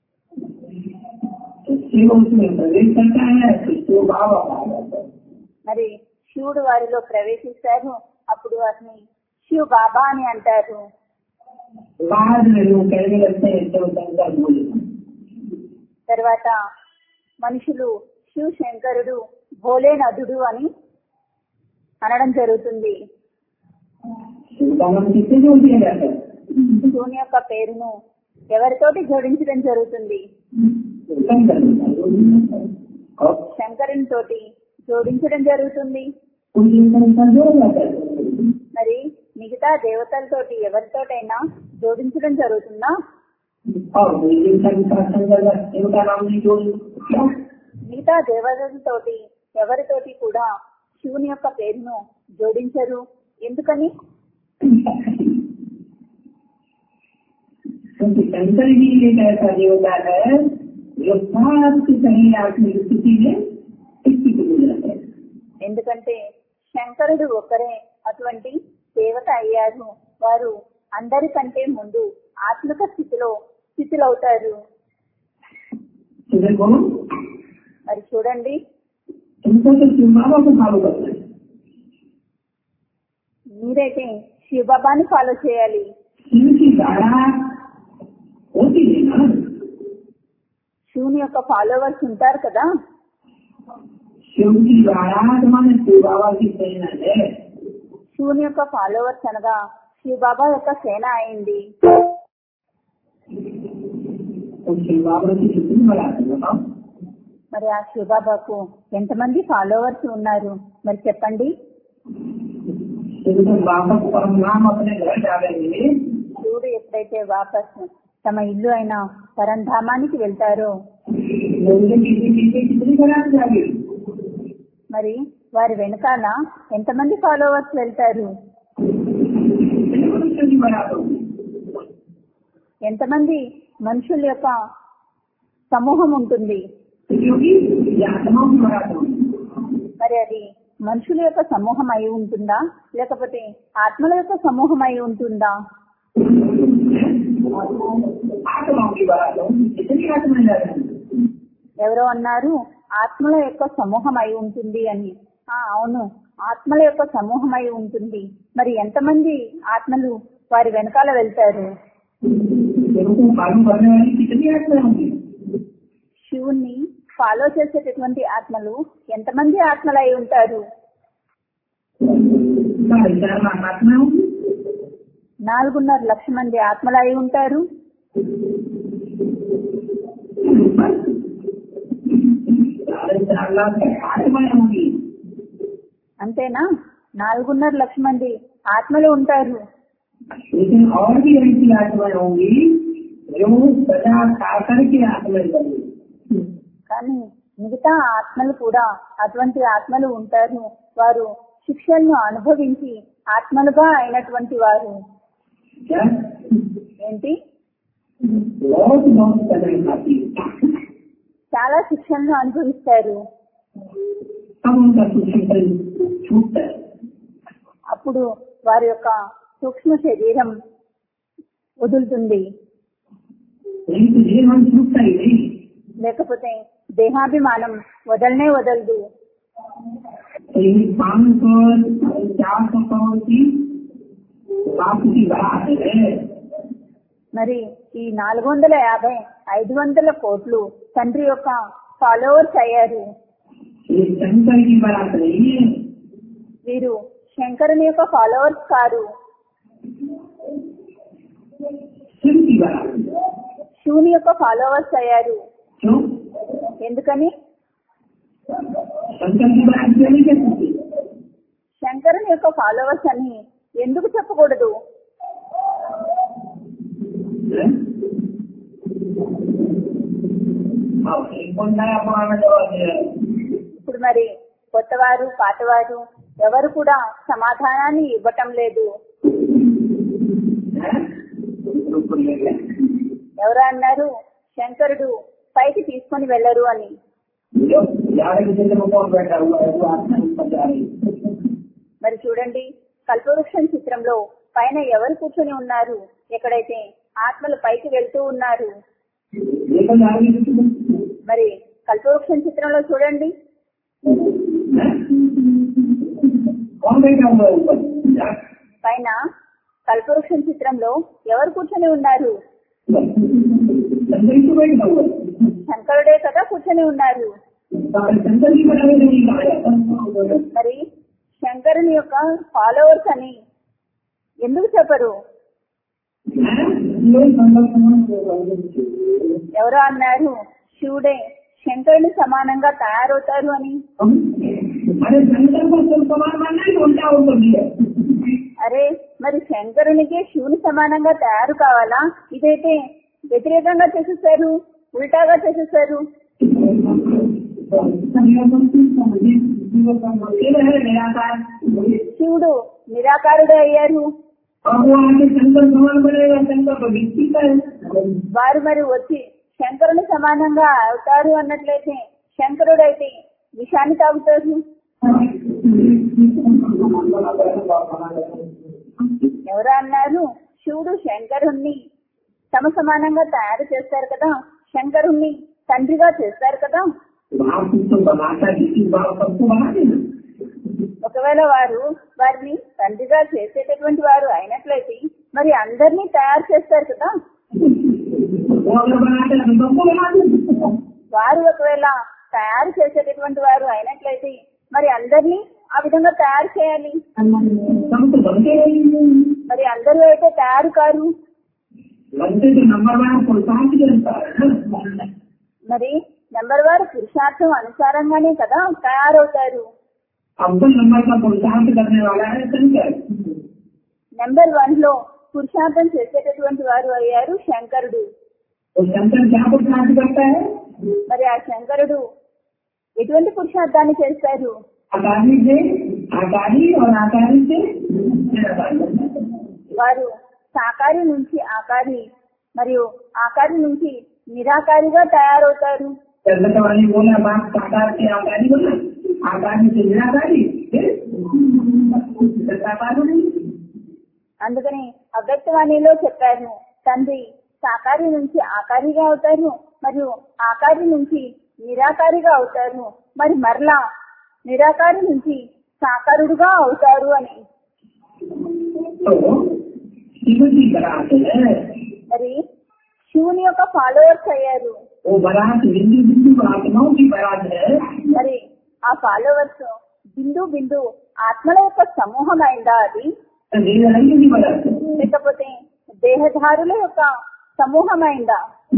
तो शिव उसमें प्रवेश करता है तो शिव बाबा कहा जाता है మరి శివుడు వారిలో ప్రవేశిస్తారు అప్పుడు వారిని శివ బాబా అని అంటారు बाद में लोग कहने लगते हैं शिव शंकर बोले తర్వాత మనుషులు శివ శంకరుడు భోలేనదుడు అని అనడం జరుగుతుంది शिव का नाम किससे जोड़ दिया जाता है శివుని యొక్క పేరును ఎవరితోటి జోడించడం జరుగుతుంది शंकर होता है, जोड़ दिया जाता है। और శంకరుని తోటి జోడించడం జరుగుతుంది कुछ शंकर जोड़ जाता है మరి మిగతా దేవతలతోటి ఎవరితోటైనా జోడించడం జరుగుతుందా और कोई शंकर शंकर का शिव का नाम नहीं जोड़ क्या మిగతా దేవతలతోటి ఎవరితోటి కూడా శివుని యొక్క పేరును జోడించరు ఎందుకని क्योंकि शंकर ही एक ऐसा देवता है जो सबसे पहले आत्मिक स्थिति में स्थिति को जाता है ఎందుకంటే శంకరుడు ఒకరే అటువంటి దేవత అయ్యారు వారు అందరికంటే ముందు ఆత్మిక స్థితిలో స్థితిలవుతారు तो देखो మరి చూడండి तुमको तो शिव बाबा को फॉलो करना है మీరైతే శివబాబాని ఫాలో చేయాలి शिव की धारा होती है ना శివుని యొక్క ఫాలోవర్స్ ఉంటారు కదా शिव की धारा तो माने शिव बाबा की सेना है శివుని యొక్క ఫాలోవర్స్ అనగా శివబాబా యొక్క సేన అయింది तो शिव बाबा की कितनी बड़ा है बताओ మరి ఆ శివబాబాకు ఎంతమంది ఫాలోవర్స్ ఉన్నారు మరి చెప్పండి शिव तो वापस परम नाम अपने घर डालेंगे శివుడు ఎప్పుడైతే వాపస్ తమ ఇల్లు అయిన పరంధామానికి వెళ్తారో लोगों की पीछे कितनी बरात जाएगी మరి వారి వెనకాల ఎంతమంది ఫాలోవర్స్ వెళ్తారు मनुष्य की बरात होगी ఎంతమంది మనుషుల యొక్క సమూహం ఉంటుంది क्योंकि ये आत्माओं की बरात होगी మరి అది మనుషుల యొక్క సమూహం అయి ఉంటుందా లేకపోతే ఆత్మల యొక్క సమూహం అయి ఉంటుందా आत्माओं की बात होगी कितनी आत्मा जा रही ఎవరో అన్నారు ఆత్మల యొక్క సమూహం అయి ఉంటుంది అని ఆ అవును ఆత్మల యొక్క సమూహం అయి ఉంటుంది మరి ఎంతమంది ఆత్మలు వారి వెనకాల వెళ్తారు उनको मालूम करने वाली कितनी आत्मा होंगी శివుణ్ణి ఫాలో చేసేటటువంటి ఆత్మలు ఎంతమంది ఆత్మలు అయి ఉంటారు साढ़े चार लाख आत्मा होंगी నాలుగున్నర లక్ష మంది ఆత్మలు అయి ఉంటారు साढ़े चार लाख आत्माएं होंगी అంతేనా నాలుగున్నర లక్ష మంది ఆత్మలు ఉంటారు लेकिन और भी ऐसी आत्माएं होंगी जो सजा खाकर के आत्माएं बनी కానీ మిగతా ఆత్మలు కూడా అటువంటి ఆత్మలు ఉంటారు వారు శిక్షలను అనుభవించి ఆత్మలుగా అయినటువంటి వారు क्या ఏంటి बहुत बहुत सजा खाती है చాలా శిక్షలను అనుభవిస్తారు तब उनका सुचिंतन छूटता है అప్పుడు వారి యొక్క సూక్ష్మ శరీరం వదులుతుంది नहीं तो ये मन छूटता ही नहीं లేకపోతే దేహాభిమానం వదలనే వదలదు तो ये पाँच सौ चार सौ करोड़ की बाप की बात है మరి ఈ నాలుగు వందల యాభై ఐదు వందల కోట్లు తండ్రి యొక్క ఫాలోవర్స్ అయ్యారు ये शंकर की बात नहीं है వీరు శంకరుని యొక్క ఫాలోవర్స్ కారు शिव की बात है శివుని యొక్క ఫాలోవర్స్ అయ్యారు क्यों ఎందుకని शंकर की बात क्यों नहीं कर सकते శంకరుని యొక్క ఫాలోవర్స్ అని ఎందుకు చెప్పకూడదు हैं? अब एक कौन नया पुराना जवाब दे रहा है ఇప్పుడు మరి కొత్తవారు పాతవారు ఎవరు కూడా సమాధానాన్ని ఇవ్వటం లేదు हैं? ऊपर ले गया ఎవరు అన్నారు శంకరుడు పైకి తీసుకొని వెళ్ళరు అని जो ग्यारह की जगह में कौन बैठा हुआ है वो आत्मा ऊपर जा रही है మరి చూడండి కల్పవృక్షం చిత్రంలో పైన ఎవరు కూర్చొని ఉన్నారు ఎక్కడైతే ఆత్మలు పైకి వెళ్తూ ఉన్నారు लेकिन जा रही है మరి కల్పవృక్షం చిత్రంలో చూడండి हैं? कौन बैठा हुआ है ऊपर जा- పైన కల్పవృక్షం చిత్రంలో ఎవరు కూర్చొని ఉన్నారు शंकर ही तो बैठा हुआ है శంకరుడే కదా కూర్చొని ఉన్నారు शंकर की बनाने नहीं कहा जाता మరి శంకరుని యొక్క ఫాలోవర్స్ అని ఎందుకు చెప్పరు ఎవరో అన్నారు శివుడే శంకరుని సమానంగా తయారవుతారు అని अरे शंकर को तुम समान मानना है उल्टा उनको दिया అరే మరి శంకరునికి శివుని సమానంగా తయారు కావాలా ఇదైతే వ్యతిరేకంగా చేసేసారు ఉల్టాగా చేసేసారు निराकार శివుడు నిరాకారుడే అయ్యారు और वो आगे शंकर समान बनेगा शंकर तो व्यक्ति का है వారు మరి వచ్చి శంకరుని సమానంగా అవుతారు అన్నట్లయితే శంకరుడు అయితే విషాన్ని తాగుతారు ఎవరు అన్నారు శివుడు శంకరుణ్ణి తమ సమానంగా తయారు చేస్తారు కదా శంకరుణ్ణి తండ్రిగా చేస్తారు కదా आप तो बनाता किसी बात सबको बना देना ఒకవేళ వారు వారిని తండ్రిగా చేసేటటువంటి వారు అయినట్లయితే మరి అందరినీ తయారు చేస్తారు కదా वो अगर बनाते हैं तो सबको बना देना వారు ఒకవేళ తయారు చేసేటటువంటి వారు అయినట్లయితే మరి అందరినీ ఆ విధంగా తయారు చేయాలి सब तो बनते रहेंगे మరి అందరూ అయితే తయారు కారు बनते तो नंबर वन पुरुषार्थ के अनुसार है ना మరి నెంబర్ వారు పురుషార్థం అనుసారంగానే కదా తయారవుతారు अव्वल नंबर का पुरुषार्थ करने वाला है शंकर నెంబర్ వన్ లో పురుషార్థం చేసేటటువంటి వారు అయ్యారు శంకరుడు तो शंकर क्या पुरुषार्थ करता है మరి ఆ శంకరుడు ఎటువంటి పురుషార్థాన్ని చేస్తారు आकारी से आकारी और आकारी से निराकारी వారు సాకారి నుంచి ఆకారి మరియు ఆకారి నుంచి నిరాకారిగా తయారవుతారు जगत वाली बोला बात साकार से आकारी बोला आकारी से निराकारी फिर साकार नहीं అందుకని అవ్యక్తవాణిలో చెప్పారు తండ్రి సాకారి నుంచి ఆకారిగా అవుతారు మరియు ఆకారి నుంచి నిరాకారిగా అవుతారు మరి మరలా నిరాకారి నుంచి సాకారుడుగా అవుతారు అని तो शिव जी कराते हैं మరి శివుని యొక్క ఫాలోవర్స్ అయ్యారు वो बारात बिंदु बिंदु आत्माओं की बारात है మరి ఆ ఫాలోవర్స్ బిందు బిందు ఆత్మల యొక్క సమూహం అయిందా అది देहधारियों की बारात है లేకపోతే దేహధారుల యొక్క సమూహం అయిందా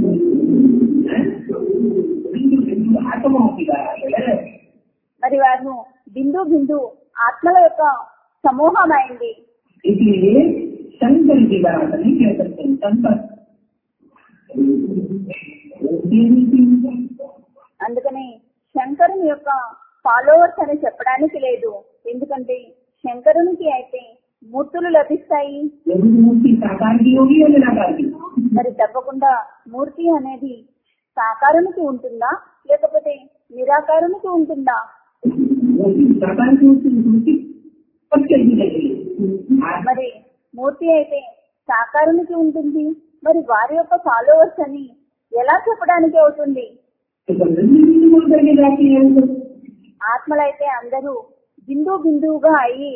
बिंदु बिंदु आत्माओं की बारात है మరి వారు బిందు బిందు ఆత్మల యొక్క సమూహం అయింది इसलिए शंकर की बारात नहीं कह सकते शंकर అందుకని శంకరుని యొక్క ఫాలోవర్స్ అని చెప్పడానికి లేదు ఎందుకంటే శంకరునికి అయితే మూర్తులు లభిస్తాయి यदि मूर्ति साकार की होगी या निराकार की మరి తప్పకుండా మూర్తి అనేది సాకారునికి ఉంటుందా లేకపోతే నిరాకారునికి ఉంటుందా मूर्ति साकार की होती है, मूर्ति पक्के की लगेगी आज మరి మూర్తి అయితే సాకారునికి ఉంటుంది మరి వారి యొక్క ఫాలోవర్స్ అని ఎలా చెప్పడానికి అవుతుంది तो बंधन भी बिंदु बोल करके जाती है उनको। ఆత్మలైతే అందరూ బిందు బిందువుగా అయ్యి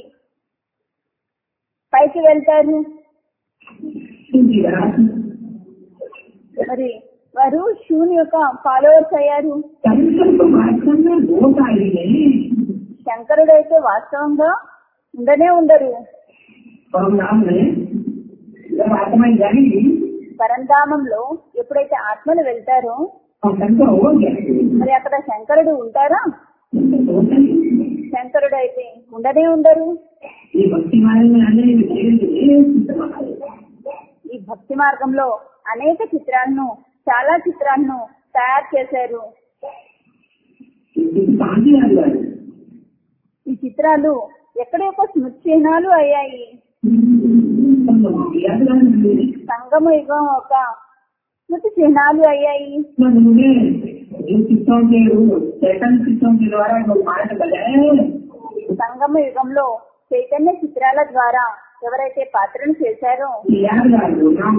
పైకి వెళ్తారు उनकी बारात మరి వారు శివుని యొక్క ఫాలోవర్స్ అయ్యారు शंकर तो वास्तव में होता ही नहीं శంకరుడైతే వాస్తవంగా ఉండనే ఉండరు परम नाम में जब आत्मा जाएगी పరంధామంలో ఎప్పుడైతే ఆత్మలు వెళ్తారో और शंकर हो गया మరి అక్కడ శంకరుడు ఉంటారా शंकर तो होता ही नहीं। శంకరుడు అయితే ఉండనే ఉండరు ये भक्ति मार्ग में आने में धीरे धीरे चित्र आएगा ఈ భక్తి మార్గంలో అనేక చిత్రాలను చాలా చిత్రాలను తయారు చేశారు क्योंकि शांति आ जाए ఈ చిత్రాలు ఎక్కడ యొక్క స్మృతి చిహ్నాలు అయ్యాయి याद करने సంగమ యుగం ఒక స్మృతి చిహ్నాలు అయ్యాయి उन्होंने जिन चित्रों के चैतन चित्रों के द्वारा जो पाठ बजाए సంగమ యుగంలో చైతన్య చిత్రాల ద్వారా ఎవరైతే పాత్రను చేశారో यादगार हो नाम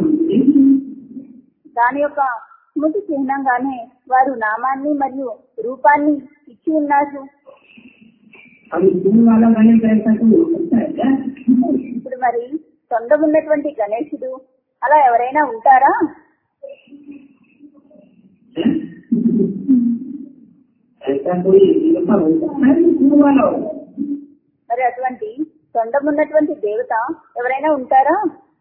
దాని యొక్క స్మృతి చిహ్నంగానే వారు నామాన్ని మరియు రూపాన్ని ఇచ్చి ఉన్నారు अभी तुम वाला गाने कैसा तो हो सकता है क्या ఇప్పుడు మరి సొంత ఉన్నటువంటి గణేశుడు అలా ఎవరైనా ఉంటారా ऐसा कोई देवता होता है तुम वाला हो మరి అటువంటి సొంతం ఉన్నటువంటి దేవత ఎవరైనా ఉంటారా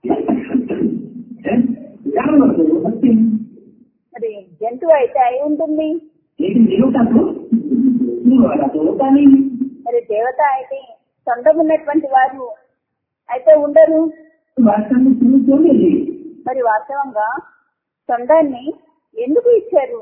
जानवर तो हो सकते हैं మరి జంతువు అయితే అయి ఉంటుంది लेकिन देवता तो तुम वाला तो होता नहीं మరి దేవత అయితే సొంతం ఉన్నటువంటి వారు అయితే ఉండరు वास्तव में तुम क्यों ले ली మరి వాస్తవంగా సొంతాన్ని ఎందుకు ఇచ్చారు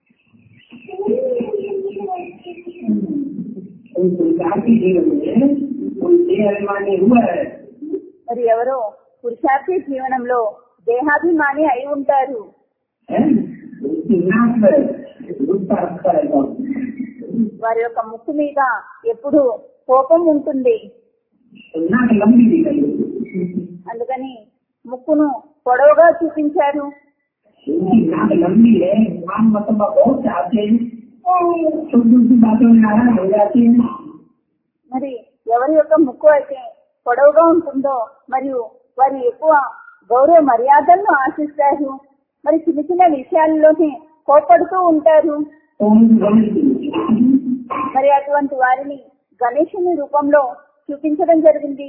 उन संसार के जीवन में कोई देह अभिमानी हुआ है మరి ఎవరో పురుషార్థి జీవనంలో దేహాభిమాని అయి ఉంటారు है? उसकी नाक पर गुस्सा रखता रहता हूँ వారి యొక్క ముక్కు మీద ఎప్పుడు కోపం ఉంటుంది तो नाक लंबी निकल అందుకని ముక్కును పొడవుగా చూపించారు उनकी नाक लंबी है काम मतलब बहुत चाहते हैं छोटी छोटी बातों में नाराज हो जाते हैं మరి ఎవరి యొక్క ముక్కు అయితే పొడవుగా ఉంటుందో మరియు వారు ఎక్కువ గౌరవ మర్యాదలను ఆశిస్తారు మరి చిన్న చిన్న విషయాల్లోనే కోపడుతూ ఉంటారు तो उनको गणेश जी మరి అటువంటి వారిని గణేశుని రూపంలో చూపించడం జరిగింది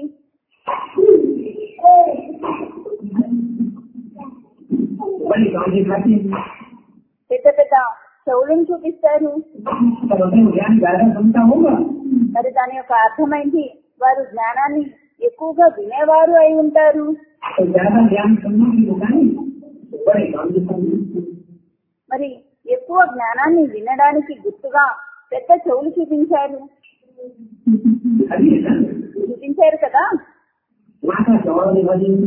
बड़ी गांधी खाती है పెద్ద పెద్ద చెవులను చూపిస్తారు तब हमें ज्ञान ज्यादा क्षमता होगा మరి దాని యొక్క అర్థమైంది వారు జ్ఞానాన్ని ఎక్కువగా వినేవారు అయి ఉంటారు तो ज्यादा ज्ञान सुनने की दुकान बड़े गांधी खाती మరి ఎక్కువ జ్ఞానాన్ని వినడానికి గుర్తుగా పెద్ద చెవులు చూపించారు अभी है ना చూపించారు కదా माथा चौड़ा दिखाती है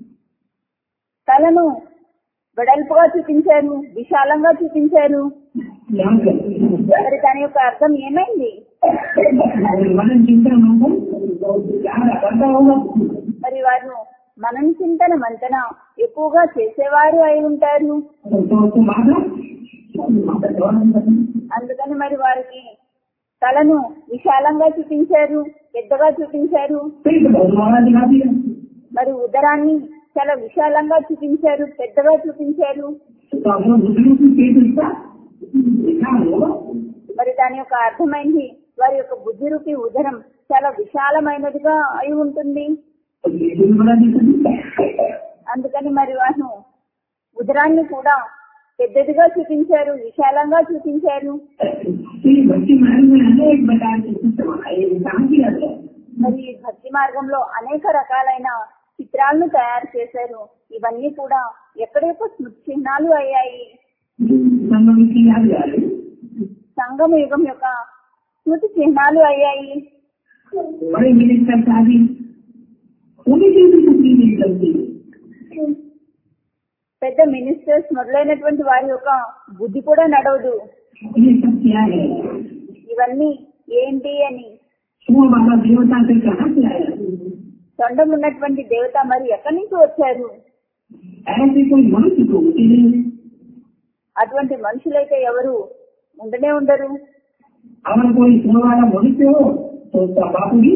తలను వెడల్పుగా చూపించారు విశాలంగా చూపించారు ध्यान करती है మరి దాని యొక్క అర్థం ఏమైంది मन चिंतन मंथन ज्यादा करता होगा మరి వారు మనం చింతన మంతన ఎక్కువగా చేసేవారు అయి ఉంటారు तो तो तो माथा माथा चौड़ा दिखाती है అందుకని మరి వారికి తలను విశాలంగా చూపించారు పెద్దగా చూపించారు पेट बहुत बड़ा दिखाती है మరి ఉదరాన్ని చాలా విశాలంగా చూపించారు పెద్దగా చూపించారు तो अपना बुजुर्ग की पेट उसका लिखा होगा మరి దాని యొక్క అర్థమైంది వారి యొక్క బుద్ధి రూపి ఉదరం చాలా విశాలమైనదిగా అయి ఉంటుంది तो पेट भी बड़ा दिखता అందుకని మరి వారు ఉదరాన్ని కూడా పెద్దదిగా చూపించారు విశాలంగా చూపించారు ये भक्ति मार्ग में अनेक प्रकार के चित्र बनाए इंसान की है మరి ఈ భక్తి మార్గంలో అనేక రకాలైన చిత్రాలను తయారు చేశారు ఇవన్నీ కూడా ఎక్కడ యొక్క స్మృతి చిహ్నాలు అయ్యాయి संगम की याद आ रही సంగమ యుగం యొక్క స్మృతి చిహ్నాలు అయ్యాయి बड़े मिनिस्टर शादी उन्हीं की भी कुछ नहीं चलती పెద్ద మినిస్టర్స్ మొదలైనటువంటి వారి యొక్క బుద్ధి కూడా నడవదు ये सब क्या है ఇవన్నీ ఏంటి అని सुबह वाला देवता से कहाँ से आया తొండం ఉన్నటువంటి దేవత మరి ఎక్కడి నుంచి వచ్చారు ऐसे कोई मनुष्य तो होते नहीं అటువంటి మనుషులైతే ఎవరు ఉండనే ఉండరు अगर कोई सुन वाला मनुष्य हो तो उसका बापू भी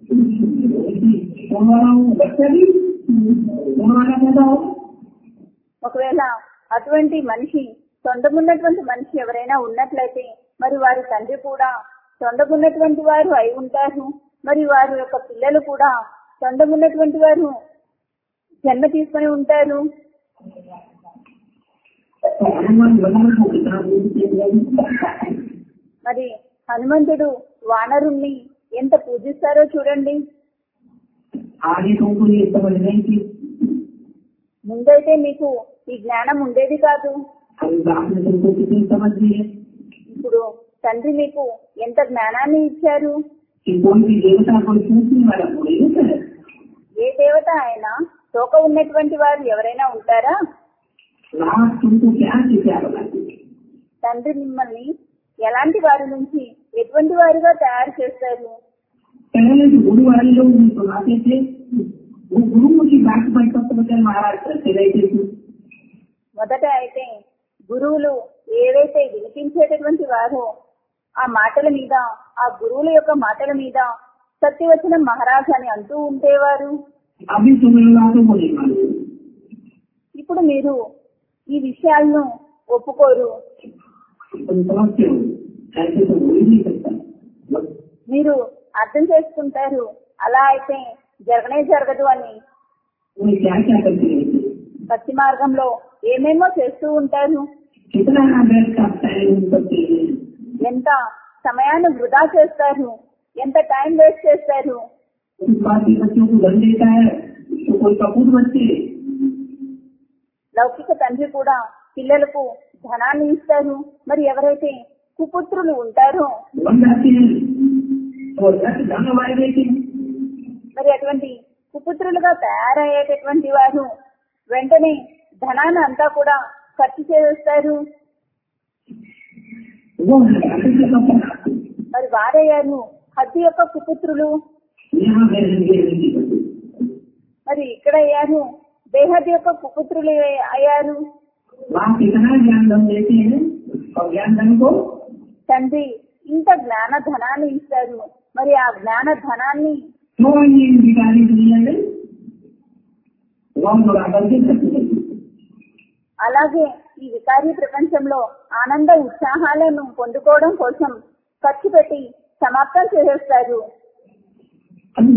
सुन वाला हो बच्चा भी सुन वाला पैदा हो ఒకవేళ అటువంటి మనిషి తొండమున్నటువంటి మనిషి ఎవరైనా ఉన్నట్లయితే మరి వారి తండ్రి కూడా తొండమున్నటువంటి వారు అయి ఉంటారు మరి వారి యొక్క పిల్లలు కూడా తొండమున్నటువంటి వారు జన్మ తీసుకొని ఉంటారు तो हनुमान बनाना को कितना बोलते మరి హనుమంతుడు వానరుణ్ణి ఎంత పూజిస్తారో చూడండి आगे तुमको ये समझ नहीं थी ముందైతే మీకు ఈ జ్ఞానం ఉండేది కాదు अब बाप ने तुमको कितनी समझ दी है ఇప్పుడు తండ్రి మీకు ఎంత జ్ఞానాన్ని ఇచ్చారు कि कोई भी देवता कोई पूछने वाला थोड़ी होता है ఏ దేవత అయినా తోక ఉన్నటువంటి వారు ఎవరైనా ఉంటారా रात तुमको क्या से क्या बनाती है తండ్రి మిమ్మల్ని ఎలాంటి వారి నుంచి ఎటువంటి వారిగా తయారు చేస్తారు पहले जो गुरु वाले लोग भी सुनाते थे वो गुरु की बात पर सत्यवचन महाराज करते रहते थे మొదట అయితే గురువులు ఏవైతే వినిపించేటటువంటి వారో ఆ మాటల మీద ఆ గురువుల యొక్క మాటల మీద సత్యవచనం మహారాజ్ అని అంటూ ఉండేవారు अभी तुम इन बातों को नहीं मानते ఇప్పుడు మీరు ఈ విషయాలను ఒప్పుకోరు तुम समझते हो ऐसे तो हो ही नहीं सकता మీరు అర్థం చేసుకుంటారు అలా అయితే జరగనే జరగదు అని वो क्या क्या करते रहते हैं? భక్తి మార్గంలో ఏమేమో చేస్తూ ఉంటారు कितना बैठ का टाइम करते हैं ఎంత సమయాన్ని వృధా చేస్తారు ఎంత టైం వేస్ట్ చేస్తారు उस बात के बच्चों को धन देता है तो कोई कपूर बच्चे లౌకిక తండ్రి కూడా పిల్లలకు ధనాన్ని ఇస్తారు మరి ఎవరైతే కుపుత్రులు ఉంటారో बन जाते हैं और दस धन हमारे देते हैं మరి అటువంటి కుపుత్రులుగా తయారయ్యేటటువంటి వారు వెంటనే ధనాన్ని అంతా కూడా ఖర్చు చేస్తారు वो हमारे से कपूर మరి వారయ్యారు హద్దు యొక్క కుపుత్రులు यहाँ है रंगे रंगी कपूर మరి ఇక్కడ అయ్యారు బేహద్ యొక్క కుపుత్రులు అయ్యారు वहाँ कितना ज्ञान धन देते हैं और ज्ञान धन को తండ్రి ఇంత జ్ఞాన ధనాన్ని ఇస్తారు మరి ఆ జ్ఞాన ధనాన్ని क्यों ये भिखारी दुनिया में वहाँ बड़ा करके करते हैं అలాగే ఈ వికారీ ప్రపంచంలో ఆనంద ఉత్సాహాలను పొందుకోవడం కోసం ఖర్చు పెట్టి సమాప్తం చేసేస్తారు अभी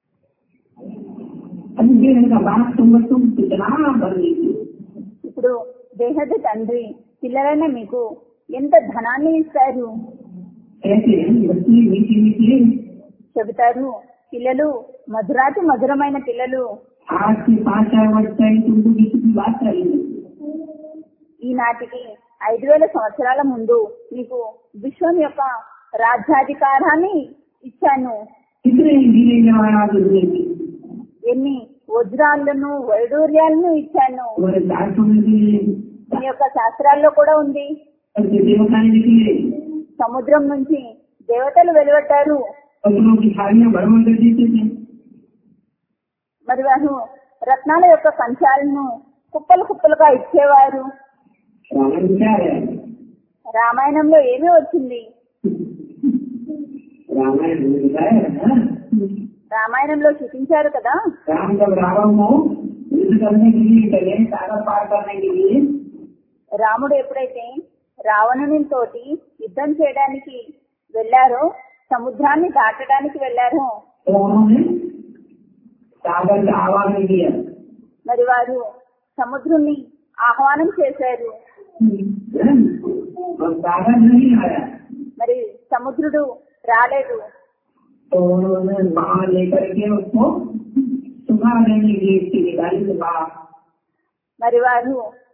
अभी देने का बात तुम तुम कितना भर लेते हो ఇప్పుడు దేహద తండ్రి పిల్లలైన మీకు ఎంత ధనాన్ని ఇస్తారు कहते हैं बच्चे मीठी मीठी చెబుతారు పిల్లలు మధురాతి మధురమైన పిల్లలు आज से पाँच चार वर्ष पहले तुमको किसी की बात करेंगे ఈనాటికి ఐదు వేల సంవత్సరాల ముందు మీకు విశ్వం యొక్క రాజ్యాధికారాన్ని ఇచ్చాను कितने हीरे जवाहरात हुए थे ఎన్ని వజ్రాలను వైడూర్యాలను ఇచ్చాను हमारे शास्त्रों में भी మీ యొక్క శాస్త్రాల్లో కూడా ఉంది ऐसे देवताएं निकले సముద్రం నుంచి దేవతలు వెలువట్టారు पत्थरों की थालियां भरमण कर देते थे మరి వారు రత్నాల యొక్క కంచాలను కుప్పలు కుప్పలుగా ఇచ్చేవారు रावण क्या है రామాయణంలో ఏమీ వచ్చింది रामायण में बताया है ना రామాయణంలో చూపించారు కదా राम जब रावण को युद्ध करने के लिए गए सागर पार करने के लिए రాముడు ఎప్పుడైతే రావణుని తోటి యుద్ధం చేయడానికి వెళ్ళారో సముద్రాన్ని దాటడానికి వెళ్ళారో तो उन्होंने सागर का आवाज दिया మరి వారు సముద్రుణ్ణి ఆహ్వానం చేశారు और सागर नहीं आया మరి సముద్రుడు రాలేదు तो उन्होंने वहां लेकर के उसको सुखा देने की इसकी निकाली के बाद మరి వారు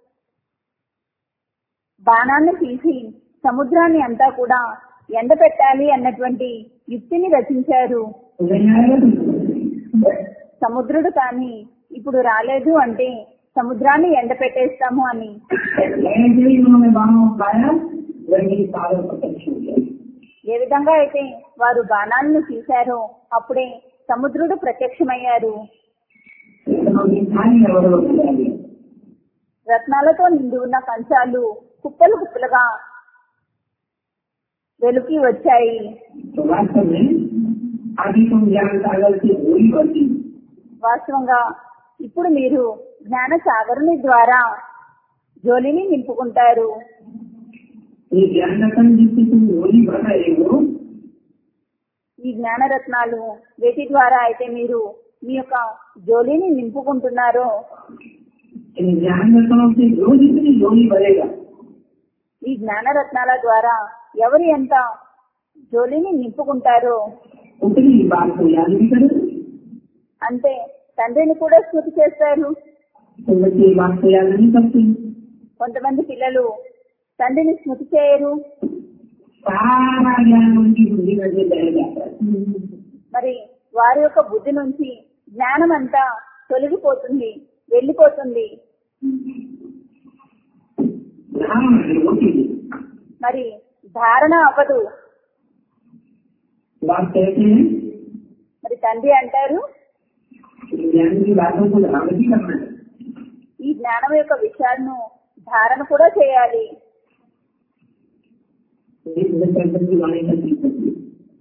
బాణాన్ని తీసి సముద్రాన్ని అంతా కూడా ఎండబెట్టాలి అన్నటువంటి యుక్తిని రచించారు नहीं आएगा तो సముద్రుడు కానీ ఇప్పుడు రాలేదు అంటే సముద్రాన్ని ఎండపెట్టేస్తాము అని ऐसे ही उन्होंने बाण उठाया वही सागर प्रत्यक्ष हो गया ఏ విధంగా అయితే వారు బాణాలను తీశారో అప్పుడే సముద్రుడు ప్రత్యక్షమయ్యారు इतना खाली और हो गया రత్నాలతో నిండి ఉన్న కంచాలు కుప్పలు కుప్పలుగా వెలుకి వచ్చాయి तो वास्तव में आदि तुम ज्ञान सागर से होली बढ़ती వాస్తవంగా ఇప్పుడు మీరు జ్ఞాన సాగరుని ద్వారా జోలిని నింపుకుంటారు ये ज्ञान रतन जिससे तुम होली बढ़ रहे हो ఈ జ్ఞానరత్నాలు వేటి ద్వారా అయితే మీరు మీ యొక్క జోలిని నింపుకుంటున్నారో इन ज्ञान रत्नों से जो जितनी होली बढ़ेगा ఈ జ్ఞానరత్నాల ద్వారా ఎవరు ఎంత జోలిని నింపుకుంటారో उतनी ही बात को याद भी करो అంటే తండ్రిని కూడా స్మృతి చేస్తారు तो बच्चे ये बात को याद नहीं करते కొంతమంది పిల్లలు తండ్రిని స్మృతి చేయరు सारा ज्ञान उनकी बुद्धि में से बह जाता है మరి వారి యొక్క బుద్ధి నుంచి జ్ఞానం అంతా తొలగిపోతుంది వెళ్ళిపోతుంది ध्यान है होती है మరి ధారణ అవ్వదు बात कहते हैं మరి తండ్రి అంటారు कि ज्ञान की बातों को ध्यान भी करना है ఈ జ్ఞానం యొక్క విషయాలను ధారణ కూడా చేయాలి इस दर्शन की वाणी का चिंतन है।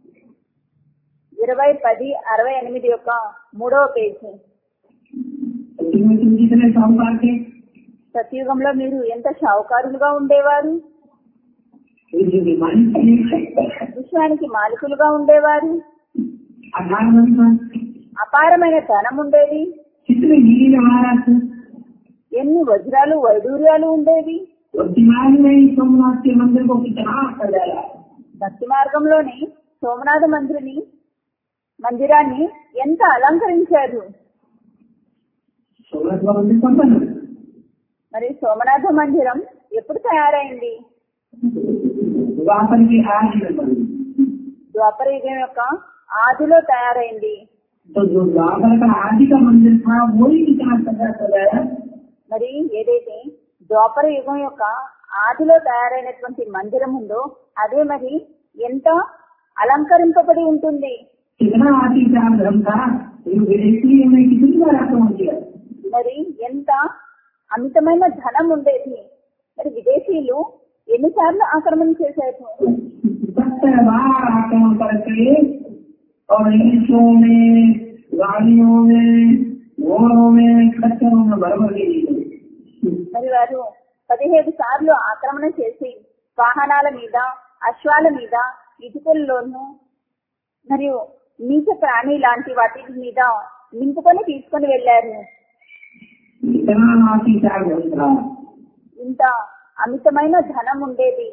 ఇరవై పది అరవై ఎనిమిది యొక్క మూడవ పేజీ तो तुम्हें तुम जितने साहूकार थे సత్యుగంలో మీరు ఎంత షావుకారులుగా ఉండేవారు ये जो मालिक थे విశ్వానికి మాలికులుగా ఉండేవారు अठारह मन का అపారమైన ధనం ఉండేది कितने हीरे महाराज थे ఎన్ని వజ్రాలు వైడూర్యాలు ఉండేవి और दिमाग में ही सोमनाथ के मंदिर को कितना सजाया భక్తి మార్గంలోని సోమనాథ మందిరిని మందిరాన్ని ఎంత అలంకరించారు सोमनाथ का मंदिर कब बना మరి సోమనాథ మందిరం ఎప్పుడు తయారైంది द्वापर की आज में बनी ద్వాపర యుగం యొక్క ఆదిలో తయారైంది तो जो द्वापर का आदि का मंदिर था वही कितना सजा सजाया మరి ఏదైతే ద్వాపర యుగం యొక్క ఆదిలో తయారైనటువంటి మందిరం ఉందో అదే మరి ఎంత అలంకరింపబడి ఉంటుంది कितना आदि का धर्म था ये विदेशी में कितनी बार आक्रमण किया మరి ఎంత అమితమైన ధనం ఉండేది మరి విదేశీయులు ఎన్నిసార్లు ఆక్రమణ చేశారు सत्तर बार आक्रमण करके और ईसों में गाड़ियों में घोड़ों में खच्चरों में भर भर के लिए गए। మరి వారు పదిహేడు సార్లు ఆక్రమణ చేసి వాహనాల మీద అశ్వాల మీద ఇటుకల్లోనూ మరియు నీచ ప్రాణి లాంటి వాటి మీద నింపుకొని తీసుకొని వెళ్లారు इतना माफी चार धन था ఇంత అమితమైన ధనం ఉండేది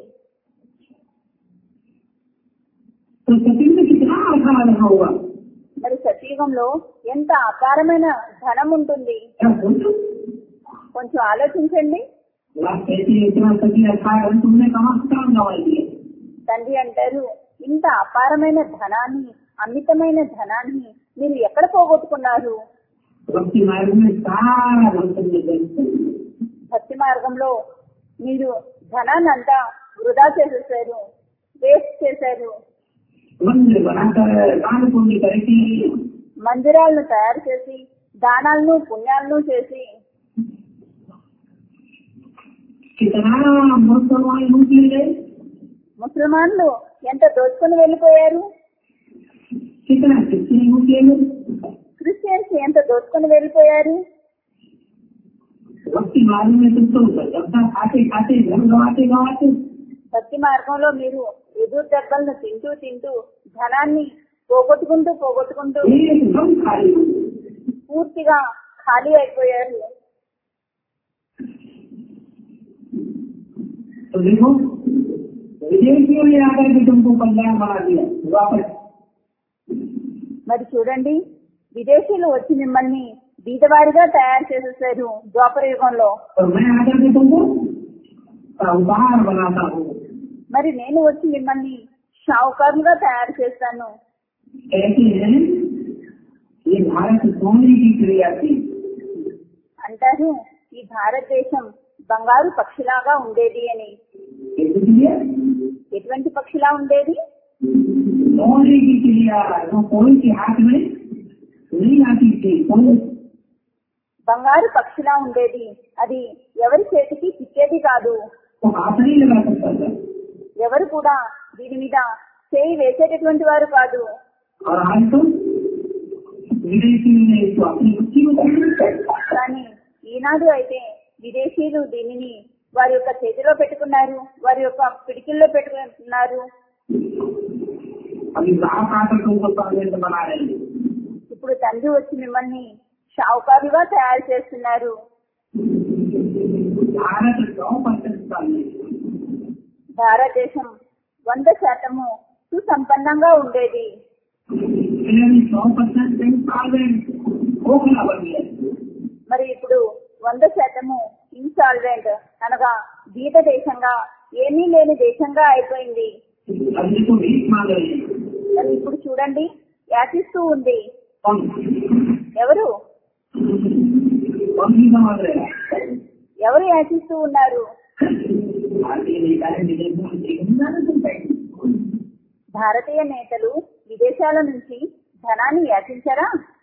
तो सचिन में कितना आसान होगा మరి సతయుగంలో ఎంత అపారమైన ధనం ఉంటుంది क्या सोचो కొంచెం ఆలోచించండి बात कहती है इतना सचिन अच्छा है तुमने कहाँ से काम गवाई दिए తండ్రి అంటారు ఇంత అపారమైన ధనాన్ని అమితమైన ధనాన్ని మీరు ఎక్కడ పోగొట్టుకున్నారు भक्ति मार्ग में सारा धन तुमने व्यस्त कर दिया। భక్తి మార్గంలో మీరు ధనాన్ని అంతా వృధా చేసేసారు వేస్ట్ చేశారు मंदिर बनाकर दान पुण्य करके మందిరాలను తయారు చేసి దానాలను పుణ్యాలను చేసి कितना मुसलमान लूट लिए ముసల్మాన్లు ఎంత దోచుకొని వెళ్ళిపోయారు कितना क्रिश्चियन लूट लिए క్రిస్టియన్స్ ఎంత దోచుకొని వెళ్ళిపోయారు भक्ति मार्ग में तुम तो जब तक खाते खाते घर गवाते गवाते భక్తి మార్గంలో మీరు ఎదురు దెబ్బలను తింటూ తింటూ ధనాన్ని పోగొట్టుకుంటూ పోగొట్టుకుంటూ एकदम खाली हो गए। పూర్తిగా ఖాళీ అయిపోయారు तो देखो विदेशियों ने आकर के तुमको कल्याण बना दिया वापस మరి చూడండి విదేశీయులు వచ్చి మిమ్మల్ని బీదవారిగా తయారు చేసేసారు ద్వాపర యుగంలో और मैं आकर के तुमको उपहार बनाता हूँ మరి నేను వచ్చి మిమ్మల్ని షావుకారులుగా తయారు చేస్తాను कहते हैं ये भारत सोने की क्रिया थी అంటారు ఈ భారతదేశం బంగారు పక్షిలాగా ఉండేది అని इसलिए ఎటువంటి పక్షిలా ఉండేది सोने की क्रिया जो कोई के हाथ में नहीं आती थी कोई బంగారు పక్షిలా ఉండేది అది ఎవరి చేతికి చిక్కేది కాదు तो हाथ नहीं लगा सकता था ఎవరు కూడా దీని మీద చేయి వేసేటటువంటి వారు కాదు और आज तो विदेशी ने इसको अपनी रुचि में कर लिया। కానీ ఈనాడు అయితే విదేశీయులు దీనిని వారి యొక్క చేతిలో పెట్టుకున్నారు వారి యొక్క పిడికిల్లో పెట్టుకున్నారు अभी रात आकर तुमको परमानेंट बना रहे हैं ఇప్పుడు తండ్రి వచ్చి మిమ్మల్ని షావుకారులుగా తయారు చేస్తున్నారు भारत सौ परसेंट चाहिए భారతదేశం వంద శాతము సుసంపన్నంగా ఉండేది सौ परसेंट इंस्टॉलमेंट खोखला बन गया మరి ఇప్పుడు వంద శాతము ఇన్సాల్వెంట్ అనగా బీద దేశంగా ఏమీ లేని దేశంగా అయిపోయింది अभी तो भीख मांग रहे हैं మరి ఇప్పుడు చూడండి యాచిస్తూ ఉంది कौन ఎవరు कौन भीख मांग रहे हैं ఎవరు యాచిస్తూ ఉన్నారు भारतीय नेता है विदेशों में देखना ना तुम बैठे భారతీయ నేతలు విదేశాల నుంచి ధనాన్ని యాచించారా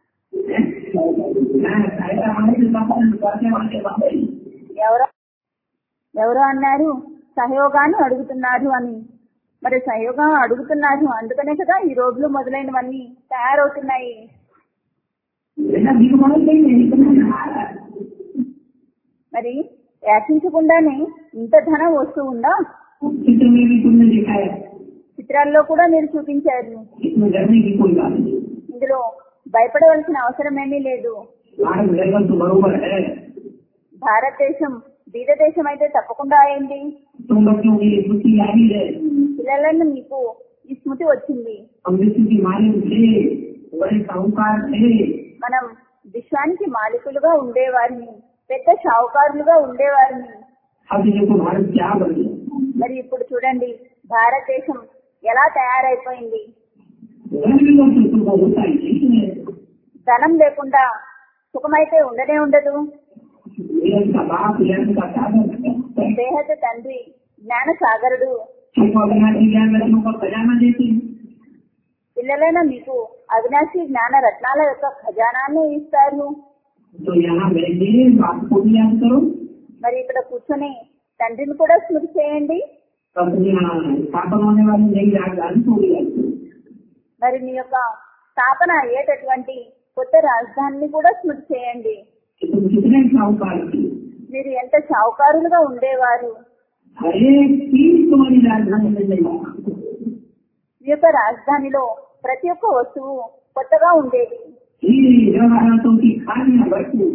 ऐसा हमारे के साथ करने वाले बाबा ఎవరో ఎవరో అన్నారు సహయోగాన్ని అడుగుతున్నారు అని మరి సహయోగం అడుగుతున్నారు అందుకనే కదా ఈ రోడ్లు మొదలైనవన్నీ తయారవుతున్నాయి ऐसा भीख मांग नहीं इतना आ रहा है మరి యాచించకుండానే ఇంత ధనం వస్తూ ఉందా चित्र में भी तुमने दिखाया చిత్రాల్లో కూడా మీరు చూపించారు इसमें डरने की कोई बात नहीं ఇందులో భయపడవలసిన అవసరం ఏమీ లేదు भारत लेवल तो बरोबर है భారతదేశం బీద దేశం అయితే తప్పకుండా అయింది तुम बच्चों की बुद्धि आ रही है పిల్లలను మీకు ఈ స్మృతి వచ్చింది हम विश्व की मालिक थे बड़े साहूकार थे మనం విశ్వానికి మాలికులుగా ఉండేవారిని పెద్ద షావుకారులుగా ఉండేవారిని अब देखो भारत क्या बन गया మరి ఇప్పుడు చూడండి భారతదేశం ఎలా తయారైపోయింది गरीबों से तुमको होता ही नहीं है ధనం లేకుండా సుఖమైతే ఉండనే ఉండదు ये का बाप ये का साधन దేహత తండ్రి జ్ఞాన సాగరుడు तुमको अपना ज्ञान रत्नों का खजाना देते हैं పిల్లలైన మీకు అవినాశి జ్ఞాన రత్నాల యొక్క ఖజానాన్ని ఇస్తారు तो यहाँ बैठे बाप को भी याद करो మరి ఇక్కడ కూర్చొని తండ్రిని కూడా స్మృతి చేయండి अपनी स्थापना होने वाली नई राजधानी को भी याद करो మరి మీ యొక్క స్థాపన అయ్యేటటువంటి కొత్త రాజధానిని కూడా స్మృతి చేయండి कि तुम कितने साहूकार थे మీరు ఎంత షావుకారులుగా ఉండేవారు हर एक चीज तुम्हारी राजधानी में नहीं आया మీ యొక్క రాజధానిలో ప్రతి ఒక్క వస్తువు కొత్తగా ఉండేది ही जवाहरातों की खानियां भरपूर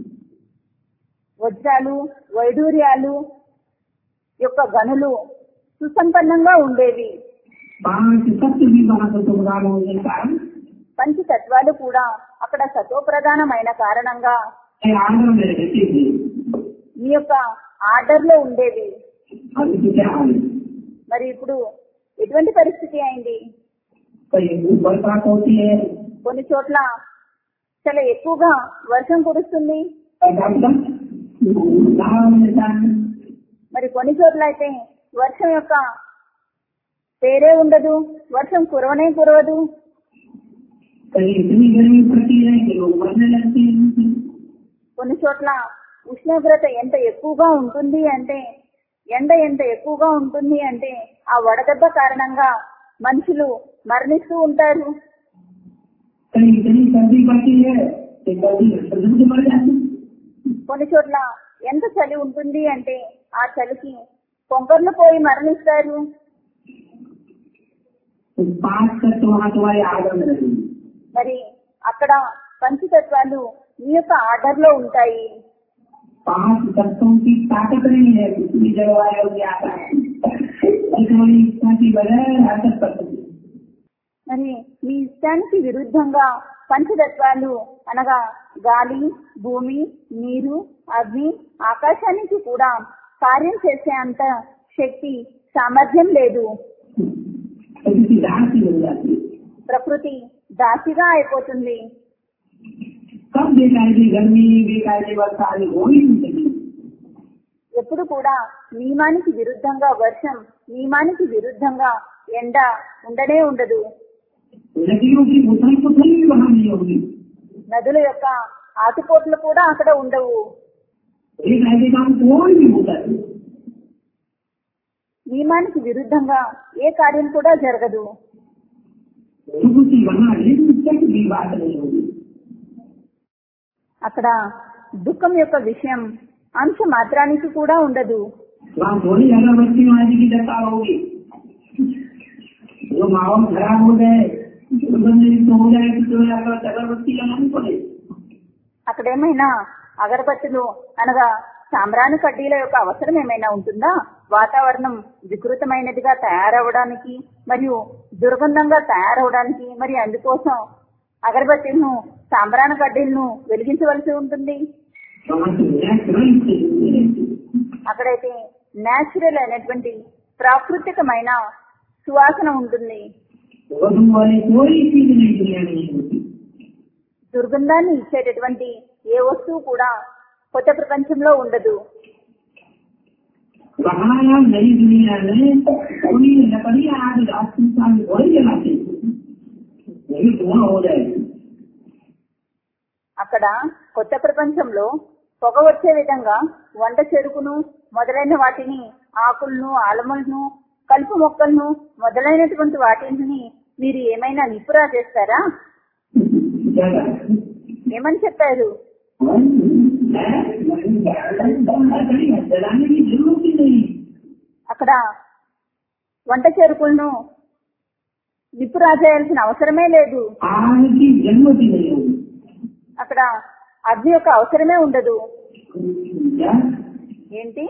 వజ్రాలు వైడూర్యాలు యొక్క గనులు సుసంపన్నంగా ఉండేవి पांच सत्य भी वहां पर तुम होने के कारण పంచతత్వాలు కూడా అక్కడ సతోప్రధానమైన కారణంగా ये आंध्र में रहते थे మీ యొక్క ఆర్డర్ లో ఉండేవి अभी तो क्या हाल है మరి ఇప్పుడు ఎటువంటి పరిస్థితి అయింది कहीं बरसात होती है కొన్ని చోట్ల చాలా ఎక్కువగా వర్షం కురుస్తుంది और डॉक्टर गाँव में जाए మరి కొన్ని చోట్ల అయితే వర్షం యొక్క పేరే ఉండదు వర్షం కురవనే కురవదు कहीं इतनी गर्मी पड़ती है कि लोग मरने लगते हैं కొన్ని చోట్ల ఉష్ణోగ్రత ఎంత ఎక్కువగా ఉంటుంది అంటే ఎండ ఎంత ఎక్కువగా ఉంటుంది అంటే ఆ వడదెబ్బ కారణంగా మనుషులు మరణిస్తూ ఉంటారు कहीं इतनी सर्दी पड़ती है कि कभी सर्दी से मर जाते हैं। కొన్ని చోట్ల ఎంత చలి ఉంటుంది అంటే ఆ చలికి పొంగర్లు పోయి మరణిస్తారు तो पांच तत्व वहाँ तुम्हारे आदर में रहेंगे మరి అక్కడ పంచతత్వాలు మీ యొక్క ఆర్డర్ లో ఉంటాయి पांच तत्वों की ताकत नहीं है किसी जलवायु में आता है तुम्हारी इच्छा की बजाय हरकत कर सकती है మరి మీ ఇష్టానికి విరుద్ధంగా పంచతత్వాలు అనగా గాలి భూమి నీరు అగ్ని ఆకాశానికి కూడా కార్యం చేసే అంత శక్తి సామర్థ్యం లేదు तो किसी रात की हो जाती है ప్రకృతి దాసిగా అయిపోతుంది कब बेकायदे गर्मी बेकायदे वर्षा आदि हो ही नहीं सकती ఎప్పుడు కూడా నియమానికి విరుద్ధంగా వర్షం నియమానికి విరుద్ధంగా ఎండ ఉండనే ఉండదు नदियों की उथल पुथल भी वहाँ नहीं होगी నదుల యొక్క ఆటుపోట్లు కూడా అక్కడ ఉండవు बेकायदे काम कोई भी होता है నియమానికి విరుద్ధంగా ఏ కార్యం కూడా जरगదు सुख की वहाँ एक तक भी बात नहीं होगी అక్కడ దుఃఖం యొక్క విషయం అంశ మాత్రానికి కూడా ఉండదు वहाँ थोड़ी अगरबत्ती आदि की दरकार होगी जो माहौल खराब हो जाए दुर्गंधित हो जाए तो अगर अगरबत्ती लगानी पड़े అక్కడ ఏమైనా అగరబత్తులు అనగా సాంబ్రాణి కడ్డీల యొక్క అవసరం ఏమైనా ఉంటుందా వాతావరణం వికృతమైనదిగా తయారవడానికి మరియు దుర్గంధంగా తయారవడానికి మరి అందుకోసం అగరబత్తిలను సాంబ్రాణి కడ్డీలను వెలిగించవలసి ఉంటుంది वहाँ से नेचुरल से जुड़ी रहती है। అక్కడైతే నేచురల్ అయినటువంటి ప్రాకృతికమైన సువాసన ఉంటుంది वधु वाली कोई चीज नहीं दुनिया में नहीं होती దుర్గంధాన్ని ఇచ్చేటటువంటి ఏ వస్తువు కూడా కొత్త ప్రపంచంలో ఉండదు वहाँ नई दुनिया में पूरी लकड़ी आज राजस्थान में बड़ी जलाते हैं यही धुआं हो जाएगी అక్కడ కొత్త ప్రపంచంలో పొగ వచ్చే విధంగా వంట చెరుకును మొదలైన వాటిని ఆకులను ఆలములను కలుపు మొక్కలను మొదలైనటువంటి వాటిని మీరు ఏమైనా నిపురా చేస్తారా क्या ఏమని చెప్పారు जलाने की जरूरत ही नहीं అక్కడ వంట చెరుకులను నిపురా చేయాల్సిన అవసరమే లేదు आग की जरूरत ही नहीं होगी అక్కడ అగ్ని యొక్క అవసరమే ఉండదు क्या ఏంటి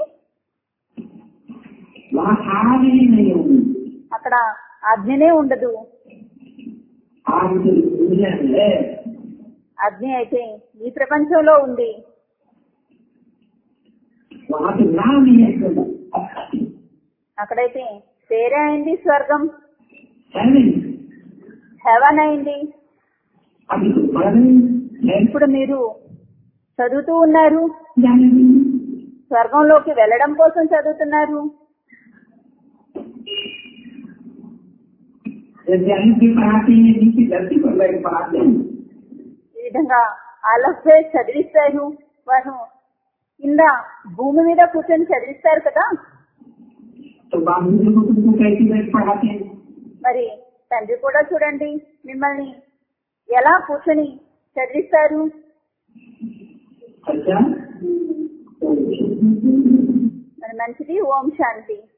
वहाँ आग ही नहीं होगी అక్కడ అగ్నినే ఉండదు आग की दुनिया में है అగ్ని అయితే ఈ ప్రపంచంలో ఉంది वहाँ तो नाम ही है इसका। అక్కడైతే పేరే అయింది స్వర్గం है नहीं హెవన్ అయింది अभी तो पढ़ रहे हैं ఇప్పుడు మీరు చదువుతూ ఉన్నారు जाने नहीं స్వర్గంలోకి వెళ్ళడం కోసం చదువుతున్నారు वैज्ञानिक भी पढ़ाते हैं नीचे धरती पर बैठ पढ़ाते हैं ఈ విధంగా ఆలఫే చదివిస్తారు వారు కింద భూమి మీద కూర్చొని చదివిస్తారు కదా तो बाबू को तुमको कैसे बैठ पढ़ाते हैं మరి తండ్రి కూడా చూడండి మిమ్మల్ని ఎలా కూర్చొని చదివిస్తారు अच्छा మరి మంచిది ఓం శాంతి